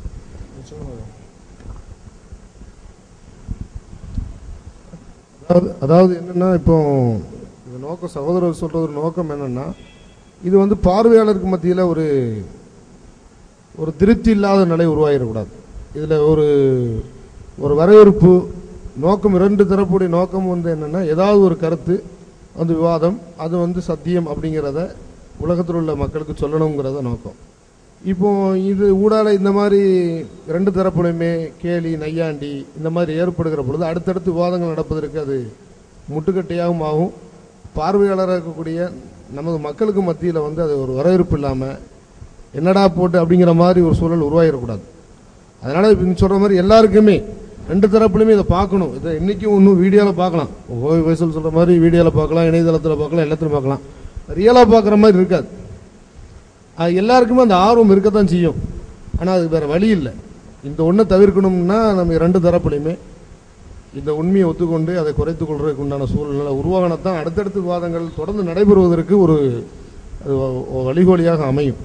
அதாவது அதாவது என்னன்னா இப்போ இந்த நோக்கம் சகோதரர் சொல்ற ஒரு நோக்கம் என்னன்னா இது வந்து பார்வையாளருக்கு மத்தியில் ஒரு ஒரு திருப்தி இல்லாத நிலை உருவாகிடக்கூடாது இதில் ஒரு ஒரு வரவேற்பு நோக்கம் இரண்டு தரப்புடைய நோக்கம் வந்து என்னன்னா ஏதாவது ஒரு கருத்து அந்த விவாதம் அது வந்து சத்தியம் அப்படிங்கிறத உலகத்தில் உள்ள மக்களுக்கு சொல்லணுங்கிறத நோக்கம் இப்போ இது ஊடால இந்த மாதிரி ரெண்டு தரப்புலையுமே கேலி நையாண்டி இந்த மாதிரி ஏற்படுகிற பொழுது அடுத்தடுத்து விவாதங்கள் நடப்பதற்கு அது முட்டுக்கட்டையாகவும் ஆகும் பார்வையாளராக இருக்கக்கூடிய நமது மக்களுக்கு மத்தியில் வந்து அது ஒரு வரவேற்பு இல்லாமல் என்னடா போட்டு அப்படிங்கிற மாதிரி ஒரு சூழல் உருவாகிடக்கூடாது அதனால இப்ப நீ சொல்ற மாதிரி எல்லாருக்குமே ரெண்டு தரப்புலையுமே இதை பார்க்கணும் இதை இன்னைக்கும் இன்னும் வீடியோவில் பார்க்கலாம் ஓய் வயசில் சொல்ற மாதிரி வீடியோவில் பார்க்கலாம் இணையதளத்தில் பார்க்கலாம் எல்லாத்துலையும் பார்க்கலாம் ரியலாக பார்க்குற மாதிரி இருக்காது அது எல்லாருக்குமே அந்த ஆர்வம் இருக்கத்தான் செய்யும் ஆனால் அதுக்கு வேற வழி இல்லை இந்த ஒன்றை தவிர்க்கணும்னா நம்ம ரெண்டு தரப்புலையுமே இந்த உண்மையை ஒத்துக்கொண்டு அதை குறைத்துக் கொள்றதுக்கு உண்டான சூழ்நிலை உருவாகத்தான் அடுத்தடுத்த விவாதங்கள் தொடர்ந்து நடைபெறுவதற்கு ஒரு அது வ- வழிகோலியாக அமையும்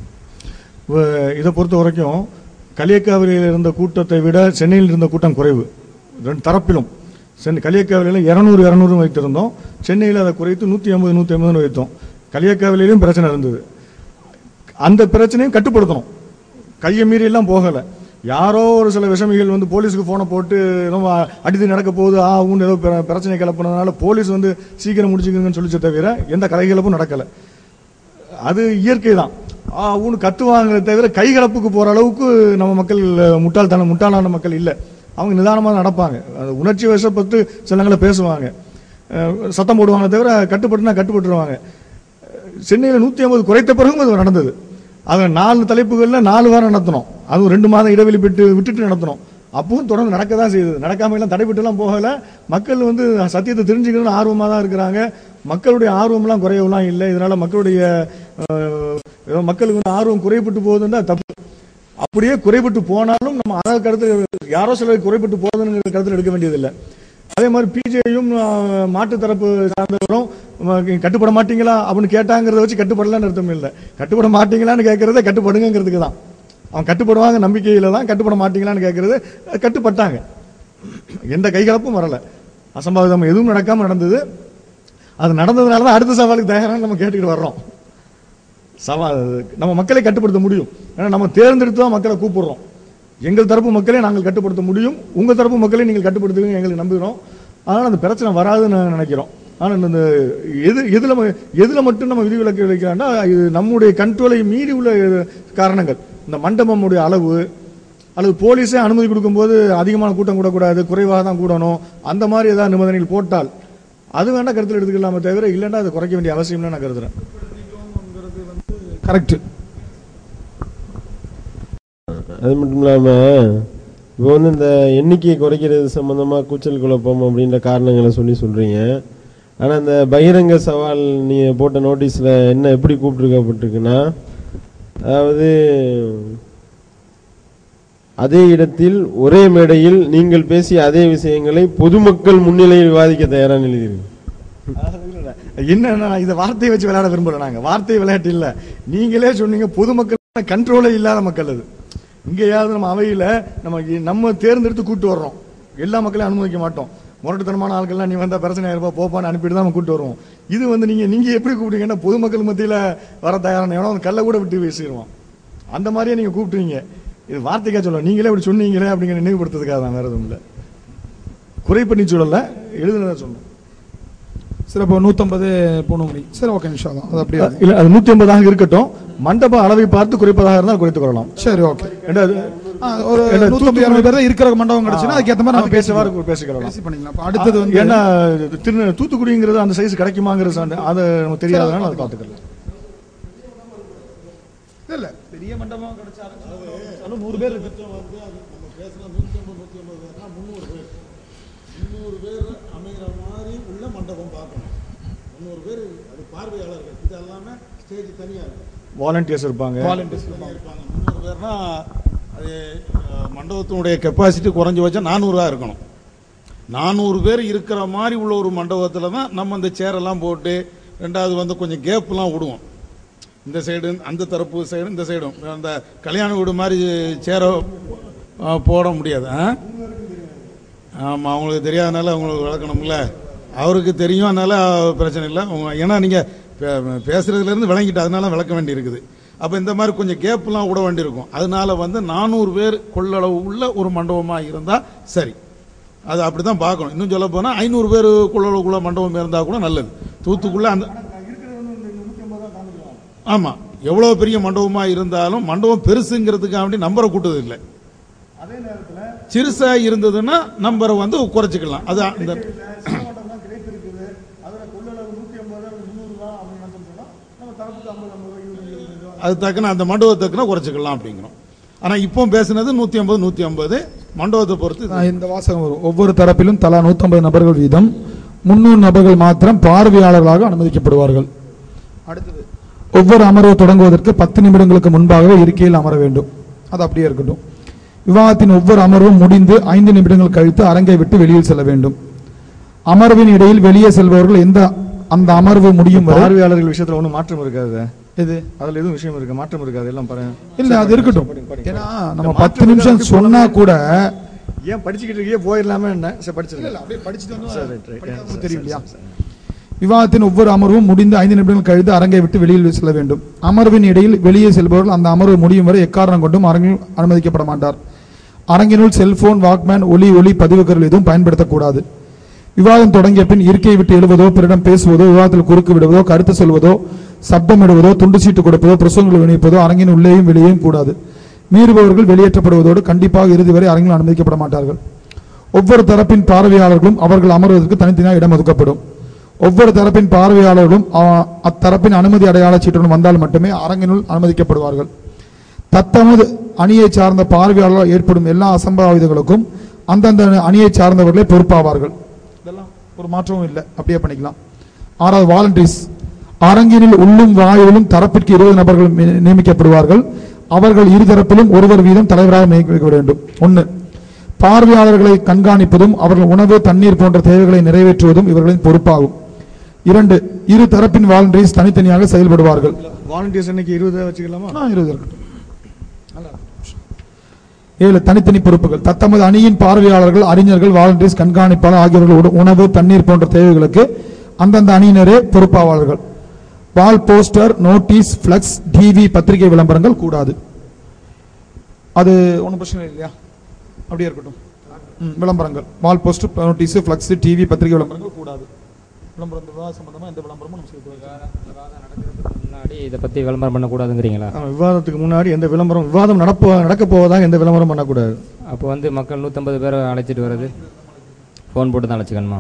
வ- இதை பொறுத்த வரைக்கும் களியக்காவிலியில் இருந்த கூட்டத்தை விட சென்னையில் இருந்த கூட்டம் குறைவு ரெண்டு தரப்பிலும் சென்னை களியக்காவிலியில் இரநூறு இரநூறு வைத்திருந்தோம் சென்னையில் அதை குறைத்து நூற்றி ஐம்பது நூற்றி ஐம்பதுன்னு வைத்தோம் களியக்காவிலையும் பிரச்சனை இருந்தது அந்த பிரச்சனையும் கட்டுப்படுத்தணும் கையை மீறி எல்லாம் போகலை யாரோ ஒரு சில விஷமிகள் வந்து போலீஸுக்கு ஃபோனை போட்டு ரொம்ப அடித்து நடக்க போகுது ஆ ஊன்னு ஏதோ பிர- பிரச்சனை கிளப்புனதுனால போலீஸ் வந்து சீக்கிரம் முடிச்சுக்கங்கன்னு சொல்லிச்சே தவிர எந்த கலைகிழப்பும் நடக்கலை அது இயற்கை தான் ஆ ஊன்னு கத்துவாங்களே தவிர கைகலப்புக்கு போற அளவுக்கு நம்ம மக்கள் அஹ், முட்டாள்தனம் முட்டாளான மக்கள் இல்லை அவங்க நிதானமாக நடப்பாங்க அது உணர்ச்சி வசப்பட்டு சிலங்களை பேசுவாங்க அஹ், சத்தம் போடுவாங்க தவிர கட்டுப்பட்டுனா கட்டுப்பட்டுருவாங்க சென்னையில் நூற்றி ஐம்பது குறைத்த பிறகும் அது நடந்தது அது நாலு தலைப்புகளில் நாலு வாரம் நடத்தினோம் அதுவும் ரெண்டு மாதம் இடைவெளி விட்டு விட்டுட்டு நடத்தினோம் அப்பவும் தொடர்ந்து நடக்க தான் செய்யுது நடக்காம எல்லாம் தடைபட்டுலாம் போகல மக்கள் வந்து சத்தியத்தை தெரிஞ்சுக்கணும்னு ஆர்வமாக தான் இருக்கிறாங்க மக்களுடைய ஆர்வம்லாம் குறையவெல்லாம் இல்லை இதனால மக்களுடைய அஹ், ஏதோ மக்களுக்கு வந்து ஆர்வம் குறைபட்டு போகுதுன்னா தப்பு அப்படியே குறைபட்டு போனாலும் நம்ம அதை கருத்து யாரோ சிலர் குறைபட்டு போகுதுங்கிற கருத்தில் எடுக்க வேண்டியதில்லை அதே மாதிரி பிஜேயும் மாட்டு தரப்பு சார்ந்தவரும் அஹ், கட்டுப்பட மாட்டீங்களா அப்படின்னு கேட்டாங்கிறத வச்சு கட்டுப்படலான்னு அர்த்தம் இல்லை கட்டுப்பட மாட்டீங்களான்னு கேட்கறத கட்டுப்படுங்கிறதுக்கு தான் அவன் கட்டுப்படுவாங்க நம்பிக்கையில தான் கட்டுப்பட மாட்டீங்களான்னு கேட்கறது அஹ், கட்டுப்பட்டாங்க எந்த கைகலப்பும் வரல அசம்பாவிதம் எதுவும் நடக்காம நடந்தது அது நடந்ததுனால தான் அடுத்த சவாலுக்கு தயாராக நம்ம கேட்டுக்கிட்டு வர்றோம் சவா நம்ம மக்களை கட்டுப்படுத்த முடியும் ஏன்னா நம்ம தேர்ந்தெடுத்து தான் மக்களை கூப்பிடுறோம் எங்கள் தரப்பு மக்களை நாங்கள் கட்டுப்படுத்த முடியும் உங்க தரப்பு மக்களை நீங்கள் கட்டுப்படுத்துவீங்க எங்களுக்கு நம்புகிறோம் அதனால அந்த பிரச்சனை வராதுன்னு நாங்கள் நினைக்கிறோம் ஆனால் இந்த எது எதுல ம- எதுல மட்டும் நம்ம விதிவிலக்கு வைக்கிறான்னா இது நம்முடைய கண்ட்ரோலை மீறி உள்ள காரணங்கள் இந்த மண்டபமுடைய அளவு அல்லது போலீஸே அனுமதி கொடுக்கும்போது அதிகமான கூட்டம் கூடக்கூடாது குறைவாக தான் கூடணும் அந்த மாதிரி ஏதாவது நிபந்தனைகள் போட்டால் அது வேணா கருத்தில் எடுத்துக்கலாமே தவிர இல்லைன்னா அதை குறைக்க வேண்டிய அவசியம்னு நான் கருதுறேன் கரெக்ட் அது மட்டும் இல்லாம இப்போ வந்து இந்த எண்ணிக்கையை குறைக்கிறது சம்பந்தமா கூச்சல் குழப்பம் அப்படின்ற காரணங்களை சொல்லி சொல்றீங்க ஆனா இந்த பகிரங்க சவால் நீங்க போட்ட நோட்டீஸ்ல என்ன எப்படி கூப்பிட்டுருக்கப்பட்டிருக்குன்னா அதாவது அதே இடத்தில் ஒரே மேடையில் நீங்கள் பேசிய அதே விஷயங்களை பொதுமக்கள் முன்னிலையில் விவாதிக்க தயாரான எழுதியிருக்கு என்னன்னா இதை வார்த்தையை வச்சு விளையாட விரும்பல நாங்க வார்த்தை விளையாட்டு இல்ல நீங்களே சொன்னீங்க பொதுமக்கள் கண்ட்ரோலே இல்லாத மக்கள் அது இங்கேயாவது நம்ம அவையில நம்ம நம்ம தேர்ந்தெடுத்து கூட்டு வர்றோம் எல்லா மக்களையும் அனுமதிக்க மாட்டோம் முரட்டுத்தனமான ஆட்கள்லாம் நீ வந்தா பிரச்சனை ஆயிருப்பா போப்பான்னு அனுப்பிட்டு தான் நம்ம கூட்டு வருவோம் இது வந்து நீங்க நீங்க எப்படி கூப்பிட்டீங்கன்னா பொதுமக்கள் மத்தியில வர தயாரான எவனோ அந்த கல்லை கூட விட்டு வீசிடுவோம் அந்த மாதிரியே நீங்க கூப்பிட்டுறீங்க இது வார்த்தைக்கா சொல்ல நீங்களே இப்படி சொன்னீங்களே அப்படிங்கிற நினைவுபடுத்துறதுக்காக தான் வேற எதுவும் இல்லை குறை பண்ணி சொல்லல எழுதுனதை சொன்னோம் சரி அப்போ நூற்றம்பது போன மணி சரி ஓகே நிமிஷம் அது அப்படியே இல்ல அது நூத்தி ஐம்பதாக இருக்கட்டும் மண்டப அளவை பார்த்து குறைப்பதாக இருந்தால் குறைத்துக் கொள்ளலாம் சரி ஓகே ரெண்டாவது ஆ, ஒரு ஏன்னா நூற்றம்பது இரநூறு பேர் தான் இருக்கிற மண்டபம் கிடைச்சுன்னா அதுக்கேற்ற மாதிரி நம்ம அதுக்கு பேசி ஏற்றவாறு பேசிக்கலாம் பேசி பண்ணிக்கலாம் அப்ப அடுத்தது வந்து ஏன்னா திரு தூத்துக்குடிங்கிறது அந்த சைஸ் கிடைக்குமாங்கிற சான்று அதை நமக்கு தெரியாதனால அதை பார்த்துக்கலாம் இல்ல, இல்ல பெரிய மண்டபம் கிடைச்சாலும் நூறு பேர் இருக்கு வந்து அது நம்ம பேசுன நூற்றி ஐம்பது நூற்றி ஐம்பது பேர்னா முந்நூறு பேர் முந்நூறு பேர் அமைகிற மாதிரி உள்ள மண்டபம் பார்க்கணும் முந்நூறு பேர் அது பார்வையாளர்கள் இது எல்லாமே ஸ்டேஜ் தனியாக இருக்கு வாலண்டியர்ஸ் இருப்பாங்க வாலண்டியர்ஸ் இருப்பாங்க முந்நூறு பேர்னா அது அஹ், மண்டபத்தினுடைய கெப்பாசிட்டி குறைஞ்சி வச்சா நானூறுவா இருக்கணும் நானூறு பேர் இருக்கிற மாதிரி உள்ள ஒரு மண்டபத்தில் தான் நம்ம இந்த சேரெல்லாம் போட்டு ரெண்டாவது வந்து கொஞ்சம் கேப்லாம் விடுவோம் இந்த சைடு அந்த தரப்பு சைடு இந்த சைடும் அந்த கல்யாண வீடு மாதிரி சேரை அஹ், போட முடியாது ஆ? ஆமாம் அவங்களுக்கு தெரியாதனால அவங்களுக்கு விளக்கணும்ல அவருக்கு தெரியும் அதனால பிரச்சனை இல்லை அவங்க- ஏன்னா நீங்கள் பேசுறதுலேருந்து விளங்கிட்டு அதனால விளக்க வேண்டி இருக்குது அப்போ இந்த மாதிரி கொஞ்சம் கேப்லாம் விட வேண்டியிருக்கும் அதனால வந்து நானூறு பேர் கொள்ளளவு உள்ள ஒரு மண்டபமாக இருந்தால் சரி அது அப்படி தான் பார்க்கணும் இன்னும் சொல்ல போனால் ஐநூறு பேருக்குள்ள மண்டபம் இருந்தால் கூட நல்லது தூத்துக்குள்ள அந்த ஆமாம் எவ்வளோ பெரிய மண்டபமாக இருந்தாலும் மண்டபம் பெருசுங்கிறதுக்காக வேண்டி நம்பரை கூட்டது இல்லை அதே நேரத்தில் சிறுசா இருந்ததுன்னா நம்பரை வந்து குறைச்சிக்கலாம் அது அந்த சிவமண்டபம்லாம் கிடைத்திருக்குது அதில் கொள்ளளவு நூற்றி ஐம்பது முந்நூறு தான் அப்படின்னு சொன்னால் நம்ம தரப்புக்கு ஐம்பது ஐம்பது இருபது இருபது ரூபா அது தக்கன அந்த மண்டபத்தை தக்கன குறைச்சிக்கலாம் அப்படிங்கிறோம் ஆனால் இப்போ பேசுனது நூற்றி ஐம்பது நூற்றி ஐம்பது மண்டபத்தை பொறுத்து இது. ஆ, இந்த வாசகம் வரும் ஒவ்வொரு தரப்பிலும் தலா 150 நபர்கள் வீதம் முன்னூறு நபர்கள் மாத்திரம் பார்வையாளர்களாக அனுமதிக்கப்படுவார்கள் அடுத்தது ஒவ்வொரு அமர்வு தொடங்குவதற்கு பத்து நிமிடங்களுக்கு முன்பாகவே இருக்கையில் அமர வேண்டும் அது அப்படியே இருக்கட்டும் விவாதத்தின் ஒவ்வொரு அமர்வும் முடிந்து ஐந்து நிமிடங்கள் கழித்து அரங்கை விட்டு வெளியில் செல்ல வேண்டும் அமர்வின் இடையில் வெளியே செல்பவர்கள் எந்த அந்த அமர்வு முடியும் வரை பார்வையாளர்கள் விஷயத்தில் ஒன்றும் மாற்றம் இருக்காது இது அதில் எதுவும் விஷயம் இருக்கு மாற்றம் இருக்காது எல்லாம் பாருங்க இல்ல அது இருக்கட்டும் படிங்க, படிங்க. ஏன்னா நம்ம இந்த பத்து மாற்றம் நிமிஷம் இருக்கு, சொன்னா கூட ஏன் படிச்சுக்கிட்டு இருக்கே போயிடலாமே என்ன சரி படிச்சிருங்க அப்படியே படிச்சுட்டு சரி, right, right. படிக்காம சரி, தெரியும் சரி, இல்லையா சரி, விவாதத்தின் ஒவ்வொரு அமர்வும் முடிந்து ஐந்து நிமிடங்கள் கழித்து அரங்கை விட்டு வெளியில் செல்ல வேண்டும் அமர்வின் இடையில் வெளியே செல்பவர்கள் அந்த அமர்வு முடியும் வரை எக்காரணம் கொண்டும் அரங்கில் அனுமதிக்கப்பட மாட்டார் அரங்கினுள் செல்போன் வாக்மேன் ஒலி ஒலி பதிவுகர்கள் எதுவும் பயன்படுத்தக்கூடாது விவாதம் தொடங்கிய பின் இருக்கையை விட்டு எழுவதோ பிறரிடம் பேசுவதோ விவாதத்தில் குறுக்கு விடுவதோ கருத்து சொல்வதோ சப்தமிடுவதோ துண்டு சீட்டு கொடுப்பதோ பிரசங்களை விநியோகிப்பதோ அரங்கின் உள்ளேயும் வெளியேயும் கூடாது மீறுபவர்கள் வெளியேற்றப்படுவதோடு கண்டிப்பாக இறுதி வரை அரங்கில் அனுமதிக்கப்பட மாட்டார்கள் ஒவ்வொரு தரப்பின் பார்வையாளர்களும் அவர்கள் அமர்வதற்கு தனித்தனியாக இடம் ஒதுக்கப்படும் ஒவ்வொரு தரப்பின் பார்வையாளர்களும் அ- அத்தரப்பின் அனுமதி அடையாள சீட்டுடன் வந்தால் மட்டுமே அரங்கினுள் அனுமதிக்கப்படுவார்கள் தத்தமது அணியை சார்ந்த பார்வையாளர்களால் ஏற்படும் எல்லா அசம்பாவிதங்களுக்கும் அந்தந்த அணியை சார்ந்தவர்களே பொறுப்பாவார்கள் இதெல்லாம் ஒரு மாற்றமும் இல்லை அப்படியே பண்ணிக்கலாம் ஆறாவது வாலண்டரிஸ் அரங்கினில் உள்ளும் வாயிலும் தரப்பிற்கு இருபது நபர்கள் மி- நியமிக்கப்படுவார்கள் அவர்கள் இருதரப்பிலும் ஒருவர் வீதம் தலைவராக நியமிக்க வேண்டும் ஒன்று பார்வையாளர்களை கண்காணிப்பதும் அவர்கள் உணவு தண்ணீர் போன்ற தேவைகளை நிறைவேற்றுவதும் இவர்களின் பொறுப்பாகும் இரண்டு இரு தரப்பின் வாலண்டரிஸ் தனித்தனியாக செயல்படுவார்கள் வாலண்டியர்ஸ் இன்னைக்கு இருபது வச்சுக்கலாமா ஆ, இருபது இருக்கட்டும் ஏழு தனித்தனி பொறுப்புகள் தத்தமது அணியின் பார்வையாளர்கள் அறிஞர்கள் வாலண்டியர்ஸ் கண்காணிப்பாளர் ஆகியோர்கள் உட- உணவு தண்ணீர் போன்ற தேவைகளுக்கு அந்தந்த அணியினரே பொறுப்பாவாளர்கள் wall poster notice flex TV பத்திரிகை விளம்பரங்கள் கூடாது அது ஒன்றும் பிரச்சனை இல்லையா அப்படியே இருக்கட்டும் ம், விளம்பரங்கள் wall poster notice flex TV பத்திரிகை விளம்பரங்கள் கூடாது விளம்பரம் இந்த விவாத சம்பந்தமா எந்த விளம்பரமும் நம்ம செய்யக்கூடாது முன்னாடி இதை பற்றி விளம்பரம் பண்ணக்கூடாதுங்கிறீங்களா ஆமா, விவாதத்துக்கு முன்னாடி எந்த விளம்பரம் விவாதம் நடப்போ நடக்க போவதாக எந்த விளம்பரம் பண்ணக்கூடாது அப்போ வந்து மக்கள் நூற்றம்பது பேரை அழைச்சிட்டு வர்றது ஃபோன் போட்டு தான் அழைச்சிக்கணுமா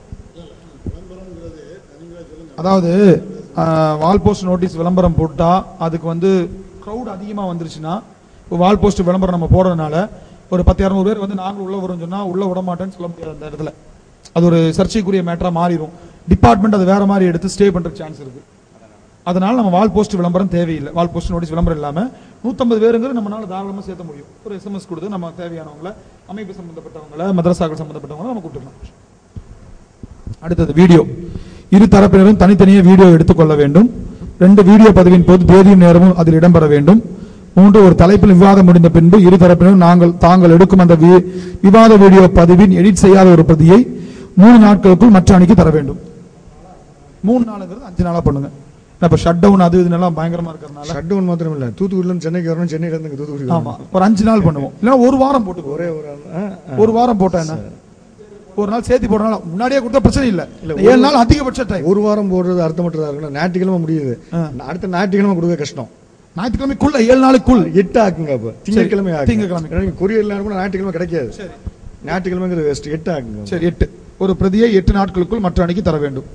அதாவது வால் போஸ்ட் நோட்டீஸ் விளம்பரம் போட்டா அதுக்கு வந்து க்ரௌட் அதிகமா வந்துருச்சுன்னா இப்போ வால் போஸ்ட் விளம்பரம் நம்ம போடுறதுனால ஒரு பத்து இரநூறு பேர் வந்து நாங்கள் உள்ள வரோம் சொன்னா உள்ள விட மாட்டேன்னு சொல்ல முடியாது அந்த இடத்துல அது ஒரு சர்ச்சைக்குரிய மேட்டரா மாறிடும் டிபார்ட்மெண்ட் அது வேற மாதிரி எடுத்து ஸ்டே பண்ற சான்ஸ் இருக்கு அதனால நம்ம வால் போஸ்ட் விளம்பரம் தேவையில்லை வால் போஸ்ட் நோட்டீஸ் விளம்பரம் இல்லாம 150 பேருங்கிறது நம்மளால தாராளமா சேர்த்த முடியும் ஒரு எஸ்எம்எஸ் கொடுத்து நம்ம தேவையானவங்கள அமைப்பு சம்பந்தப்பட்டவங்கள மதரசாக்கள் சம்பந்தப்பட்டவங்கள நம்ம கூப்பிட்டுக்கலாம் அடுத்தது வீடியோ இரு தரப்பினரும் தனித்தனியே வீடியோ எடுத்துக்கொள்ள வேண்டும் ரெண்டு வீடியோ பதிவின் போது தேதியும் நேரமும் அதில் இடம்பெற வேண்டும் மூன்று ஒரு தலைப்பில் விவாதம் முடிந்த பின்பு இரு தரப்பினரும் நாங்கள் தாங்கள் எடுக்கும் அந்த வி- விவாத வீடியோ பதிவின் எடிட் செய்யாத ஒரு பிரதியை மூணு நாட்களுக்குள் மற்ற அணிக்கு தர வேண்டும் மூணு நாளுங்கிறது அஞ்சு நாளா பண்ணுங்க இப்ப ஷட் டவுன் அது இதுனெல்லாம் பயங்கரமா இருக்கிறதுனால ஷட் டவுன் மாத்திரம் இல்ல தூத்துக்குடியில இருந்து சென்னைக்கு வரணும் சென்னையில இருந்து இங்க தூத்துக்குடி ஆமா ஒரு அஞ்சு நாள் பண்ணுவோம் இல்லைன்னா ஒரு வாரம் போட்டுக்கோ ஒரே ஒரு ஆள். ஆ, ஆ. ஒரு வாரம் போட்டா என்ன ஒரு நாள் சேர்த்து போடுறனால முன்னாடியே கொடுத்தா பிரச்சனை இல்ல இல்ல, ஏழு நாள் அதிகபட்ச டைம் ஒரு வாரம் போடுறது அர்த்தமற்றதா இருக்கணும் ஞாயிற்றுக்கிழமை முடியுது ஆ. அடுத்த ஞாயிற்றுக்கிழமை கொடுக்க கஷ்டம் ஞாயிற்றுக்கிழமைக்குள்ள ஏழு நாளுக்குள் எட்டு ஆக்குங்க அப்ப திங்கட்கிழமை ஆக்குங்க. திங்கட்கிழமை. ஏன்னா நீங்க கொரியர்ல அனுப்புனா ஞாயிற்றுக்கிழமை கிடைக்காது சரி ஞாயிற்றுக்கிழமைங்கிறது வேஸ்ட் எட்டு ஆக்குங்க சரி எட்டு ஒரு பிரதியை எட்டு நாட்களுக்குள் மற்ற அணிக்கு தர வேண்டும்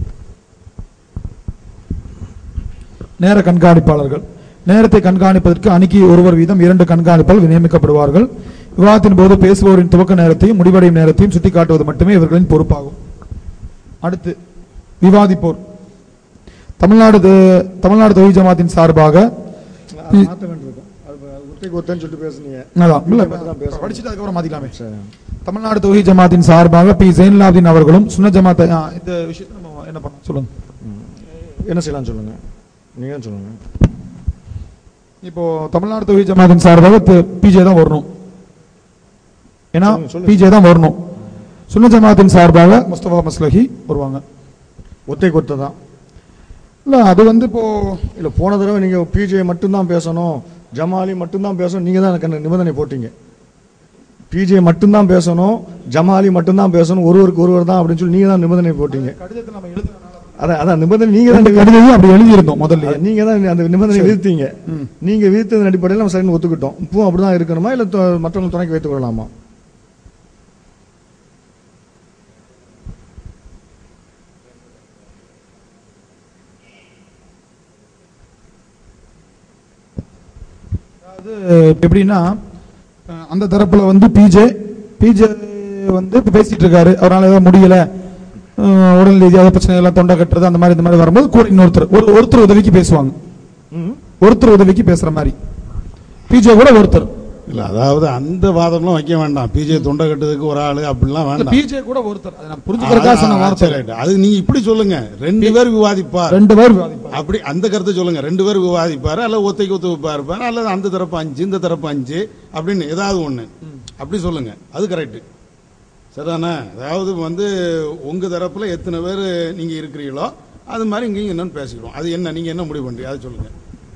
நேர கண்காணிப்பாளர்கள் நேரத்தை கண்காணிப்பதற்கு அணிக்கு ஒருவர் வீதம் இரண்டு கண்காணிப்பாளர் நியமிக்கப்படுவார்கள் விவாதத்தின் போது பேசுபவரின் துவக்க நேரத்தையும் முடிவடையும் நேரத்தையும் சுட்டிக்காட்டுவது மட்டுமே இவர்களின் பொறுப்பாகும் அடுத்து விவாதிப்போர் தமிழ்நாடு த- தமிழ்நாடு தொழில் ஜமாத்தின் சார்பாக அது மாத்த வேண்டியிருக்கும் அது ஒத்தைக்கு ஒத்தன்னு சொல்லிட்டு பேசுனீங்க அதான், இல்ல, தான் பேசணும். படிச்சுட்டு அதுக்கப்புறம் மாத்திக்கலாமே சரி. தமிழ்நாடு தொகுதி ஜமாத்தின் சார்பாக பி ஜெயின்லாப்தீன் அவர்களும் சுன்ன ஜமாத்தை ஆ, இந்த விஷயத்தை நம்ம என்ன பண்ணலாம் சொல்லுங்க என்ன செய்யலாம் சொல்லுங்க நீங்க தான் சொல்லுங்க இப்போ தமிழ்நாடு தொகுதி ஜமாத்தின் சார்பாக பிஜே தான் வரணும் ஏன்னா சொல்லுங்க, சொல்லுங்க. பிஜே தான் வரணும் சுன்ன ஜமாத்தின் சார்பாக முஸ்தபா மஸ்லஹி வருவாங்க ஒத்தைக்கு ஒத்தை தான் இல்ல அது வந்து இப்போ இல்ல போன தடவை நீங்க பிஜே மட்டும்தான் பேசணும் ஜமாலி மட்டும்தான் பேசணும் நீங்க தான் எனக்கு அந்த நிபந்தனை போட்டீங்க பிஜே மட்டும்தான் பேசணும் ஜமாலி மட்டும்தான் பேசணும் ஒருவருக்கு ஒருவர் தான் அப்படின்னு சொல்லி நீங்க தான் நிபந்தனை போட்டீங்க கடிதத்தை நம்ம எழுதுறதுனால அதான் அதான் நிபந்தனை நீங்க ரெண்டு தான் கடிதத்தையும் அப்படி எழுதியிருந்தோம் முதல்ல அது நீங்க தான் அந்த நிபந்தனை விதித்தீங்க நீங்க விதித்ததன் அடிப்படையில் நம்ம சரின்னு ஒத்துக்கிட்டோம் இப்பவும் அப்படிதான் இருக்கணுமா இல்ல தொ- மற்றவங்க துணைக்கு வைத்துக் கொள்ளலாமா அதாவது இப்ப எப்படின்னா அஹ், அந்த தரப்புல வந்து பிஜே பிஜே வந்து இப்ப பேசிட்டு இருக்காரு அவரால் ஏதாவது முடியல அஹ், உடல் ரீதியாக பிரச்சனை எல்லாம் தொண்டை கட்டுறது அந்த மாதிரி இந்த மாதிரி வரும்போது கூட இன்னொருத்தர் ஒரு ஒருத்தர் உதவிக்கு பேசுவாங்க ம். ஒருத்தர் உதவிக்கு பேசுற மாதிரி பிஜே கூட ஒருத்தர் இல்ல அதாவது அந்த வாதம்லாம் வைக்க வேண்டாம் பிஜே தொண்டை கட்டுறதுக்கு ஒரு ஆளு அப்படிலாம் வேண்டாம் பிஜே கூட ஒருத்தர் அதை நான் புரிஞ்சுக்கிறதுக்காக சொன்ன ஆ, வார்த்தை சரி, ரைட். அது நீங்க இப்படி சொல்லுங்க ரெண்டு பேர் விவாதிப்பார் ரெண்டு பேர் விவாதிப்பாங்க அப்படி அந்த கருத்தை சொல்லுங்க ரெண்டு பேர் விவாதிப்பாரு அல்லது ஒத்தைக்கு ஒத்து இருப்பாரு அல்லது அந்த தரப்பு அஞ்சு இந்த தரப்பு அஞ்சு அப்படின்னு ஏதாவது ஒண்ணு அப்படி சொல்லுங்க அது கரெக்ட் சரிதானே அதாவது வந்து உங்க தரப்புல எத்தனை பேர் நீங்க இருக்கிறீங்களோ அது மாதிரி இங்கேயும் என்னன்னு பேசிக்கிறோம் அது என்ன நீங்க என்ன முடிவு பண்றீங்க அதை சொல்லுங்க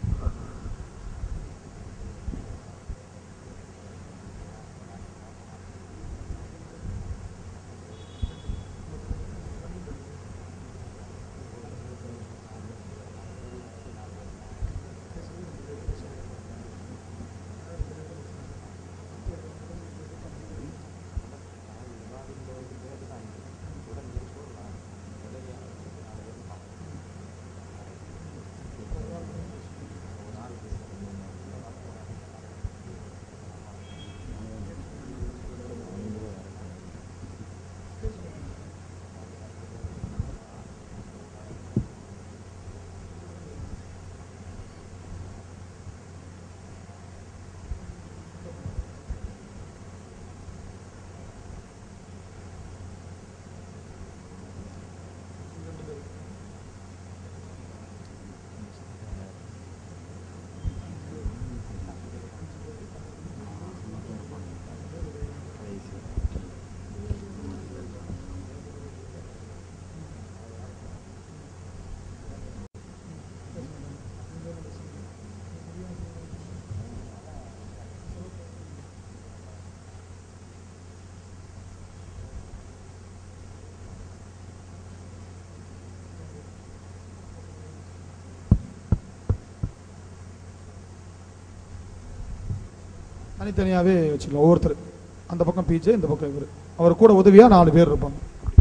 தனித்தனியாவே வச்சுக்கலாம் ஒவ்வொருத்தர் அந்த பக்கம் பிஜே இந்த பக்கம் இவர் அவர் கூட உதவியா நாலு பேர் இருப்பாங்க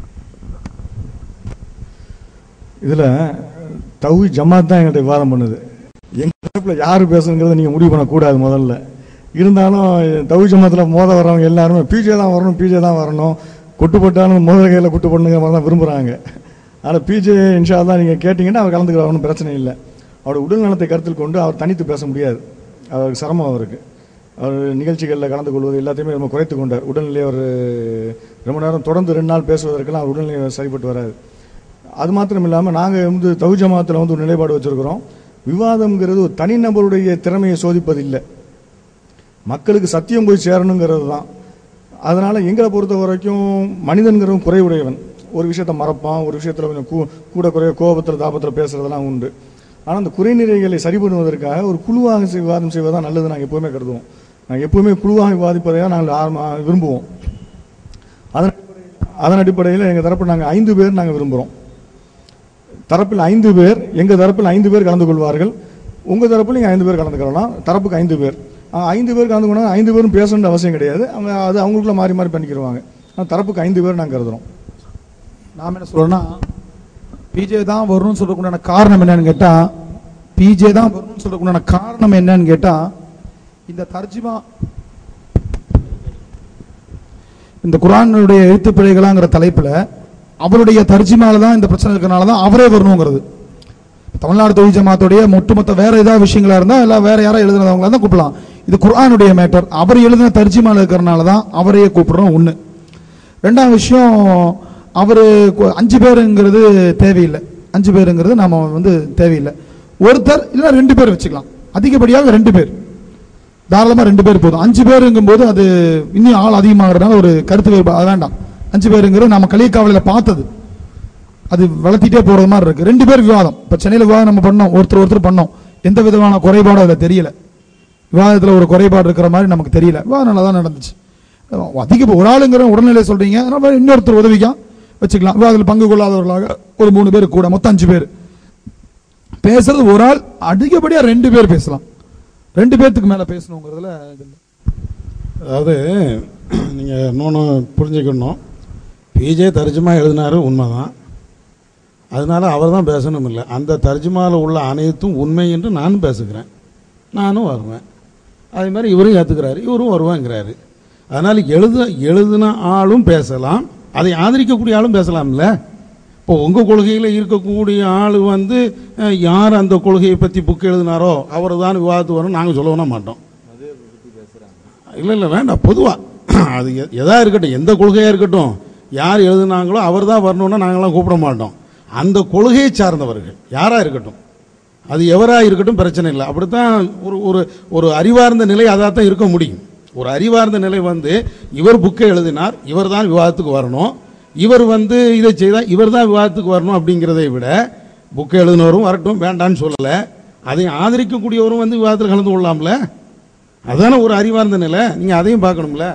இதுல தௌஹி ஜமாத் தான் எங்கள்கிட்ட விவாதம் பண்ணுது எங்க தரப்புல யாரு பேசுங்கிறத நீங்க முடிவு பண்ணக்கூடாது முதல்ல இருந்தாலும் தௌஹி ஜமாத்துல மோத வர்றவங்க எல்லாருமே பிஜே தான் வரணும் பிஜே தான் வரணும் கொட்டு போட்டாலும் மோத கையில கொட்டு போடணுங்கிற மாதிரி தான் விரும்புறாங்க ஆனா பிஜே இன்ஷா தான் நீங்க கேட்டீங்கன்னா அவர் கலந்துக்கிற ஒன்றும் பிரச்சனை இல்லை அவரோட உடல் நலத்தை கருத்தில் கொண்டு அவர் தனித்து பேச முடியாது அவருக்கு சிரமம் அவருக்கு அவர் நிகழ்ச்சிகளில் கலந்து கொள்வது எல்லாத்தையுமே ரொம்ப குறைத்து கொண்டார் உடல்நிலை அவர் ரொம்ப நேரம் தொடர்ந்து ரெண்டு நாள் பேசுவதற்கெல்லாம் அவர் உடல்நிலை சரிப்பட்டு வராது அது மாத்திரம் இல்லாமல் நாங்கள் வந்து தவு ஜமாத்தில் வந்து ஒரு நிலைப்பாடு வச்சிருக்கிறோம் விவாதம்ங்கிறது ஒரு தனிநபருடைய திறமையை சோதிப்பது இல்லை மக்களுக்கு சத்தியம் போய் சேரணுங்கிறது தான் அதனால எங்களை பொறுத்த வரைக்கும் மனிதன்கிறவன் குறைவுடையவன் ஒரு விஷயத்த மறப்பான் ஒரு விஷயத்துல கொஞ்சம் கூ- கூட குறைய கோபத்தில் தாபத்தில் பேசுறதெல்லாம் உண்டு ஆனால் அந்த குறைநிறைகளை சரி பண்ணுவதற்காக ஒரு குழுவாக செய்- விவாதம் செய்வதுதான் நல்லது நாங்கள் எப்பவுமே கருதுவோம் நாங்கள் எப்பவுமே குழுவாக விவாதிப்பதை தான் நாங்கள் ஆரம்ப- விரும்புவோம் அதன் அதன் அடிப்படையில் எங்கள் தரப்பு நாங்கள் ஐந்து பேர் நாங்கள் விரும்புகிறோம் தரப்பில் ஐந்து பேர் எங்க தரப்பில் ஐந்து பேர் கலந்து கொள்வார்கள் உங்க தரப்பில் நீங்க ஐந்து பேர் கலந்துக்கலாம் தரப்புக்கு ஐந்து பேர் ஆஹ் ஐந்து பேர் கலந்து கொண்டா ஐந்து பேரும் பேசணுன்ற அவசியம் கிடையாது அவங்க அது அவங்களுக்குள்ள மாறி மாறி பண்ணிக்கிடுவாங்க ஆனா தரப்புக்கு ஐந்து பேர் நாங்கள் கருதுறோம் நாம என்ன சொல்றோம்னா பிஜே தான் வரணும்னு சொல்றதுக்குண்டான காரணம் என்னன்னு கேட்டா பிஜே தான் வரணும்னு சொல்றதுக்குண்டான காரணம் என்னன்னு கேட்டா இந்த தர்ஜிமா இந்த குரானுடைய எழுத்து பிழைகளாங்கிற தலைப்புல அவருடைய தர்ஜிமால தான் இந்த பிரச்சனை இருக்கறனால தான் அவரே வரணுங்கிறது தமிழ்நாடு தொழில் ஜமாத்துடைய ஒட்டுமொத்த வேற ஏதாவது விஷயங்களா இருந்தா இல்ல வேற யாரா எழுதுனவங்களா தான் கூப்பிடலாம் இது குர்ஆனுடைய மேட்டர் அவர் எழுதின தர்ஜிமால இருக்கிறனால தான் அவரையே கூப்பிடுறோம் ஒண்ணு ரெண்டாம் விஷயம் அவரு கு- அஞ்சு பேருங்கிறது தேவையில்லை அஞ்சு பேருங்கிறது நாம வந்து தேவையில்லை ஒருத்தர் இல்ல ரெண்டு பேர் வச்சுக்கலாம் அதிகப்படியாக ரெண்டு பேர் தாராளமா ரெண்டு பேர் போதும் அஞ்சு பேருங்கும் போது அது இன்னும் ஆள் அதிகமாகிறதுனால ஒரு கருத்து வேறுபாடு அது வேண்டாம் அஞ்சு பேருங்கிறது நம்ம கலியக்காவலில பார்த்தது அது வளர்த்திட்டே போறது மாதிரி இருக்கு ரெண்டு பேர் விவாதம் இப்ப சென்னையில விவாதம் நம்ம பண்ணோம் ஒருத்தர் ஒருத்தர் பண்ணோம் எந்த விதமான குறைபாடும் அதுல தெரியல விவாதத்துல ஒரு குறைபாடு இருக்கிற மாதிரி நமக்கு தெரியல விவாதம் நல்லா தான் நடந்துச்சு அஹ் அதிக ஒரு ஆளுங்கிற உடல்நிலை சொல்றீங்க அதனால இன்னொருத்தர் உதவிக்கா வச்சுக்கலாம் விவாதத்தில் பங்கு கொள்ளாதவர்களாக ஒரு மூணு பேர் கூட மொத்தம் அஞ்சு பேர் பேசுறது ஒரு ஆள் அதிகப்படியா ரெண்டு பேர் பேசலாம் ரெண்டு பேர்த்துக்கு மேல பேசணுங்கிறதுல இது இல்ல. அதாவது நீங்கள் இன்னொன்று புரிஞ்சுக்கணும் பிஜே தர்ஜுமா எழுதினாரு உண்மைதான் அதனால அவர் தான் பேசணும் இல்லை அந்த தர்ஜுமாவில் உள்ள அனைத்தும் உண்மை என்று நானும் பேசுகிறேன் நானும் வருவேன் அதே மாதிரி இவரும் ஏற்றுக்கிறாரு இவரும் வருவாங்கிறாரு அதனால் எழுத எழுதின ஆளும் பேசலாம் அதை ஆதரிக்கக்கூடிய ஆளும் பேசலாம்ல இப்போ உங்கள் கொள்கையில் இருக்கக்கூடிய ஆள் வந்து அஹ், யார் அந்த கொள்கையை பற்றி புக் எழுதினாரோ அவர் தான் விவாதத்துக்கு வரும் நாங்கள் சொல்லவும் மாட்டோம் இல்லை இல்லை வேண்டாம் பொதுவாக அது எ- எதா இருக்கட்டும் எந்த கொள்கையாக இருக்கட்டும் யார் எழுதுனாங்களோ அவர் தான் வரணும்னா நாங்களாம் கூப்பிட மாட்டோம் அந்த கொள்கையை சார்ந்தவர்கள் யாராக இருக்கட்டும் அது எவராக இருக்கட்டும் பிரச்சனை இல்லை அப்படித்தான் ஒரு ஒரு ஒரு அறிவார்ந்த நிலை அதாக தான் இருக்க முடியும் ஒரு அறிவார்ந்த நிலை வந்து இவர் புக்கை எழுதினார் இவர் தான் விவாதத்துக்கு வரணும் இவர் வந்து இதை செய்தால் இவர் தான் விவாதத்துக்கு வரணும் அப்படிங்கிறதை விட புக்கை எழுதினவரும் வரட்டும் வேண்டான்னு சொல்லலை அதை ஆதரிக்கக்கூடியவரும் வந்து விவாதத்தில் கலந்து கொள்ளலாம்ல அதான ஒரு அறிவார்ந்த நிலை நீங்கள் அதையும் பார்க்கணும்ல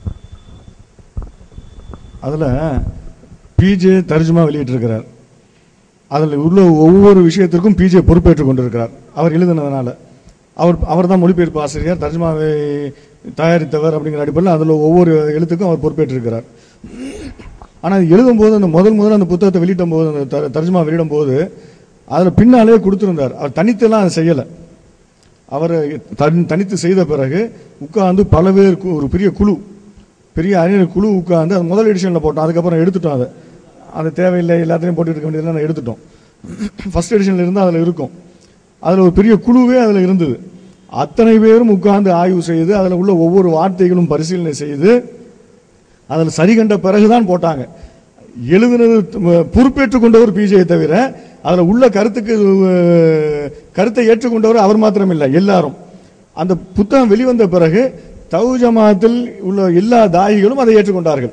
அதில் பிஜே தர்ஜுமா வெளியிட்டிருக்கிறார் அதில் உள்ள ஒவ்வொரு விஷயத்திற்கும் பிஜே பொறுப்பேற்றுக் கொண்டிருக்கிறார் அவர் எழுதினதுனால அவர் அவர் தான் மொழிபெயர்ப்பு ஆசிரியர் தர்ஜுமாவை தயாரித்தவர் அப்படிங்கிற அடிப்படையில் அதில் ஒவ்வொரு எழுத்துக்கும் அவர் பொறுப்பேற்றிருக்கிறார் ஆனால் எழுதும்போது அந்த முதல் முதல்ல அந்த புத்தகத்தை வெளியிடும் போது அந்த தர்- தர்ஜுமா வெளியிடும் போது அதில் பின்னாலே கொடுத்துருந்தார் அவர் தனித்தெல்லாம் அதை செய்யலை அவர் தன் தனித்து செய்த பிறகு உட்கார்ந்து பல பேர் கு- ஒரு பெரிய குழு பெரிய அறிஞர் குழு உட்கார்ந்து அது முதல் எடிஷனில் போட்டோம் அதுக்கப்புறம் எடுத்துட்டோம் அதை அது தேவையில்லை எல்லாத்தையும் போட்டு இருக்க வேண்டியதெல்லாம் எடுத்துட்டோம் ஃபர்ஸ்ட் எடிஷனில் இருந்தால் அதில் இருக்கும் அதில் ஒரு பெரிய குழுவே அதில் இருந்தது அத்தனை பேரும் உட்கார்ந்து ஆய்வு செய்து அதில் உள்ள ஒவ்வொரு வார்த்தைகளும் பரிசீலனை செய்து அதில் சரி கண்ட பிறகுதான் போட்டாங்க எழுதுனது த- பொறுப்பேற்றுக் கொண்டவர் பிஜே தவிர அதில் உள்ள கருத்துக்கு அஹ், கருத்தை ஏற்றுக்கொண்டவர் அவர் மாத்திரம் இல்லை எல்லாரும் அந்த புத்தகம் வெளிவந்த பிறகு தவு ஜமாத்தில் உள்ள எல்லா தாயிகளும் அதை ஏற்றுக்கொண்டார்கள்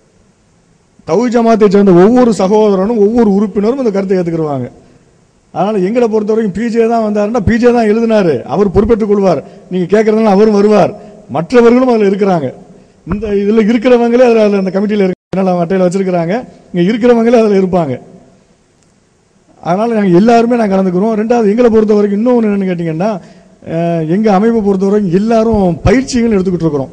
தவு ஜமாத்தை சேர்ந்த ஒவ்வொரு சகோதரனும் ஒவ்வொரு உறுப்பினரும் அந்த கருத்தை ஏற்றுக்கிடுவாங்க அதனால எங்களை பொறுத்த வரைக்கும் பிஜே தான் வந்தாருன்னா பிஜே தான் எழுதினாரு அவர் பொறுப்பேற்றுக் கொள்வார் நீங்க கேட்கறதுனால அவரும் வருவார் மற்றவர்களும் அதுல இருக்கிறாங்க இந்த இதுல இருக்கிறவங்களே அதுல அதுல அந்த கமிட்டியில இருக்கிற அட்டையில வச்சிருக்கிறாங்க இங்க இருக்கிறவங்களே அதுல இருப்பாங்க அதனால நாங்க எல்லாருமே நாங்க கலந்துக்கிறோம் ரெண்டாவது எங்களை பொறுத்த வரைக்கும் இன்னொன்று என்னன்னு கேட்டீங்கன்னா அஹ், எங்க அமைப்பை பொறுத்த வரைக்கும் எல்லாரும் பயிற்சிகள் எடுத்துக்கிட்டு இருக்கிறோம்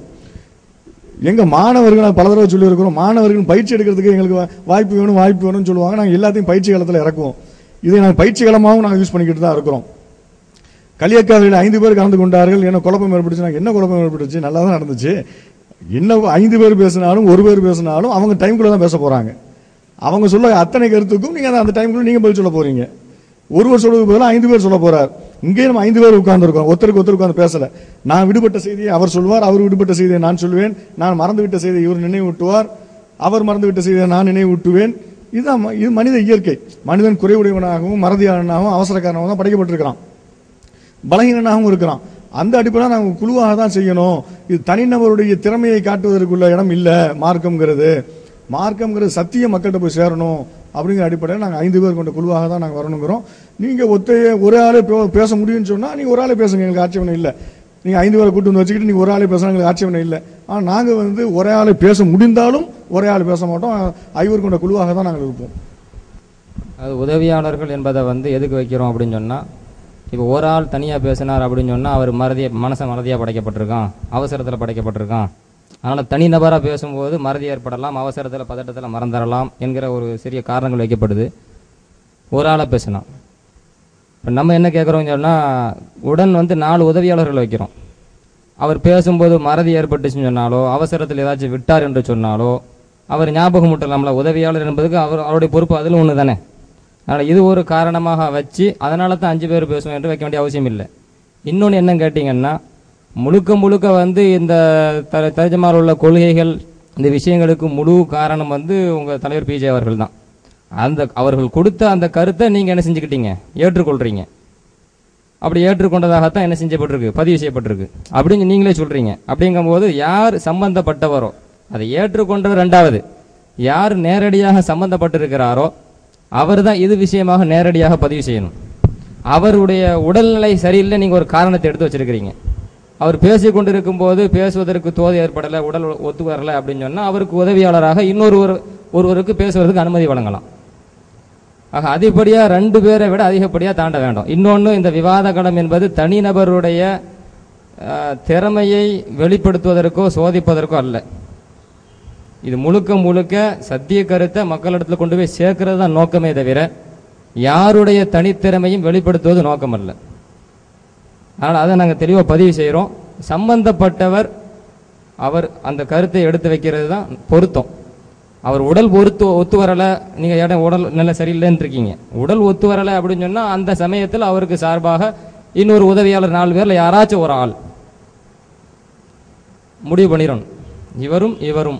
எங்க மாணவர்கள் நான் பல தடவை சொல்லியிருக்கிறோம் மாணவர்கள் பயிற்சி எடுக்கிறதுக்கு எங்களுக்கு வா- வாய்ப்பு வேணும் வாய்ப்பு வேணும்னு சொல்லுவாங்க நாங்கள் எல்லாத்தையும் பயிற்சி காலத்தில் இறக்குவோம் இதை நாங்கள் பயிற்சி காலமாகவும் நாங்கள் யூஸ் பண்ணிக்கிட்டு தான் இருக்கிறோம் களியக்காவியில் ஐந்து பேர் கலந்து கொண்டார்கள் என்ன குழப்பம் ஏற்பட்டுச்சு நாங்கள் என்ன குழப்பம் ஏற்பட்டுச்சு நல்லா தான் நடந்துச்சு என்ன ஐந்து பேர் பேசினாலும் ஒரு பேர் பேசினாலும் அவங்க டைம்குள்ளே தான் பேச போகிறாங்க அவங்க சொல்ல அத்தனை கருத்துக்கும் நீங்கள் அந்த டைம்குள்ளே நீங்கள் பதில் சொல்ல போறீங்க ஒருவர் சொல்றது பதிலாக ஐந்து பேர் சொல்ல போறார் இங்கேயே நம்ம ஐந்து பேர் உட்கார்ந்துருக்கோம் ஒருத்தருக்கு ஒருத்தர் உட்கார்ந்து பேசல நான் விடுபட்ட செய்தியை அவர் சொல்வார் அவர் விடுபட்ட செய்தியை நான் சொல்வேன் நான் மறந்துவிட்ட செய்தியை இவர் நினைவூட்டுவார் அவர் மறந்துவிட்ட செய்தியை நான் நினைவூட்டுவேன் இதுதான் ம- இது மனித இயற்கை மனிதன் குறைவுடையவனாகவும் மறதியாளனாகவும் அவசரக்காரனாகவும் தான் படைக்கப்பட்டிருக்கிறான் பலகீனனாகவும் இருக்கிறான் அந்த அடிப்படையில் நாங்கள் குழுவாக தான் செய்யணும் இது தனிநபருடைய திறமையை காட்டுவதற்குள்ள இடம் இல்லை மார்க்கம்ங்கிறது மார்க்கம்ங்கிறது சத்திய மக்கள்கிட்ட போய் சேரணும் அப்படிங்கிற அடிப்படையில் நாங்கள் ஐந்து பேர் கொண்ட குழுவாக தான் நாங்கள் வரணுங்கிறோம் நீங்கள் ஒத்தைய ஒரே ஆளே பே- பேச முடியும்னு சொன்னால் நீங்கள் ஒரு ஆளே பேசுங்க எங்களுக்கு ஆட்சேபனை இல்லை நீங்கள் ஐந்து பேரை கூட்டு வந்து வச்சுக்கிட்டு நீங்கள் ஒரு ஆளே பேசுனா எங்களுக்கு ஆட்சேபனை இல்லை ஆனால் நாங்கள் வந்து ஒரே ஆளே பேச முடிந்தாலும் ஒரே ஆள் பேச மாட்டோம் ஐவர் கொண்ட குழுவாக தான் நாங்கள் இருப்போம் அது உதவியாளர்கள் என்பதை வந்து எதுக்கு வைக்கிறோம் அப்படின்னு சொன்னால் இப்போ ஒரு ஆள் தனியாக பேசினார் அப்படின்னு சொன்னால் அவர் மறதிய மனசை மறதியாக படைக்கப்பட்டிருக்கான் அவசரத்தில் படைக்கப்பட்டிருக்கான் அதனால் தனிநபராக பேசும்போது மறதி ஏற்படலாம் அவசரத்தில் பதட்டத்தில் மறந்துடலாம் என்கிற ஒரு சிறிய காரணங்கள் வைக்கப்படுது ஒரு ஆளாக பேசலாம் இப்போ நம்ம என்ன கேட்குறோம்னு சொன்னால் உடன் வந்து நாலு உதவியாளர்கள் வைக்கிறோம் அவர் பேசும்போது மறதி ஏற்பட்டுச்சுன்னு சொன்னாலோ அவசரத்தில் ஏதாச்சும் விட்டார் என்று சொன்னாலோ அவர் ஞாபகம் முட்டலாம்ல உதவியாளர் என்பதுக்கு அவர் அவருடைய பொறுப்பு அதில் ஒன்று தானே அதனால் இது ஒரு காரணமாக வச்சு அதனால தான் அஞ்சு பேர் பேசுவோம் என்று வைக்க வேண்டிய அவசியம் இல்லை இன்னொன்று என்னன்னு கேட்டிங்கன்னா முழுக்க முழுக்க வந்து இந்த த தர்ஜமாவில் உள்ள கொள்கைகள் இந்த விஷயங்களுக்கு முழு காரணம் வந்து உங்கள் தலைவர் பிஜே அவர்கள் தான் அந்த அவர்கள் கொடுத்த அந்த கருத்தை நீங்கள் என்ன செஞ்சுக்கிட்டீங்க ஏற்றுக்கொள்கிறீங்க அப்படி ஏற்றுக்கொண்டதாகத்தான் என்ன செஞ்சப்பட்டிருக்கு பதிவு செய்யப்பட்டிருக்கு அப்படின்னு நீங்களே சொல்றீங்க அப்படிங்கும்போது யார் சம்பந்தப்பட்டவரோ அதை ஏற்றுக்கொண்டவர் ரெண்டாவது யார் நேரடியாக சம்பந்தப்பட்டிருக்கிறாரோ அவர் தான் இது விஷயமாக நேரடியாக பதிவு செய்யணும் அவருடைய உடல்நிலை சரியில்லை நீங்க ஒரு காரணத்தை எடுத்து வச்சிருக்கிறீங்க அவர் பேசி கொண்டிருக்கும் போது பேசுவதற்கு தோது ஏற்படலை உடல் ஒத்து வரல அப்படின்னு சொன்னா அவருக்கு உதவியாளராக இன்னொரு ஒரு ஒருவருக்கு பேசுவதற்கு அனுமதி வழங்கலாம் ஆக அதிகப்படியா ரெண்டு பேரை விட அதிகப்படியா தாண்ட வேண்டும் இன்னொன்று இந்த விவாத களம் என்பது தனிநபருடைய அஹ், திறமையை வெளிப்படுத்துவதற்கோ சோதிப்பதற்கோ அல்ல இது முழுக்க முழுக்க சத்திய கருத்தை மக்களிடத்துல கொண்டு போய் சேர்க்கிறது தான் நோக்கமே தவிர யாருடைய தனித்திறமையும் வெளிப்படுத்துவது நோக்கம் அல்ல அதனால் அதை நாங்கள் தெளிவாக பதிவு செய்கிறோம் சம்பந்தப்பட்டவர் அவர் அந்த கருத்தை எடுத்து வைக்கிறது தான் பொருத்தம் அவர் உடல் பொருத்து ஒத்து வரலை நீங்கள் இடம் உடல் நல்ல சரியில்லைன்னு இருக்கீங்க உடல் ஒத்து வரலை அப்படின்னு சொன்னால் அந்த சமயத்தில் அவருக்கு சார்பாக இன்னொரு உதவியாளர் நாலு பேரில் யாராச்சும் ஒரு ஆள் முடிவு பண்ணிடணும் இவரும் இவரும்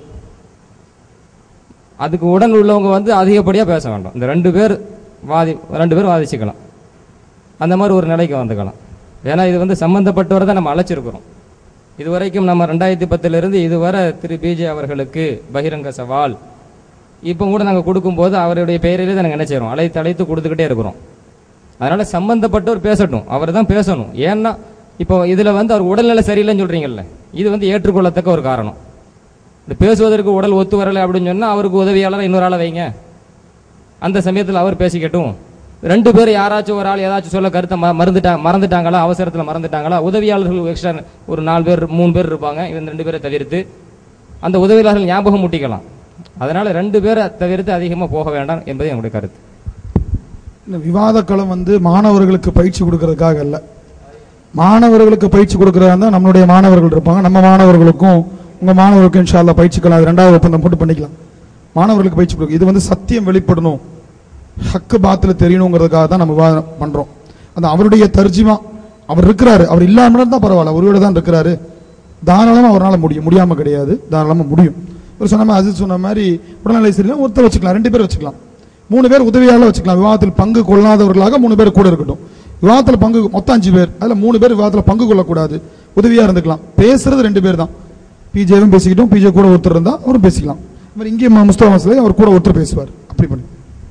அதுக்கு உடன் உள்ளவங்க வந்து அதிகப்படியாக பேச வேண்டாம் இந்த ரெண்டு பேர் வாதி ரெண்டு பேர் வாதிச்சுக்கலாம் அந்த மாதிரி ஒரு நிலைக்கு வந்துக்கலாம் ஏன்னா இது வந்து சம்பந்தப்பட்டவரை தான் நம்ம அழைச்சிருக்கிறோம் இதுவரைக்கும் நம்ம ரெண்டாயிரத்தி பத்திலிருந்து இதுவரை திரு பிஜே அவர்களுக்கு பகிரங்க சவால் இப்போ கூட நாங்கள் கொடுக்கும்போது அவருடைய பெயரிலே தான் நாங்கள் என்ன செய்கிறோம் அழைத்து அழைத்து கொடுத்துக்கிட்டே இருக்கிறோம் அதனால சம்பந்தப்பட்டவர் பேசட்டும் அவர் தான் பேசணும் ஏன்னா இப்போ இதில் வந்து அவர் உடல்நிலை சரியில்லைன்னு சொல்றீங்கல்ல இது வந்து ஏற்றுக்கொள்ளத்தக்க ஒரு காரணம் இந்த பேசுவதற்கு உடல் ஒத்து வரலை அப்படின்னு சொன்னால் அவருக்கு உதவியாளர் இன்னொரு ஆளை வைங்க அந்த சமயத்தில் அவர் பேசிக்கட்டும் ரெண்டு பேர் யாராச்சும் ஒரு ஆள் ஏதாச்சும் சொல்ல கருத்தை ம- மறந்துட்டா மறந்துட்டாங்களா அவசரத்தில் மறந்துட்டாங்களா உதவியாளர்கள் எக்ஸ்ட்ரா ஒரு நாலு பேர் மூணு பேர் இருப்பாங்க இவங்க ரெண்டு பேரை தவிர்த்து அந்த உதவியாளர்கள் ஞாபகம் முட்டிக்கலாம் அதனால ரெண்டு பேரை தவிர்த்து அதிகமாக போக வேண்டாம் என்பது என்னுடைய கருத்து இந்த விவாத களம் வந்து மாணவர்களுக்கு பயிற்சி கொடுக்கறதுக்காக அல்ல மாணவர்களுக்கு பயிற்சி கொடுக்கறதா இருந்தா நம்மளுடைய மாணவர்கள் இருப்பாங்க நம்ம மாணவர்களுக்கும் உங்க மாணவர்களுக்கும் இன்ஷா அல்லாஹ் பயிற்சி களம் அது ரெண்டாவது ஒப்பந்தம் போட்டு பண்ணிக்கலாம் மாணவர்களுக்கு பயிற்சி கொடுக்க இது வந்து சத்தியம் வெளிப்படணும் ஹக்கு பாத்துல தெரியணுங்கிறதுக்காக தான் நம்ம விவாதம் பண்றோம் அந்த அவருடைய தர்ஜிமா அவர் இருக்கிறாரு அவர் இல்லாம இருந்தா பரவாயில்ல ஒருவேளை தான் இருக்கிறாரு தாராளமா அவரால் முடியும் முடியாம கிடையாது தாராளமா முடியும் ஒரு சொன்ன மாதிரி அஜித் சொன்ன மாதிரி உடல்நிலை சரியில்லை ஒருத்தர் வச்சுக்கலாம் ரெண்டு பேர் வச்சுக்கலாம் மூணு பேர் உதவியாளர் வச்சுக்கலாம் விவாதத்தில் பங்கு கொள்ளாதவர்களாக மூணு பேர் கூட இருக்கட்டும் விவாதத்தில் பங்கு மொத்தம் அஞ்சு பேர் அதுல மூணு பேர் விவாதத்தில் பங்கு கொள்ளக்கூடாது உதவியா இருந்துக்கலாம் பேசுறது ரெண்டு பேர் தான் பிஜேவும் பேசிக்கிட்டோம் பிஜே கூட ஒருத்தர் இருந்தா அவரும் பேசிக்கலாம் அது மாதிரி இங்கே முஸ்தபா மசலை அவர் கூட ஒருத்தர் பேசுவார் அப்படி பண்ணி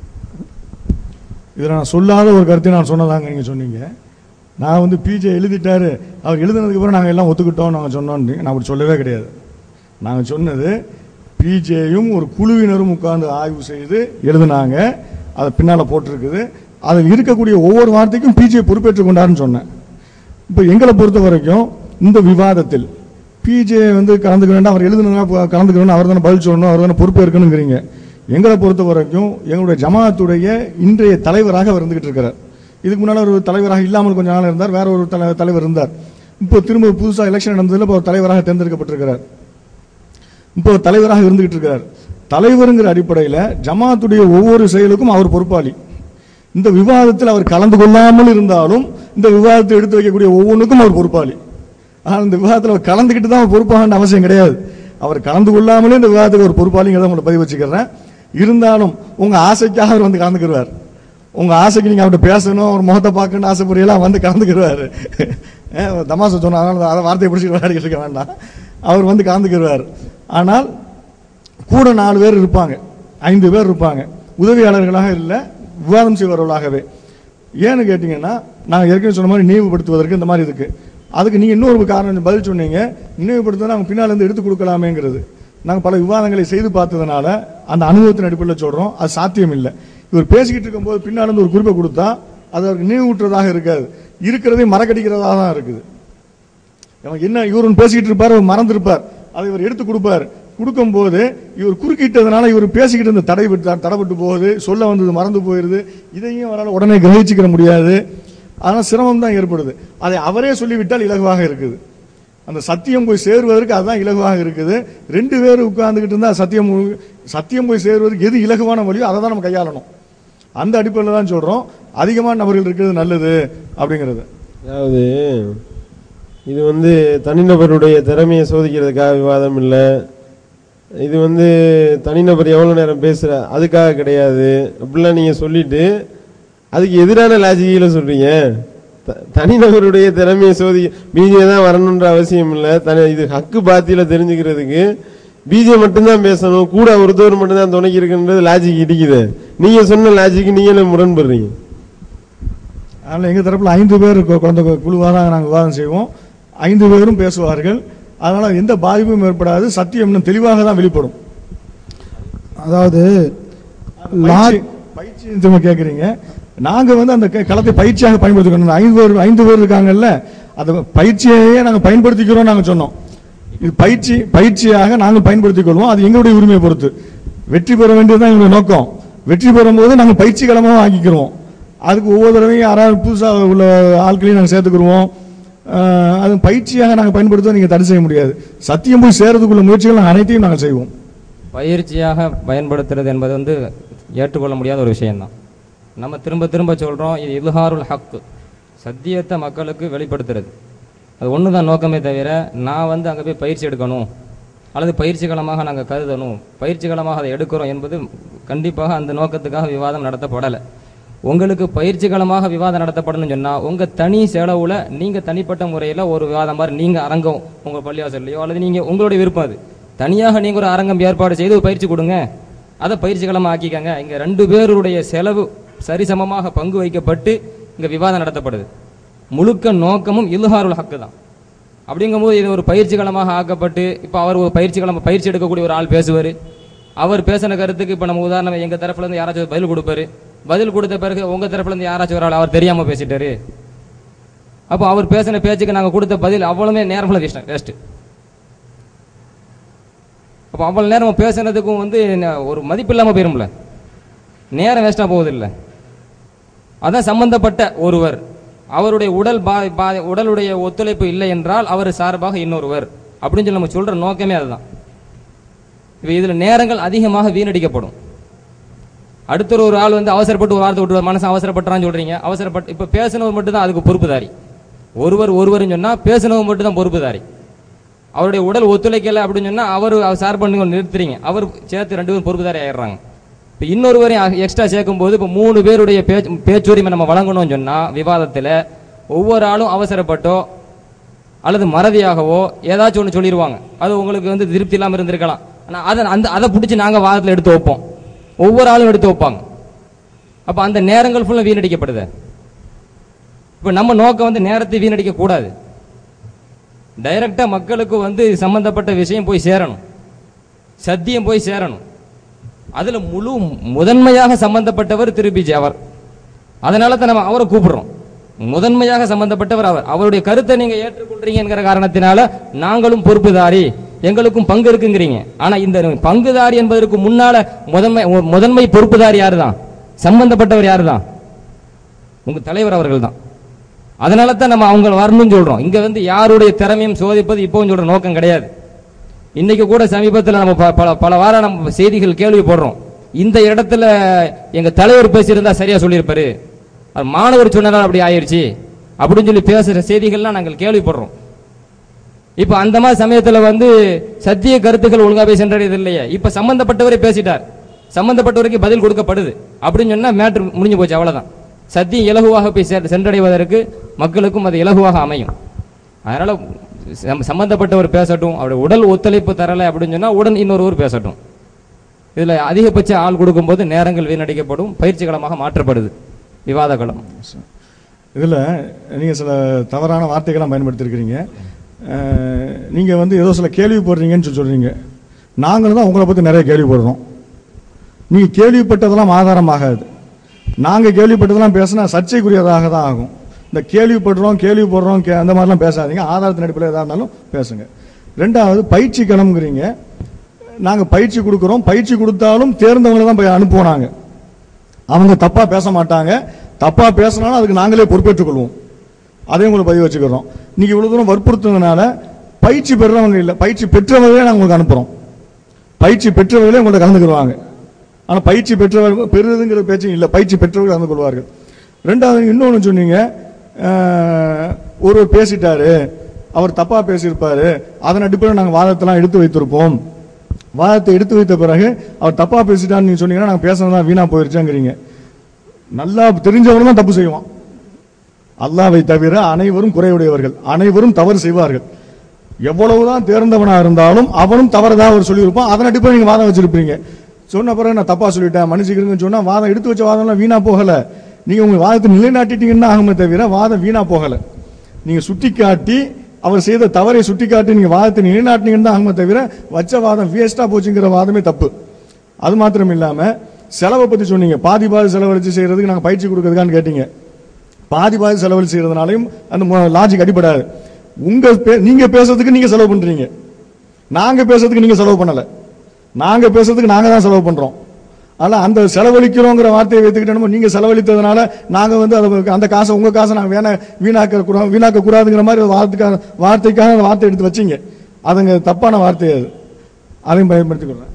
இதில் நான் சொல்லாத ஒரு கருத்தை நான் சொன்னதாங்க நீங்கள் சொன்னீங்க நான் வந்து பிஜே எழுதிட்டாரு அவர் எழுதுனதுக்கு அப்புறம் நாங்கள் எல்லாம் ஒத்துக்கிட்டோம் நாங்கள் சொன்னோன்னு நான் அப்படி சொல்லவே கிடையாது நாங்கள் சொன்னது பிஜேயும் ஒரு குழுவினரும் உட்கார்ந்து ஆய்வு செய்து எழுதுனாங்க அதை பின்னால் போட்டிருக்குது அதில் இருக்கக்கூடிய ஒவ்வொரு வார்த்தைக்கும் பிஜே பொறுப்பேற்றுக் கொண்டாருன்னு சொன்னேன் இப்போ எங்களை பொறுத்த வரைக்கும் இந்த விவாதத்தில் பிஜே வந்து கலந்துக்க வேண்டாம் அவர் எழுதுனா கலந்துக்க வேண்டாம் அவர் தானே பதில் சொல்லணும் அவர் தானே பொறுப்பேற்கணுங்கிறீங்க எங்களை பொறுத்த வரைக்கும் எங்களுடைய ஜமாத்துடைய இன்றைய தலைவராக அவர் இருந்துகிட்டு இருக்கிறார் இதுக்கு முன்னால் ஒரு தலைவராக இல்லாமல் கொஞ்ச நாள் இருந்தார் வேற ஒரு தலை தலைவர் இருந்தார் இப்போ திரும்ப புதுசாக எலெக்ஷன் நடந்ததில் இப்போ அவர் தலைவராக தேர்ந்தெடுக்கப்பட்டிருக்கிறார் இப்போ அவர் தலைவராக இருந்துகிட்டு இருக்கிறார் தலைவருங்கிற அடிப்படையில் ஜமாத்துடைய ஒவ்வொரு செயலுக்கும் அவர் பொறுப்பாளி இந்த விவாதத்தில் அவர் கலந்து கொள்ளாமல் இருந்தாலும் இந்த விவாதத்தை எடுத்து வைக்கக்கூடிய ஒவ்வொன்றுக்கும் அவர் பொறுப்பாளி ஆனால் இந்த விவாதத்தில் அவர் கலந்துக்கிட்டு தான் அவர் பொறுப்பாக வேண்டிய அவசியம் கிடையாது அவர் கலந்து கொள்ளாமலே இந்த விவாதத்துக்கு ஒரு பொறுப்பாளிங்கிறத உங்களை பதிவு வச்சுக்கிறேன் இருந்தாலும் உங்க ஆசைக்காக அவர் வந்து கலந்துக்கிடுவார் உங்க ஆசைக்கு நீங்க அவர்கிட்ட பேசணும் ஒரு முகத்தை பார்க்கணும்னு ஆசைப்படுறீங்களா வந்து கலந்துக்கிடுவாரு தமாசை சொன்ன அதனால அதை வார்த்தையை பிடிச்சிட்டு விளையாடிக்கிட்டு இருக்க வேண்டாம் அவர் வந்து கலந்துக்கிடுவார் ஆனால் கூட நாலு பேர் இருப்பாங்க ஐந்து பேர் இருப்பாங்க உதவியாளர்களாக இல்லை விவாதம் செய்பவர்களாகவே ஏன்னு கேட்டிங்கன்னா நான் ஏற்கனவே சொன்ன மாதிரி நினைவுபடுத்துவதற்கு இந்த மாதிரி இருக்கு அதுக்கு நீங்கள் இன்னொரு காரணம் பதில் சொன்னீங்க நினைவுபடுத்த நாங்கள் பின்னால் இருந்து எடுத்து கொடுக்கலாமேங்கிறது நாங்கள் பல விவாதங்களை செய்து பார்த்ததுனால அந்த அனுபவத்தின் அடிப்படையில் சொல்கிறோம் அது சாத்தியம் இல்லை இவர் பேசிக்கிட்டு இருக்கும்போது பின்னால் இருந்து ஒரு குறிப்பை கொடுத்தா அது அவருக்கு நினைவூட்டுறதாக இருக்காது இருக்கிறதே மறக்கடிக்கிறதா தான் இருக்குது அவன் என்ன இவர் ஒன்று பேசிக்கிட்டு இருப்பார் அவர் மறந்துருப்பார் அதை இவர் எடுத்து கொடுப்பார் கொடுக்கும்போது இவர் குறுக்கிட்டதுனால இவர் பேசிக்கிட்டு இருந்த தடை விட்டு தடைப்பட்டு போகுது சொல்ல வந்தது மறந்து போயிருது இதையும் அவரால் உடனே கிரகிச்சுக்கிற முடியாது ஆனால் சிரமம் தான் ஏற்படுது அதை அவரே சொல்லிவிட்டால் இலகுவாக இருக்குது அந்த சத்தியம் போய் சேருவதற்கு அதுதான் இலகுவாக இருக்குது ரெண்டு பேர் உட்கார்ந்துக்கிட்டு இருந்தா சத்தியம் சத்தியம் போய் சேருவதற்கு எது இலகுவான வழியோ அதை தான் நம்ம கையாளணும் அந்த அடிப்படையில் தான் சொல்றோம் அதிகமான நபர்கள் இருக்கிறது நல்லது அப்படிங்கிறது அதாவது இது வந்து தனிநபருடைய திறமையை சோதிக்கிறதுக்காக விவாதம் இல்லை இது வந்து தனிநபர் எவ்வளோ நேரம் பேசுற அதுக்காக கிடையாது அப்படிலாம் நீங்கள் சொல்லிட்டு அதுக்கு எதிரான லாஜிக்கில் சொல்றீங்க த- தனிநபருடைய திறமையை சோதி பிஜே தான் வரணுன்ற அவசியம் இல்லை தனி இது ஹக்கு பாத்தியில தெரிஞ்சுக்கிறதுக்கு பிஜே மட்டும்தான் பேசணும் கூட ஒருத்தவர் மட்டும்தான் துணைக்கி இருக்குன்றது லாஜிக் இடிக்குது நீங்க சொன்ன லாஜிக்கு நீங்களே முரண்படுறீங்க அதனால் எங்கள் தரப்பில் ஐந்து பேர் கொ- குழந்தை குழுவாக தான் நாங்கள் விவாதம் செய்வோம் ஐந்து பேரும் பேசுவார்கள் அதனால எந்த பாதிப்பும் ஏற்படாது சத்தியம் இன்னும் தெளிவாக தான் வெளிப்படும் அதாவது லா பயிற்சி பயிற்சி திரும்ப கேக்குறீங்க நாங்க வந்து அந்த க- களத்தை பயிற்சியாக பயன்படுத்திக்கணும் இந்த ஐந்து பேர் ஐந்து பேர் இருக்காங்கல்ல அந்த பயிற்சியையே நாங்க பயன்படுத்திக்கிறோம் நாங்க சொன்னோம் இது பயிற்சி பயிற்சியாக நாங்கள் பயன்படுத்திக் கொள்வோம் அது எங்களுடைய உரிமையை பொறுத்து வெற்றி பெற வேண்டியதுதான் எங்களுடைய நோக்கம் வெற்றி பெறும்போது நாங்கள் பயிற்சி களமாக ஆக்கிக்கிறோம் அதுக்கு ஒவ்வொரு தடவையும் யாராவது புதுசாக உள்ள ஆட்களையும் நாங்கள் சேர்த்துக்கிடுவோம் ஆஹ் அது பயிற்சியாக நாங்கள் பயன்படுத்த நீங்க தடை செய்ய முடியாது சத்தியம் போய் சேர்றதுக்குள்ள முயற்சிகள் நாங்கள் அனைத்தையும் நாங்கள் செய்வோம் பயிற்சியாக பயன்படுத்துறது என்பது வந்து ஏற்றுக்கொள்ள முடியாத ஒரு விஷயம்தான் நம்ம திரும்ப திரும்ப சொல்கிறோம் இது இல்ஹாருல் ஹக்கு சத்தியத்தை மக்களுக்கு வெளிப்படுத்துறது அது ஒன்று தான் நோக்கமே தவிர நான் வந்து அங்கே போய் பயிற்சி எடுக்கணும் அல்லது பயிற்சி களமாக நாங்கள் கருதணும் பயிற்சி களமாக அதை எடுக்கிறோம் என்பது கண்டிப்பாக அந்த நோக்கத்துக்காக விவாதம் நடத்தப்படலை உங்களுக்கு பயிற்சி களமாக விவாதம் நடத்தப்படணும்னு சொன்னால் உங்கள் தனி செலவில் நீங்கள் தனிப்பட்ட முறையில் ஒரு விவாதம் மாதிரி நீங்கள் அரங்கம் உங்கள் பள்ளிவாசல்லையோ அல்லது நீங்கள் உங்களுடைய விருப்பம் அது தனியாக நீங்கள் ஒரு அரங்கம் ஏற்பாடு செய்து ஒரு பயிற்சி கொடுங்க அதை பயிற்சி களமாக ஆக்கிக்கங்க இங்கே ரெண்டு பேருடைய செலவு சரிசமமாக பங்கு வைக்கப்பட்டு இங்கே விவாதம் நடத்தப்படுது முழுக்க நோக்கமும் இல்ஹாருல் ஹக்கு தான் அப்படிங்கும்போது இது ஒரு பயிற்சி களமாக ஆக்கப்பட்டு இப்போ அவர் ஒரு பயிற்சி களம் பயிற்சி எடுக்கக்கூடிய ஒரு ஆள் பேசுவார் அவர் பேசின கருத்துக்கு இப்போ நம்ம உதாரணம் எங்கள் தரப்புல இருந்து யாராச்சும் பதில் கொடுப்பாரு பதில் கொடுத்த பிறகு உங்கள் தரப்புல இருந்து யாராச்சும் ஒரு ஆள் அவர் தெரியாமல் பேசிட்டாரு அப்போ அவர் பேசின பேச்சுக்கு நாங்கள் கொடுத்த பதில் அவ்வளவுமே நேரமில்ல வேஸ்ட் வேஸ்ட்டு அப்போ அவ்வளோ நேரம் பேசுனதுக்கும் வந்து ந- ஒரு மதிப்பு இல்லாமல் போயிரும்ல நேரம் வேஸ்ட்டாக போவதில்லை அதான் சம்பந்தப்பட்ட ஒருவர் அவருடைய உடல் பா பா உடலுடைய ஒத்துழைப்பு இல்லை என்றால் அவர் சார்பாக இன்னொருவர் அப்படின்னு சொல்லி நம்ம சொல்ற நோக்கமே அதுதான் இப்போ இதில் நேரங்கள் அதிகமாக வீணடிக்கப்படும் அடுத்த ஒரு ஆள் வந்து அவசரப்பட்டு ஒரு வார்த்தை விட்டு மனசு அவசரப்பட்டுறான்னு சொல்றீங்க அவசரப்பட்டு இப்போ பேசினவர் மட்டும் தான் அதுக்கு பொறுப்புதாரி ஒருவர் ஒருவர்னு சொன்னா பேசினவர் மட்டும் தான் பொறுப்புதாரி அவருடைய உடல் ஒத்துழைக்கல அப்படின்னு சொன்னா அவர் அவர் சார் பண்ணி நிறுத்துறீங்க அவர் சேர்த்து ரெண்டு பேரும் பொறுப்புதாரி ஆயிடுறாங்க இப்போ இன்னொருவரையும் எக்ஸ்ட்ரா சேர்க்கும் போது இப்போ மூணு பேருடைய பேச்சு பேச்சுரிமை நம்ம வழங்கணும்னு சொன்னா விவாதத்தில் ஒவ்வொரு ஆளும் அவசரப்பட்டோ அல்லது மறதியாகவோ ஏதாச்சும் ஒன்று சொல்லிடுவாங்க அது உங்களுக்கு வந்து திருப்தி இல்லாமல் இருந்திருக்கலாம் ஆனால் அதை அந்த அதை பிடிச்சி நாங்கள் வாதத்தில் எடுத்து வைப்போம் ஒவ்வொரு ஆளும் எடுத்து வைப்பாங்க அப்போ அந்த நேரங்கள் ஃபுல்லாக வீணடிக்கப்படுது இப்போ நம்ம நோக்கம் வந்து நேரத்தை வீணடிக்க கூடாது டைரக்டா மக்களுக்கு வந்து சம்பந்தப்பட்ட விஷயம் போய் சேரணும் சத்தியம் போய் சேரணும் அதுல முழு முதன்மையாக சம்பந்தப்பட்டவர் திரு பிஜே அவர் அதனால தான் நம்ம அவரை கூப்பிடுறோம் முதன்மையாக சம்பந்தப்பட்டவர் அவர் அவருடைய கருத்தை நீங்க ஏற்றுக்கொள்றீங்கிற காரணத்தினால நாங்களும் பொறுப்புதாரி எங்களுக்கும் பங்கு இருக்குங்கிறீங்க ஆனா இந்த பங்குதாரி என்பதற்கு முன்னால முதன்மை முதன்மை பொறுப்புதாரி யாரு தான் சம்பந்தப்பட்டவர் யாரு தான் உங்க தலைவர் அவர்கள் தான் அதனால தான் நம்ம அவங்க வரணும்னு சொல்றோம் இங்க வந்து யாருடைய திறமையும் சோதிப்பது இப்போவும் சொல்ற நோக்கம் கிடையாது இன்னைக்கு கூட சமீபத்தில் நம்ம ப- பல பல வாரம் நம்ம செய்திகள் கேள்வி போடுறோம் இந்த இடத்துல எங்க தலைவர் பேசியிருந்தா சரியா சொல்லியிருப்பாரு அது மாணவர் சொன்னதால அப்படி ஆயிருச்சு அப்படின்னு சொல்லி பேசுற செய்திகள்லாம் நாங்கள் கேள்விப்படுறோம் இப்ப அந்த மாதிரி சமயத்துல வந்து சத்திய கருத்துக்கள் ஒழுங்கா போய் சென்றடையது இல்லையே இப்ப சம்பந்தப்பட்டவரே பேசிட்டார் சம்பந்தப்பட்டவருக்கு பதில் கொடுக்கப்படுது அப்படின்னு சொன்னா மேட்ரு முடிஞ்சு போச்சு அவ்வளவுதான் சத்தியம் இலகுவாக போய் செ- சென்றடைவதற்கு மக்களுக்கும் அது இலகுவாக அமையும் அதனால சம்- சம்பந்தப்பட்டவர் பேசட்டும் அவருடைய உடல் ஒத்துழைப்பு தரலை அப்படின்னு சொன்னா உடன் இன்னொருவர் பேசட்டும் இதுல அதிகபட்ச ஆள் கொடுக்கும்போது நேரங்கள் வீணடிக்கப்படும் பயிற்சி களமாக மாற்றப்படுது விவாத களம் இதில் நீங்கள் சில தவறான வார்த்தைகள்லாம் பயன்படுத்தியிருக்கிறீங்க அஹ், நீங்க வந்து ஏதோ சில கேள்வி போடுறீங்கன்னு சொல்லி சொல்றீங்க நாங்களும் தான் உங்களை பற்றி நிறைய கேள்விப்படுறோம் நீங்க கேள்விப்பட்டதெல்லாம் ஆதாரமாகாது நாங்க கேள்விப்பட்டதெல்லாம் பேசினா சர்ச்சைக்குரியதாக தான் ஆகும் இந்த கேள்விப்படுறோம் கேள்விப்படுறோம் கே- அந்த மாதிரிலாம் பேசாதீங்க ஆதாரத்தின் அடிப்படையில் எதாக இருந்தாலும் பேசுங்க ரெண்டாவது பயிற்சி களம்ங்கிறீங்க நாங்க பயிற்சி கொடுக்குறோம் பயிற்சி கொடுத்தாலும் தேர்ந்தவங்களை தான் போய் அனுப்புவோம் நாங்க அவங்க தப்பா பேச மாட்டாங்க தப்பா பேசினாலும் அதுக்கு நாங்களே பொறுப்பேற்றுக் கொள்வோம் அதையும் உங்களுக்கு பதிவு வச்சுக்கிறோம் நீங்க இவ்வளவு தூரம் வற்புறுத்துனதுனால பயிற்சி பெறவங்க இல்ல பயிற்சி பெற்றவர்களே நாங்க உங்களுக்கு அனுப்புறோம் பயிற்சி பெற்றவர்களே உங்களை கலந்துக்கிடுவாங்க ஆனா பயிற்சி பெற்றவர்கள் பெறுறதுங்கிற பேச்சு இல்ல பயிற்சி பெற்றவர்கள் கலந்து கொள்வார்கள் ரெண்டாவது இன்னொன்னு சொன்னீங்க அஹ், ஒருவர் பேசிட்டாரு அவர் தப்பா பேசியிருப்பாரு அதன் அடிப்படையில் நாங்க வாதத்தெல்லாம் எடுத்து வைத்திருப்போம் வாதத்தை எடுத்து வைத்த பிறகு அவர் தப்பா பேசிட்டான்னு நீங்க சொன்னீங்கன்னா நாங்க பேசுனதுதான் வீணா போயிருச்சாங்கிறீங்க நல்லா தெரிஞ்சவனும் தான் தப்பு செய்வான் அல்லாவை தவிர அனைவரும் குறையுடையவர்கள் அனைவரும் தவறு செய்வார்கள் எவ்வளவுதான் தேர்ந்தவனா இருந்தாலும் அவனும் தவறதா அவர் சொல்லியிருப்பான் அதன் அடிப்படையில் நீங்க வாதம் வச்சிருப்பீங்க சொன்ன பிறகு நான் தப்பா சொல்லிட்டேன் மன்னிச்சுக்கிறேங்கன்னு சொன்னா வாதம் எடுத்து வச்ச வாதம்லாம் வீணா போகல நீங்க உங்க வாதத்தை நிலைநாட்டிட்டீங்கன்னா ஆகுமே தவிர வாதம் வீணா போகல நீங்க சுட்டி காட்டி அவர் செய்த தவறை சுட்டிக்காட்டி நீங்க வாதத்தை நிலைநாட்டினீங்கன்னு தான் ஆகுமே தவிர வச்ச வாதம் வேஸ்டா போச்சுங்கிற வாதமே தப்பு அது மாத்திரம் இல்லாம செலவை பத்தி சொன்னீங்க பாதி பாதி செலவழிச்சு செய்யறதுக்கு நாங்க பயிற்சி கொடுக்கறதுக்கான்னு கேட்டீங்க பாதி பாதி செலவழிச்சு செய்யறதுனாலையும் அந்த லாஜிக் அடிபடாது உங்க பே- நீங்க பேசுறதுக்கு நீங்க செலவு பண்றீங்க நாங்க பேசுறதுக்கு நீங்க செலவு பண்ணல நாங்க பேசுறதுக்கு நாங்க தான் செலவு பண்றோம் ஆனா அந்த செலவழிக்கிறோங்கிற வார்த்தையை வைத்துக்கிட்டோம் நீங்க செலவழித்ததுனால நாங்க வந்து அதை அந்த காசை உங்க காசை நாங்க வேணா வீணாக்க கூடா- வீணாக்க கூடாதுங்கிற மாதிரி ஒரு வார்த்தைக்காக வார்த்தைக்காக அந்த வார்த்தை எடுத்து வச்சீங்க அதுங்க தப்பான வார்த்தை அது அதையும் பயன்படுத்திக்கிறேன்